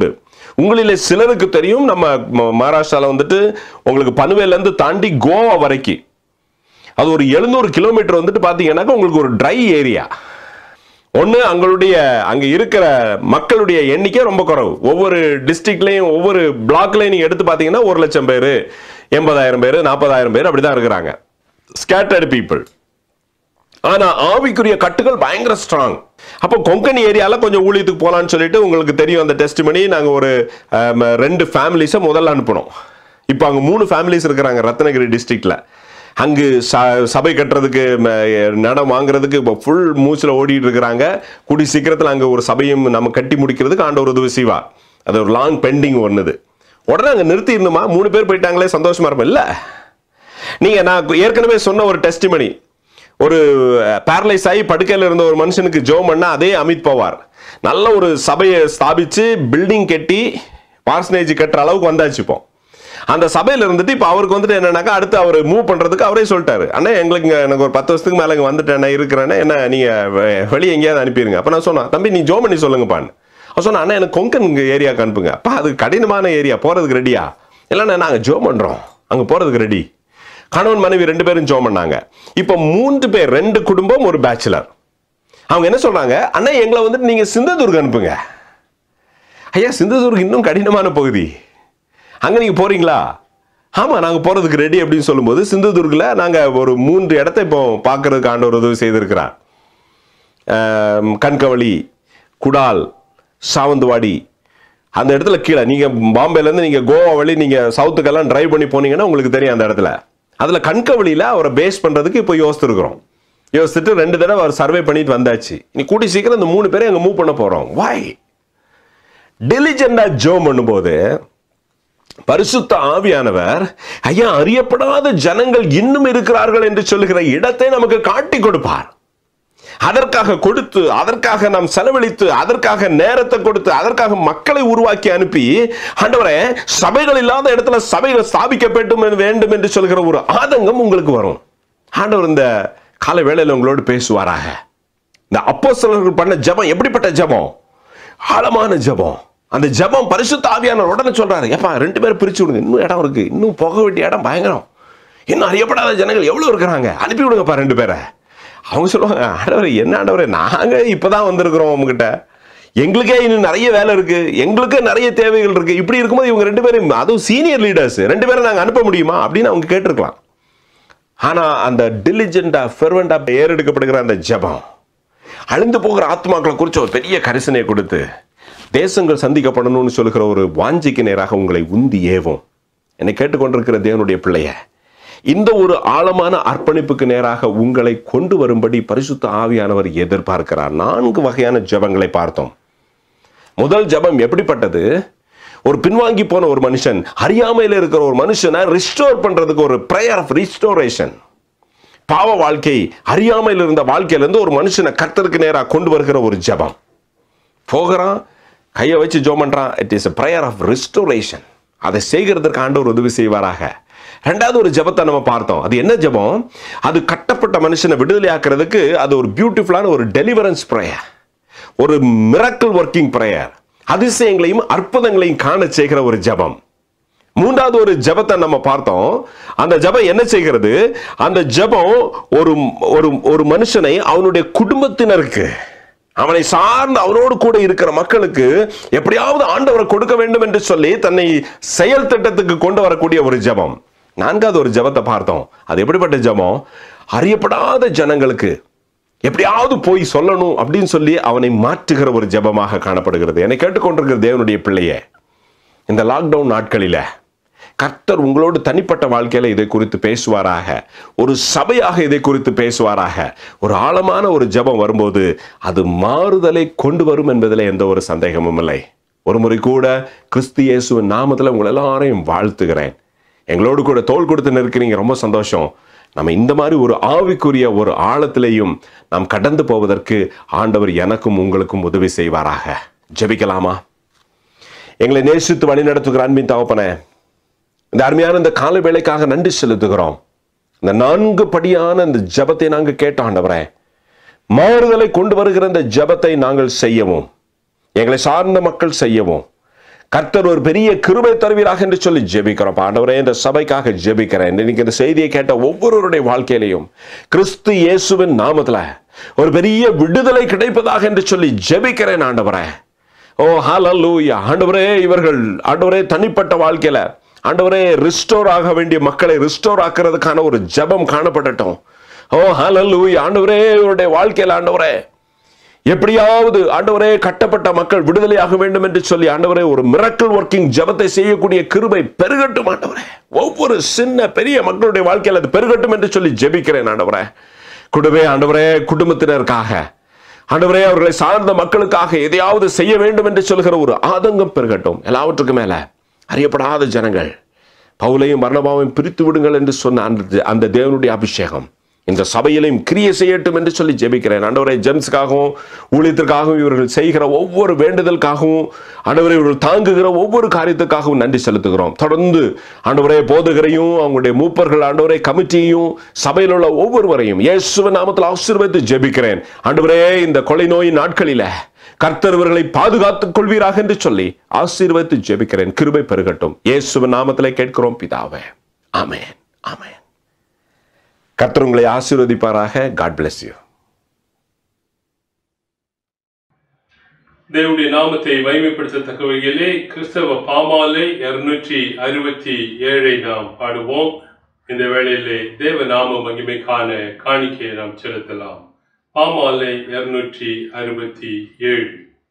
உங்களிலே சிலருக்கு தெரியும் நம்ம ம- மகாராஷ்டிரால வந்துட்டு உங்களுக்கு பனுவேல இருந்து தாண்டி கோவா வரைக்கும் அது ஒரு எழுநூறு கிலோமீட்டர் வந்துட்டு பார்த்தீங்கன்னாக்கா உங்களுக்கு ஒரு ட்ரை ஏரியா ஒன்று அங்களுடைய அங்கே இருக்கிற மக்களுடைய எண்ணிக்கை ரொம்ப குறைவு ஒவ்வொரு டிஸ்ட்ரிக்ட்லையும் ஒவ்வொரு பிளாக்லையும் நீங்கள் எடுத்து பார்த்தீங்கன்னா ஒரு லட்சம் பேர் எண்பதாயிரம் பேர் நாற்பதாயிரம் பேர் அப்படி தான் இருக்கிறாங்க ஸ்கேட்டர்டு பீப்புள் ஆனா ஆவிக்குரிய கட்டுகள் பயங்கர ஸ்ட்ராங் அப்போ கொங்கணி ஏரியால கொஞ்சம் ஊழியத்துக்கு போலான்னு சொல்லிட்டு உங்களுக்கு தெரியும் அந்த டெஸ்ட் பண்ணி நாங்க ஒரு ஆம், ரெண்டு ஃபேமிலிஸை முதல்ல அனுப்பினோம் இப்போ அங்க மூணு ஃபேமிலிஸ் இருக்கிறாங்க ரத்னகிரி டிஸ்ட்ரிக்ட்ல அங்கு ச- சபை கட்டுறதுக்கு ம, நடம் வாங்குறதுக்கு இப்போ ஃபுல் மூச்சில் ஓடிட்டு இருக்கிறாங்க கூடி சீக்கிரத்தில் அங்கே ஒரு சபையும் நம்ம கட்டி முடிக்கிறதுக்கு ஆண்டவர் உதவி செய்வார் அது ஒரு லாங் பெண்டிங் ஒன்றுது உடனே அங்கே நிறுத்தி இருந்தோமா மூணு பேர் போயிட்டாங்களே சந்தோஷமா இருப்போம் இல்லை நீங்க நான் ஏற்கனவே சொன்ன ஒரு டெஸ்டிமனி ஒரு பேரலைஸ் ஆகி படுக்கையில் இருந்த ஒரு மனுஷனுக்கு ஜோம் பண்ணா அதே அமித் பவார் நல்ல ஒரு சபையை ஸ்தாபிச்சு பில்டிங் கட்டி பார்சனேஜ் கட்டுற அளவுக்கு வந்தாச்சு இப்போ அந்த சபையில இருந்துட்டு இப்போ அவருக்கு வந்துட்டு என்னன்னாக்கா அடுத்து அவர் மூவ் பண்றதுக்கு அவரே சொல்லிட்டாரு அண்ணா எங்களுக்கு இங்க எனக்கு ஒரு பத்து வருஷத்துக்கு மேல இங்க வந்துட்டேன் இருக்கிறேன்னா என்ன நீங்க வெ- வெளியே எங்கேயாவது அனுப்பிடுங்க அப்ப நான் சொன்னேன் தம்பி நீ ஜோம் பண்ணி சொல்லுங்கப்பான்னு அவன் சொன்னா அண்ணா எனக்கு கொங்கன் ஏரியாவுக்கு அனுப்புங்க அப்பா அது கடினமான ஏரியா போறதுக்கு ரெடியா இல்லைண்ணா நாங்க ஜோம் பண்றோம் அங்க போறதுக்கு ரெடி கணவன் மனைவி ரெண்டு பேரும் ஜோம் பண்ணாங்க இப்போ மூன்று பேர் ரெண்டு குடும்பம் ஒரு பேச்சுலர் அவங்க என்ன சொல்றாங்க அண்ணா எங்களை வந்துட்டு நீங்க சிந்ததுர்க் அனுப்புங்க ஐயா சிந்ததுர்க் இன்னும் கடினமான பகுதி அங்க நீங்க போறீங்களா ஆமா நாங்க போறதுக்கு ரெடி அப்படின்னு சொல்லும்போது சிந்துதுர்கில் நாங்க ஒரு மூன்று இடத்தை இப்போ பார்க்கறதுக்கு ஆண்டவர் உதவி செய்திருக்கிறார் ஆம், கண்கவளி குடால் சாவந்தவாடி அந்த இடத்துல கீழே நீங்க பாம்பேல இருந்து நீங்க கோவா வழி நீங்க சவுத்துக்கெல்லாம் டிரைவ் பண்ணி போனீங்கன்னா உங்களுக்கு தெரியும் அந்த இடத்துல அதுல கண்கவளியில அவரை பேஸ் பண்றதுக்கு இப்போ யோசிச்சிருக்கிறோம் யோசிச்சுட்டு ரெண்டு தடவை அவர் சர்வே பண்ணிட்டு வந்தாச்சு நீ கூட்டி சீக்கிரம் இந்த மூணு பேரை அங்க மூவ் பண்ண போறோம் வாய் டெலிஜெண்டா ஜோம் பண்ணும்போது பரிசுத்த ஆவியானவர் ஐயா அறியப்படாத ஜனங்கள் இன்னும் இருக்கிறார்கள் என்று சொல்லுகிற இடத்தை நமக்கு காட்டி கொடுப்பார் அதற்காக கொடுத்து அதற்காக நாம் செலவழித்து அதற்காக நேரத்தை கொடுத்து அதற்காக மக்களை உருவாக்கி அனுப்பி ஆண்டவரே சபைகள் இல்லாத இடத்துல சபைகள் ஸ்தாபிக்கப்பட்டும் வேண்டும் என்று சொல்கிற ஒரு ஆதங்கம் உங்களுக்கு வரும் ஆண்டவர் இந்த கால வேளையில் உங்களோடு பேசுவாராக இந்த அப்போஸ்தலர்கள் பண்ண ஜெபம் எப்படிப்பட்ட ஜெபம் ஆழமான ஜெபம் அந்த ஜெபம் பரிசுத்த ஆவியானவர் உடனே சொல்றாரு ஏப்பா ரெண்டு பேரும் பிரிச்சு விடுங்க இன்னும் இடம் இருக்கு இன்னும் போக வேண்டிய இடம் பயங்கரம் இன்னும் அறியப்படாத ஜனங்கள் எவ்வளவு இருக்கிறாங்க அனுப்பி விடுங்கப்பா ரெண்டு பேரை அவங்க சொல்லுவாங்க ஆண்டவரே என்ன ஆண்டவரே நாங்க இப்பதான் வந்திருக்கிறோம் உங்ககிட்ட எங்களுக்கே இன்னும் நிறைய வேலை இருக்கு எங்களுக்கே நிறைய தேவைகள் இருக்கு இப்படி இருக்கும்போது இவங்க ரெண்டு பேரும் அதுவும் சீனியர் லீடர்ஸ் ரெண்டு பேரும் நாங்க அனுப்ப முடியுமா அப்படின்னு அவங்க கேட்டிருக்கலாம் ஆனா அந்த டிலிஜென்டா ஃபெர்வெண்டா ஏறெடுக்கப்படுகிற அந்த ஜெபம் அழிந்து போகிற ஆத்மாக்களை குறித்து ஒரு பெரிய கரிசனையை கொடுத்து தேசங்கள் சந்திக்கப்படணும்னு சொல்லுகிற ஒரு வாஞ்சிக்கு நேராக உங்களை உந்தி ஏவும் என்னை கேட்டுக்கொண்டிருக்கிற தேவனுடைய பிள்ளைய இந்த ஒரு ஆழமான அர்ப்பணிப்புக்கு நேராக உங்களை கொண்டு வரும்படி பரிசுத்த ஆவியானவர் எதிர்பார்க்கிறார் நான்கு வகையான ஜெபங்களை பார்த்தோம் முதல் ஜெபம் எப்படிப்பட்டது ஒரு பின்வாங்கி போன ஒரு மனுஷன் அறியாமையில் இருக்கிற ஒரு மனுஷனை ரிஸ்டோர் பண்றதுக்கு ஒரு ப்ரேயர் ஆஃப் ரிஸ்டோரேஷன் பாவ வாழ்க்கை அறியாமையில் இருந்த வாழ்க்கையிலிருந்து ஒரு மனுஷனை கர்த்தருக்கு நேராக கொண்டு வருகிற ஒரு ஜெபம் போகிறான் கையை வச்சு ஜோம் பண்றான் it is a prayer of restoration அதை செய்கிறதற்கு ஆண்டவர் உதவி செய்வாராக ரெண்டாவது ஒரு ஜெபத்தை நம்ம பார்த்தோம் அது என்ன ஜெபம் அது கட்டப்பட்ட மனுஷனை விடுதலையாக்குறதுக்கு அது ஒரு பியூட்டிஃபுல்லான ஒரு டெலிவரன்ஸ் ப்ரேயர் ஒரு மிரக்கல் ஒர்க்கிங் ப்ரேயர் அதிசயங்களையும் அற்புதங்களையும் காண செய்கிற ஒரு ஜெபம் மூன்றாவது ஒரு ஜெபத்தை நம்ம பார்த்தோம் அந்த ஜெபம் என்ன செய்கிறது அந்த ஜெபம் ஒரு ஒரு ஒரு மனுஷனை அவனுடைய குடும்பத்தினருக்கு அவனை சார்ந்து அவனோடு கூட இருக்கிற மக்களுக்கு எப்படியாவது ஆண்டவரை கொடுக்க வேண்டும் என்று சொல்லி தன்னை செயல் திட்டத்துக்கு கொண்டு வரக்கூடிய ஒரு ஜெபம் நான்காவது ஒரு ஜெபத்தை பார்த்தோம் அது எப்படிப்பட்ட ஜெபம் அறியப்படாத ஜனங்களுக்கு எப்படியாவது போய் சொல்லணும் அப்படின்னு சொல்லி அவனை மாற்றுகிற ஒரு ஜெபமாக காணப்படுகிறது என்னை கேட்டுக்கொண்டிருக்கிற தேவனுடைய பிள்ளையே இந்த லாக்டவுன் நாட்களில கர்த்தர் உங்களோடு தனிப்பட்ட வாழ்க்கையில இதை குறித்து பேசுவாராக ஒரு சபையாக இதை குறித்து பேசுவாராக ஒரு ஆழமான ஒரு ஜெபம் வரும்போது அது மாறுதலை கொண்டு வரும் என்பதில் எந்த ஒரு சந்தேகமும் இல்லை ஒரு முறை கூட கிறிஸ்து இயேசுவின் நாமத்தில் உங்கள் எல்லாரையும் வாழ்த்துகிறேன் எங்களோடு கூட தோள் கொடுத்து நிற்கிறீங்க ரொம்ப சந்தோஷம் நம்ம இந்த மாதிரி ஒரு ஆவிக்குரிய ஒரு ஆழத்திலையும் நாம் கடந்து போவதற்கு ஆண்டவர் எனக்கும் உங்களுக்கும் உதவி செய்வாராக ஜெபிக்கலாமா எங்களை நேசித்து வழி நடத்துகிற அன்பின் தகப்பனே இந்த அருமையான இந்த கால வேலைக்காக நன்றி செலுத்துகிறோம் இந்த நான்கு படியான இந்த ஜெபத்தை நாங்கள் கேட்டோம் ஆண்டவரே மாறுதலை கொண்டு வருகிற இந்த ஜெபத்தை நாங்கள் செய்யவும் எங்களை சார்ந்த மக்கள் செய்யவும் கர்த்தர் ஒரு பெரிய கிருபை தருவீராக என்று சொல்லி ஜெபிக்கிறோம் ஆண்டவரே இந்த சபைக்காக ஜெபிக்கிறேன் இன்னைக்கு இந்த செய்தியை கேட்ட ஒவ்வொருவருடைய வாழ்க்கையிலையும் கிறிஸ்து இயேசுவின் நாமத்துல ஒரு பெரிய விடுதலை கிடைப்பதாக என்று சொல்லி ஜெபிக்கிறேன் ஆண்டவரே ஓ ஹalleluya ஆண்டவரே இவர்கள் ஆண்டவரே தனிப்பட்ட வாழ்க்கையில ஆண்டவரே ரிஸ்டோர் ஆக வேண்டிய மக்களை ரிஸ்டோர் ஆக்குறதுக்கான ஒரு ஜெபம் காணப்படட்டும் ஓ ஹalleluya ஆண்டவரே இவருடைய வாழ்க்கையில ஆண்டவரே எப்படியாவது ஆண்டவரே கட்டப்பட்ட மக்கள் விடுதலையாக வேண்டும் என்று சொல்லி ஆண்டவரே ஒரு மிரக்கல் ஒர்க்கிங் ஜபத்தை செய்யக்கூடிய கிருபை பெருகட்டும் ஆண்டவரே ஒவ்வொரு சின்ன பெரிய மக்களுடைய வாழ்க்கையில் அது பெருகட்டும் என்று சொல்லி ஜெபிக்கிறேன் ஆண்டவரே குடுவே ஆண்டவரே குடும்பத்தினருக்காக ஆண்டவரே அவர்களை சார்ந்த மக்களுக்காக எதையாவது செய்ய வேண்டும் என்று சொல்கிற ஒரு ஆதங்கம் பெருகட்டும் எல்லாவற்றுக்கும் மேல அறியப்படாத ஜனங்கள் பவுலையும் மரணபாவையும் பிரித்து விடுங்கள் என்று சொன்ன அந்த அந்த தேவனுடைய அபிஷேகம் இந்த சபையிலையும் கிரியை செய்யட்டும் என்று சொல்லி ஜெபிக்கிறேன் ஆண்டவரை ஜெம்ஸ்க்காகவும் ஊழியத்திற்காகவும் இவர்கள் செய்கிற ஒவ்வொரு வேண்டுதலுக்காகவும் ஆண்டவரை இவர்கள் தாங்குகிற ஒவ்வொரு காரியத்துக்காகவும் நன்றி செலுத்துகிறோம் தொடர்ந்து ஆண்டவரே போதகரையும் அவங்களுடைய மூப்பர்கள் ஆண்டவரை கமிட்டியையும் சபையில் உள்ள ஒவ்வொருவரையும் இயேசுவின் நாமத்தில் ஆசீர்வதித்து ஜெபிக்கிறேன் ஆண்டவரே இந்த கொலை நோய் நாட்களில கர்த்தர் இவர்களை பாதுகாத்துக் கொள்வீராக என்று சொல்லி ஆசீர்வதித்து ஜெபிக்கிறேன் கிருபை பெருகட்டும் இயேசுவின் நாமத்திலே கேட்கிறோம் பிதாவே ஆமென் ஆமென் கர்த்தர் உங்களை ஆசீர்வதிப்பாராக காட் bless யூ தேவனுடைய நாமத்தை மகிமைப்படுத்தத்தக்க வகையிலே கிறிஸ்தவ பாமாலை இருநூற்றி அறுபத்தி ஏழை நாம் பாடுவோம் இந்த வேளையிலே தேவ நாம மகிமைக்கான காணிக்கையை நாம் செலுத்தலாம் பாமாலை இருநூற்றி அறுபத்தி ஏழு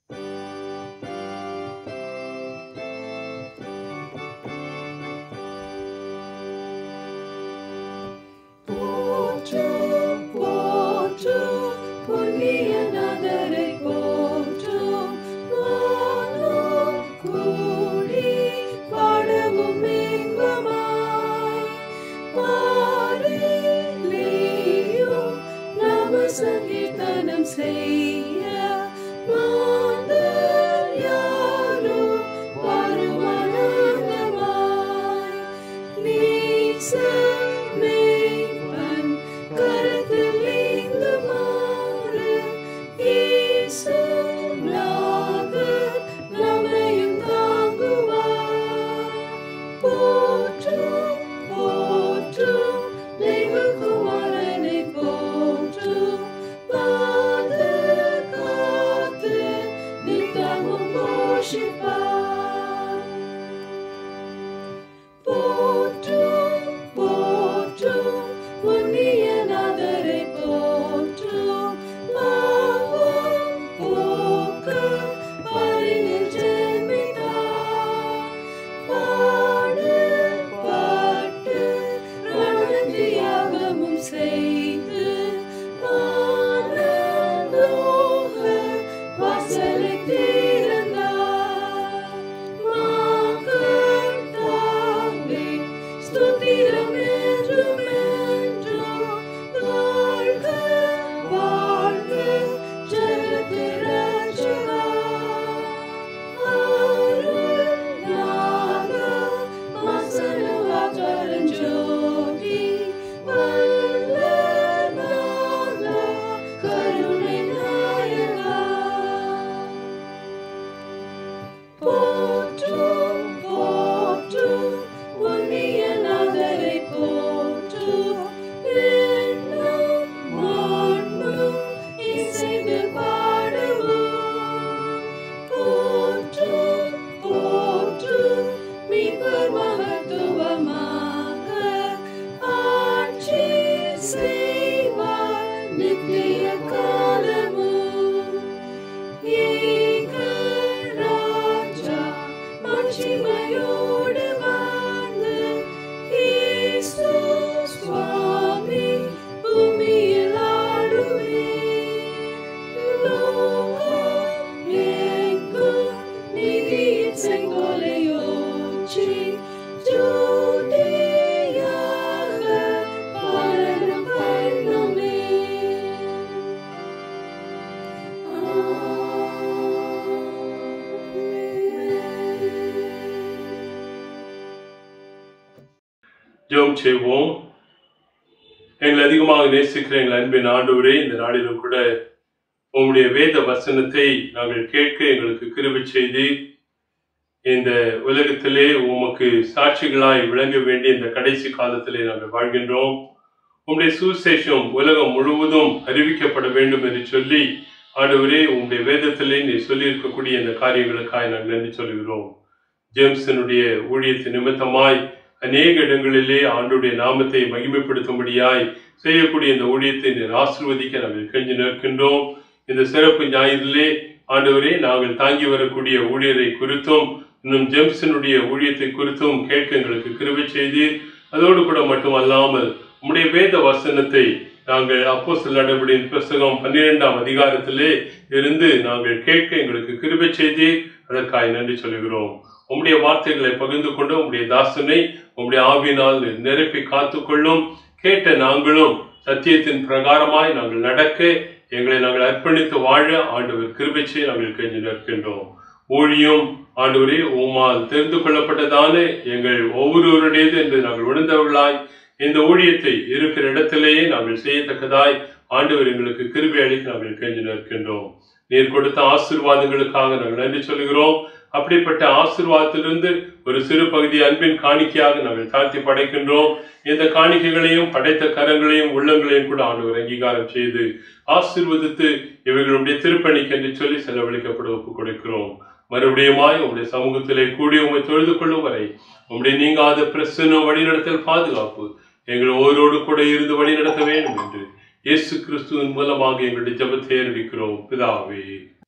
போற்றும் போற்றும் புண்ணியநாதரை போற்றும் வானோர் கூடி பாடவும் இன்பமாய் பாரிலேயும் நாம சங்கீர்த்தனம் செய்ய மாந்தர் யாரும் வருமானந்தமாய் நீசமேவன் கரத்தில் ஏந்துமாறு இயேசுநாதர் நம்மையும் தாங்குவார். போற்றும், போற்றும், தேவகுமாரனை போற்றும், பாதுகாத்து நித்தமும் போஷிப்பார். போற்றும் போற்றும் புண்ணியநாதரை போற்றும் பாவம் போக்க பரிணில் ஜென்மித்தார் பாடுபட்டு ரணதியாகமும் செய்து வானலோக வாசலை திறந்தார் மாகத்தாவே ஸ்துதிரம் என்றும் என்றும் வாழ்க வாழ்க ஜெகத்து ரட்சகா. அருள்நாதா, வசனவாக்கரன் ஜோதி, வல்லநாதா, கருணை நாயகா. போற்றும் போற்றும் புண்ணியநாதரை போற்றும் எண்ணம் மண்ணும் இசைந்து பாடுவோம் போற்றும் போற்றும் மீட்பர் மகத்துவமாக ஆட்சி செய்வார் நித்திய காலமும் ராஜா மகிமையோடு வாழ்ந்து இயேசு சுவாமி பூமியில் ஆடுவே லோகம் எங்கும் நீதியின் செங்கோலையோச்சி ஜோதியாக பலரும் பண்ணுமே ஜெபம் செய்வோம் எங்களை அதிகமாக நேசிக்கிற எங்கள் அன்பின் ஆண்டவரே இந்த நாளிலும் கூட உங்களுடைய வேத வசனத்தை நாங்கள் கேட்க எங்களுக்கு கிருபை செய்து இந்த உலகத்திலே உமக்கு சாட்சிகளாய் விளங்க வேண்டிய இந்த கடைசி காலத்திலே நாங்கள் வாழ்கின்றோம் உம்முடைய சுவிசேஷம் உலகம் முழுவதும் அறிவிக்கப்பட வேண்டும் என்று சொல்லி ஆண்டவரே உம்முடைய வேதத்திலே நீ சொல்லியிருக்கக்கூடிய இந்த காரியங்களுக்காய் நாங்கள் நன்றி சொல்கிறோம் ஜேம்சனுடைய ஊழியத்தின் நிமித்தமாய் அநேக இடங்களிலே ஆண்டுடைய நாமத்தை மகிமைப்படுத்தும்படியாய் செய்யக்கூடிய இந்த ஊழியத்தை நீர் ஆசிர்வதிக்க நாங்கள் கெஞ்சி நிற்கின்றோம் இந்த சிறப்பு ஞாயிறிலே ஆண்டவரே நாங்கள் தாங்கி வரக்கூடிய ஊழியரை குறித்தும் இன்னும் ஜெம்சனுடைய ஊழியத்தை குறித்தும் கேட்க எங்களுக்கு கிருபை செய்து அதோடு கூட மட்டுமல்லாமல் உம்முடைய வேத வசனத்தை நாங்கள் அப்போ சில நடவடின் புஸ்தகம் பன்னிரெண்டாம் அதிகாரத்திலே இருந்து நாங்கள் கேட்க எங்களுக்கு கிருபை செய்து அதற்காய் நன்றி சொல்கிறோம் உம்முடைய வார்த்தைகளை பகிர்ந்து கொண்டு உம்முடைய தாசனை உம்முடைய ஆவினால் நிரப்பி காத்துக்கொள்ளும் கேட்ட நாங்களும் சத்தியத்தின் பிரகாரமாய் நாங்கள் நடக்க எங்களை நாங்கள் அர்ப்பணித்து வாழ ஆண்டவர் கிருபைச்சை நாங்கள் கெஞ்சி நிற்கின்றோம் ஊழியம் ஆண்டவரே உமால் தெரிந்து கொள்ளப்பட்டதான எங்கள் ஒவ்வொருவருடையது என்று நாங்கள் உணர்ந்தவர்களாய் இந்த ஊழியத்தை இருக்கிற இடத்திலேயே நாங்கள் செய்யத்தக்கதாய் ஆண்டவர் எங்களுக்கு கிருபை அளிக்க நாங்கள் கெஞ்சி நிற்கின்றோம் நீர் கொடுத்த ஆசீர்வாதங்களுக்காக நாங்கள் நன்றி சொல்கிறோம் அப்படிப்பட்ட ஆசீர்வாதத்திலிருந்து ஒரு சிறு பகுதி அன்பின் காணிக்கையாக நாங்கள் தாழ்த்தி படைக்கின்றோம் இந்த காணிக்கைகளையும் படைத்த கரங்களையும் உள்ளங்களையும் கூட ஆண்டவர் அங்கீகாரம் செய்து ஆசீர்வதித்து இவைகளுடைய திருப்பணிக்கு என்று சொல்லி செலவழிக்கப்பட ஒப்புக் கொடுக்கிறோம் மறுபடியுமாய் உங்களுடைய சமூகத்திலே கூடி உண்மை தொழுது கொள்ளும் வரை உங்களுடைய நீங்காத பிரசன்னம் வழிநடத்தல் பாதுகாப்பு எங்கள் ஓரோடு கூட இருந்து வழிநடத்த வேண்டும் என்று இயேசு கிறிஸ்துவின் மூலமாக எங்களுடைய ஜெபத்தை ஏறடிக்கிறோம் பிதாவே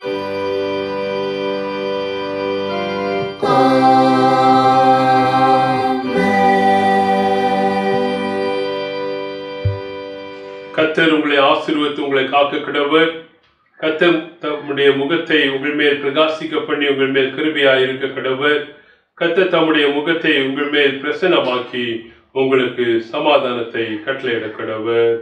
கத்தர் உங்களை ஆசீர்வதித்து உங்களை காக்க கிடவர் கத்தர் தம்முடைய முகத்தை உங்கள் மேல் பிரகாசிக்க பண்ணி உங்கள் மேல் கிருபியாய் இருக்க கிடவர் கத்தர் தம்முடைய முகத்தை உங்கள் மேல் பிரசன்னமாக்கி உங்களுக்கு சமாதானத்தை கட்டளையிட கிடவர்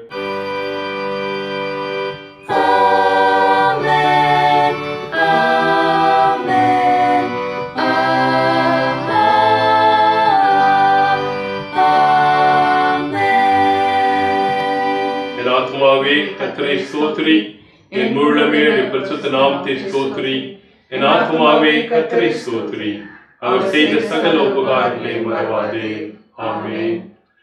என் ஆத்மாவே கத்தரை ஸ்தோத்திரி என் முழுமே பரிசுத்த நாமத்தை ஸ்தோத்திரி என் ஆத்மாவே கத்தரை ஸ்தோத்திரி அவர் செய்த சகல உபகாரங்களை மறவாதே ஆமென்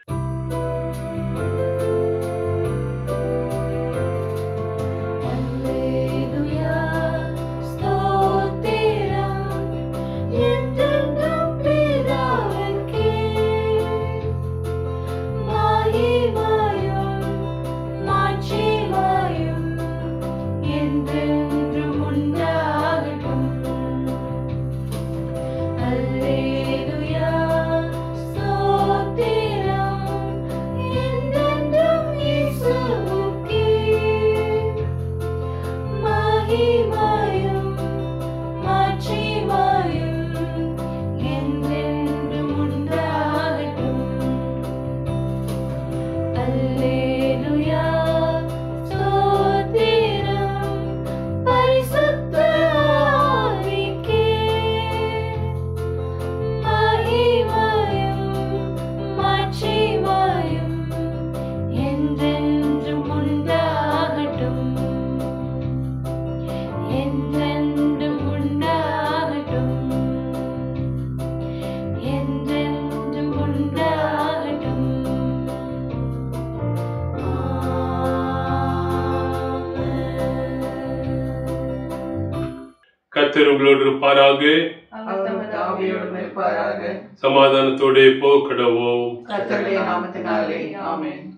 கத்தர் உங்களோடு இருப்பாராக அவர் தமது ஆவியோடும் இருப்பாராக சமாதானத்தோടെ போக்கடவோம் கர்த்தருடைய நாமத்தினாலே ஆமென்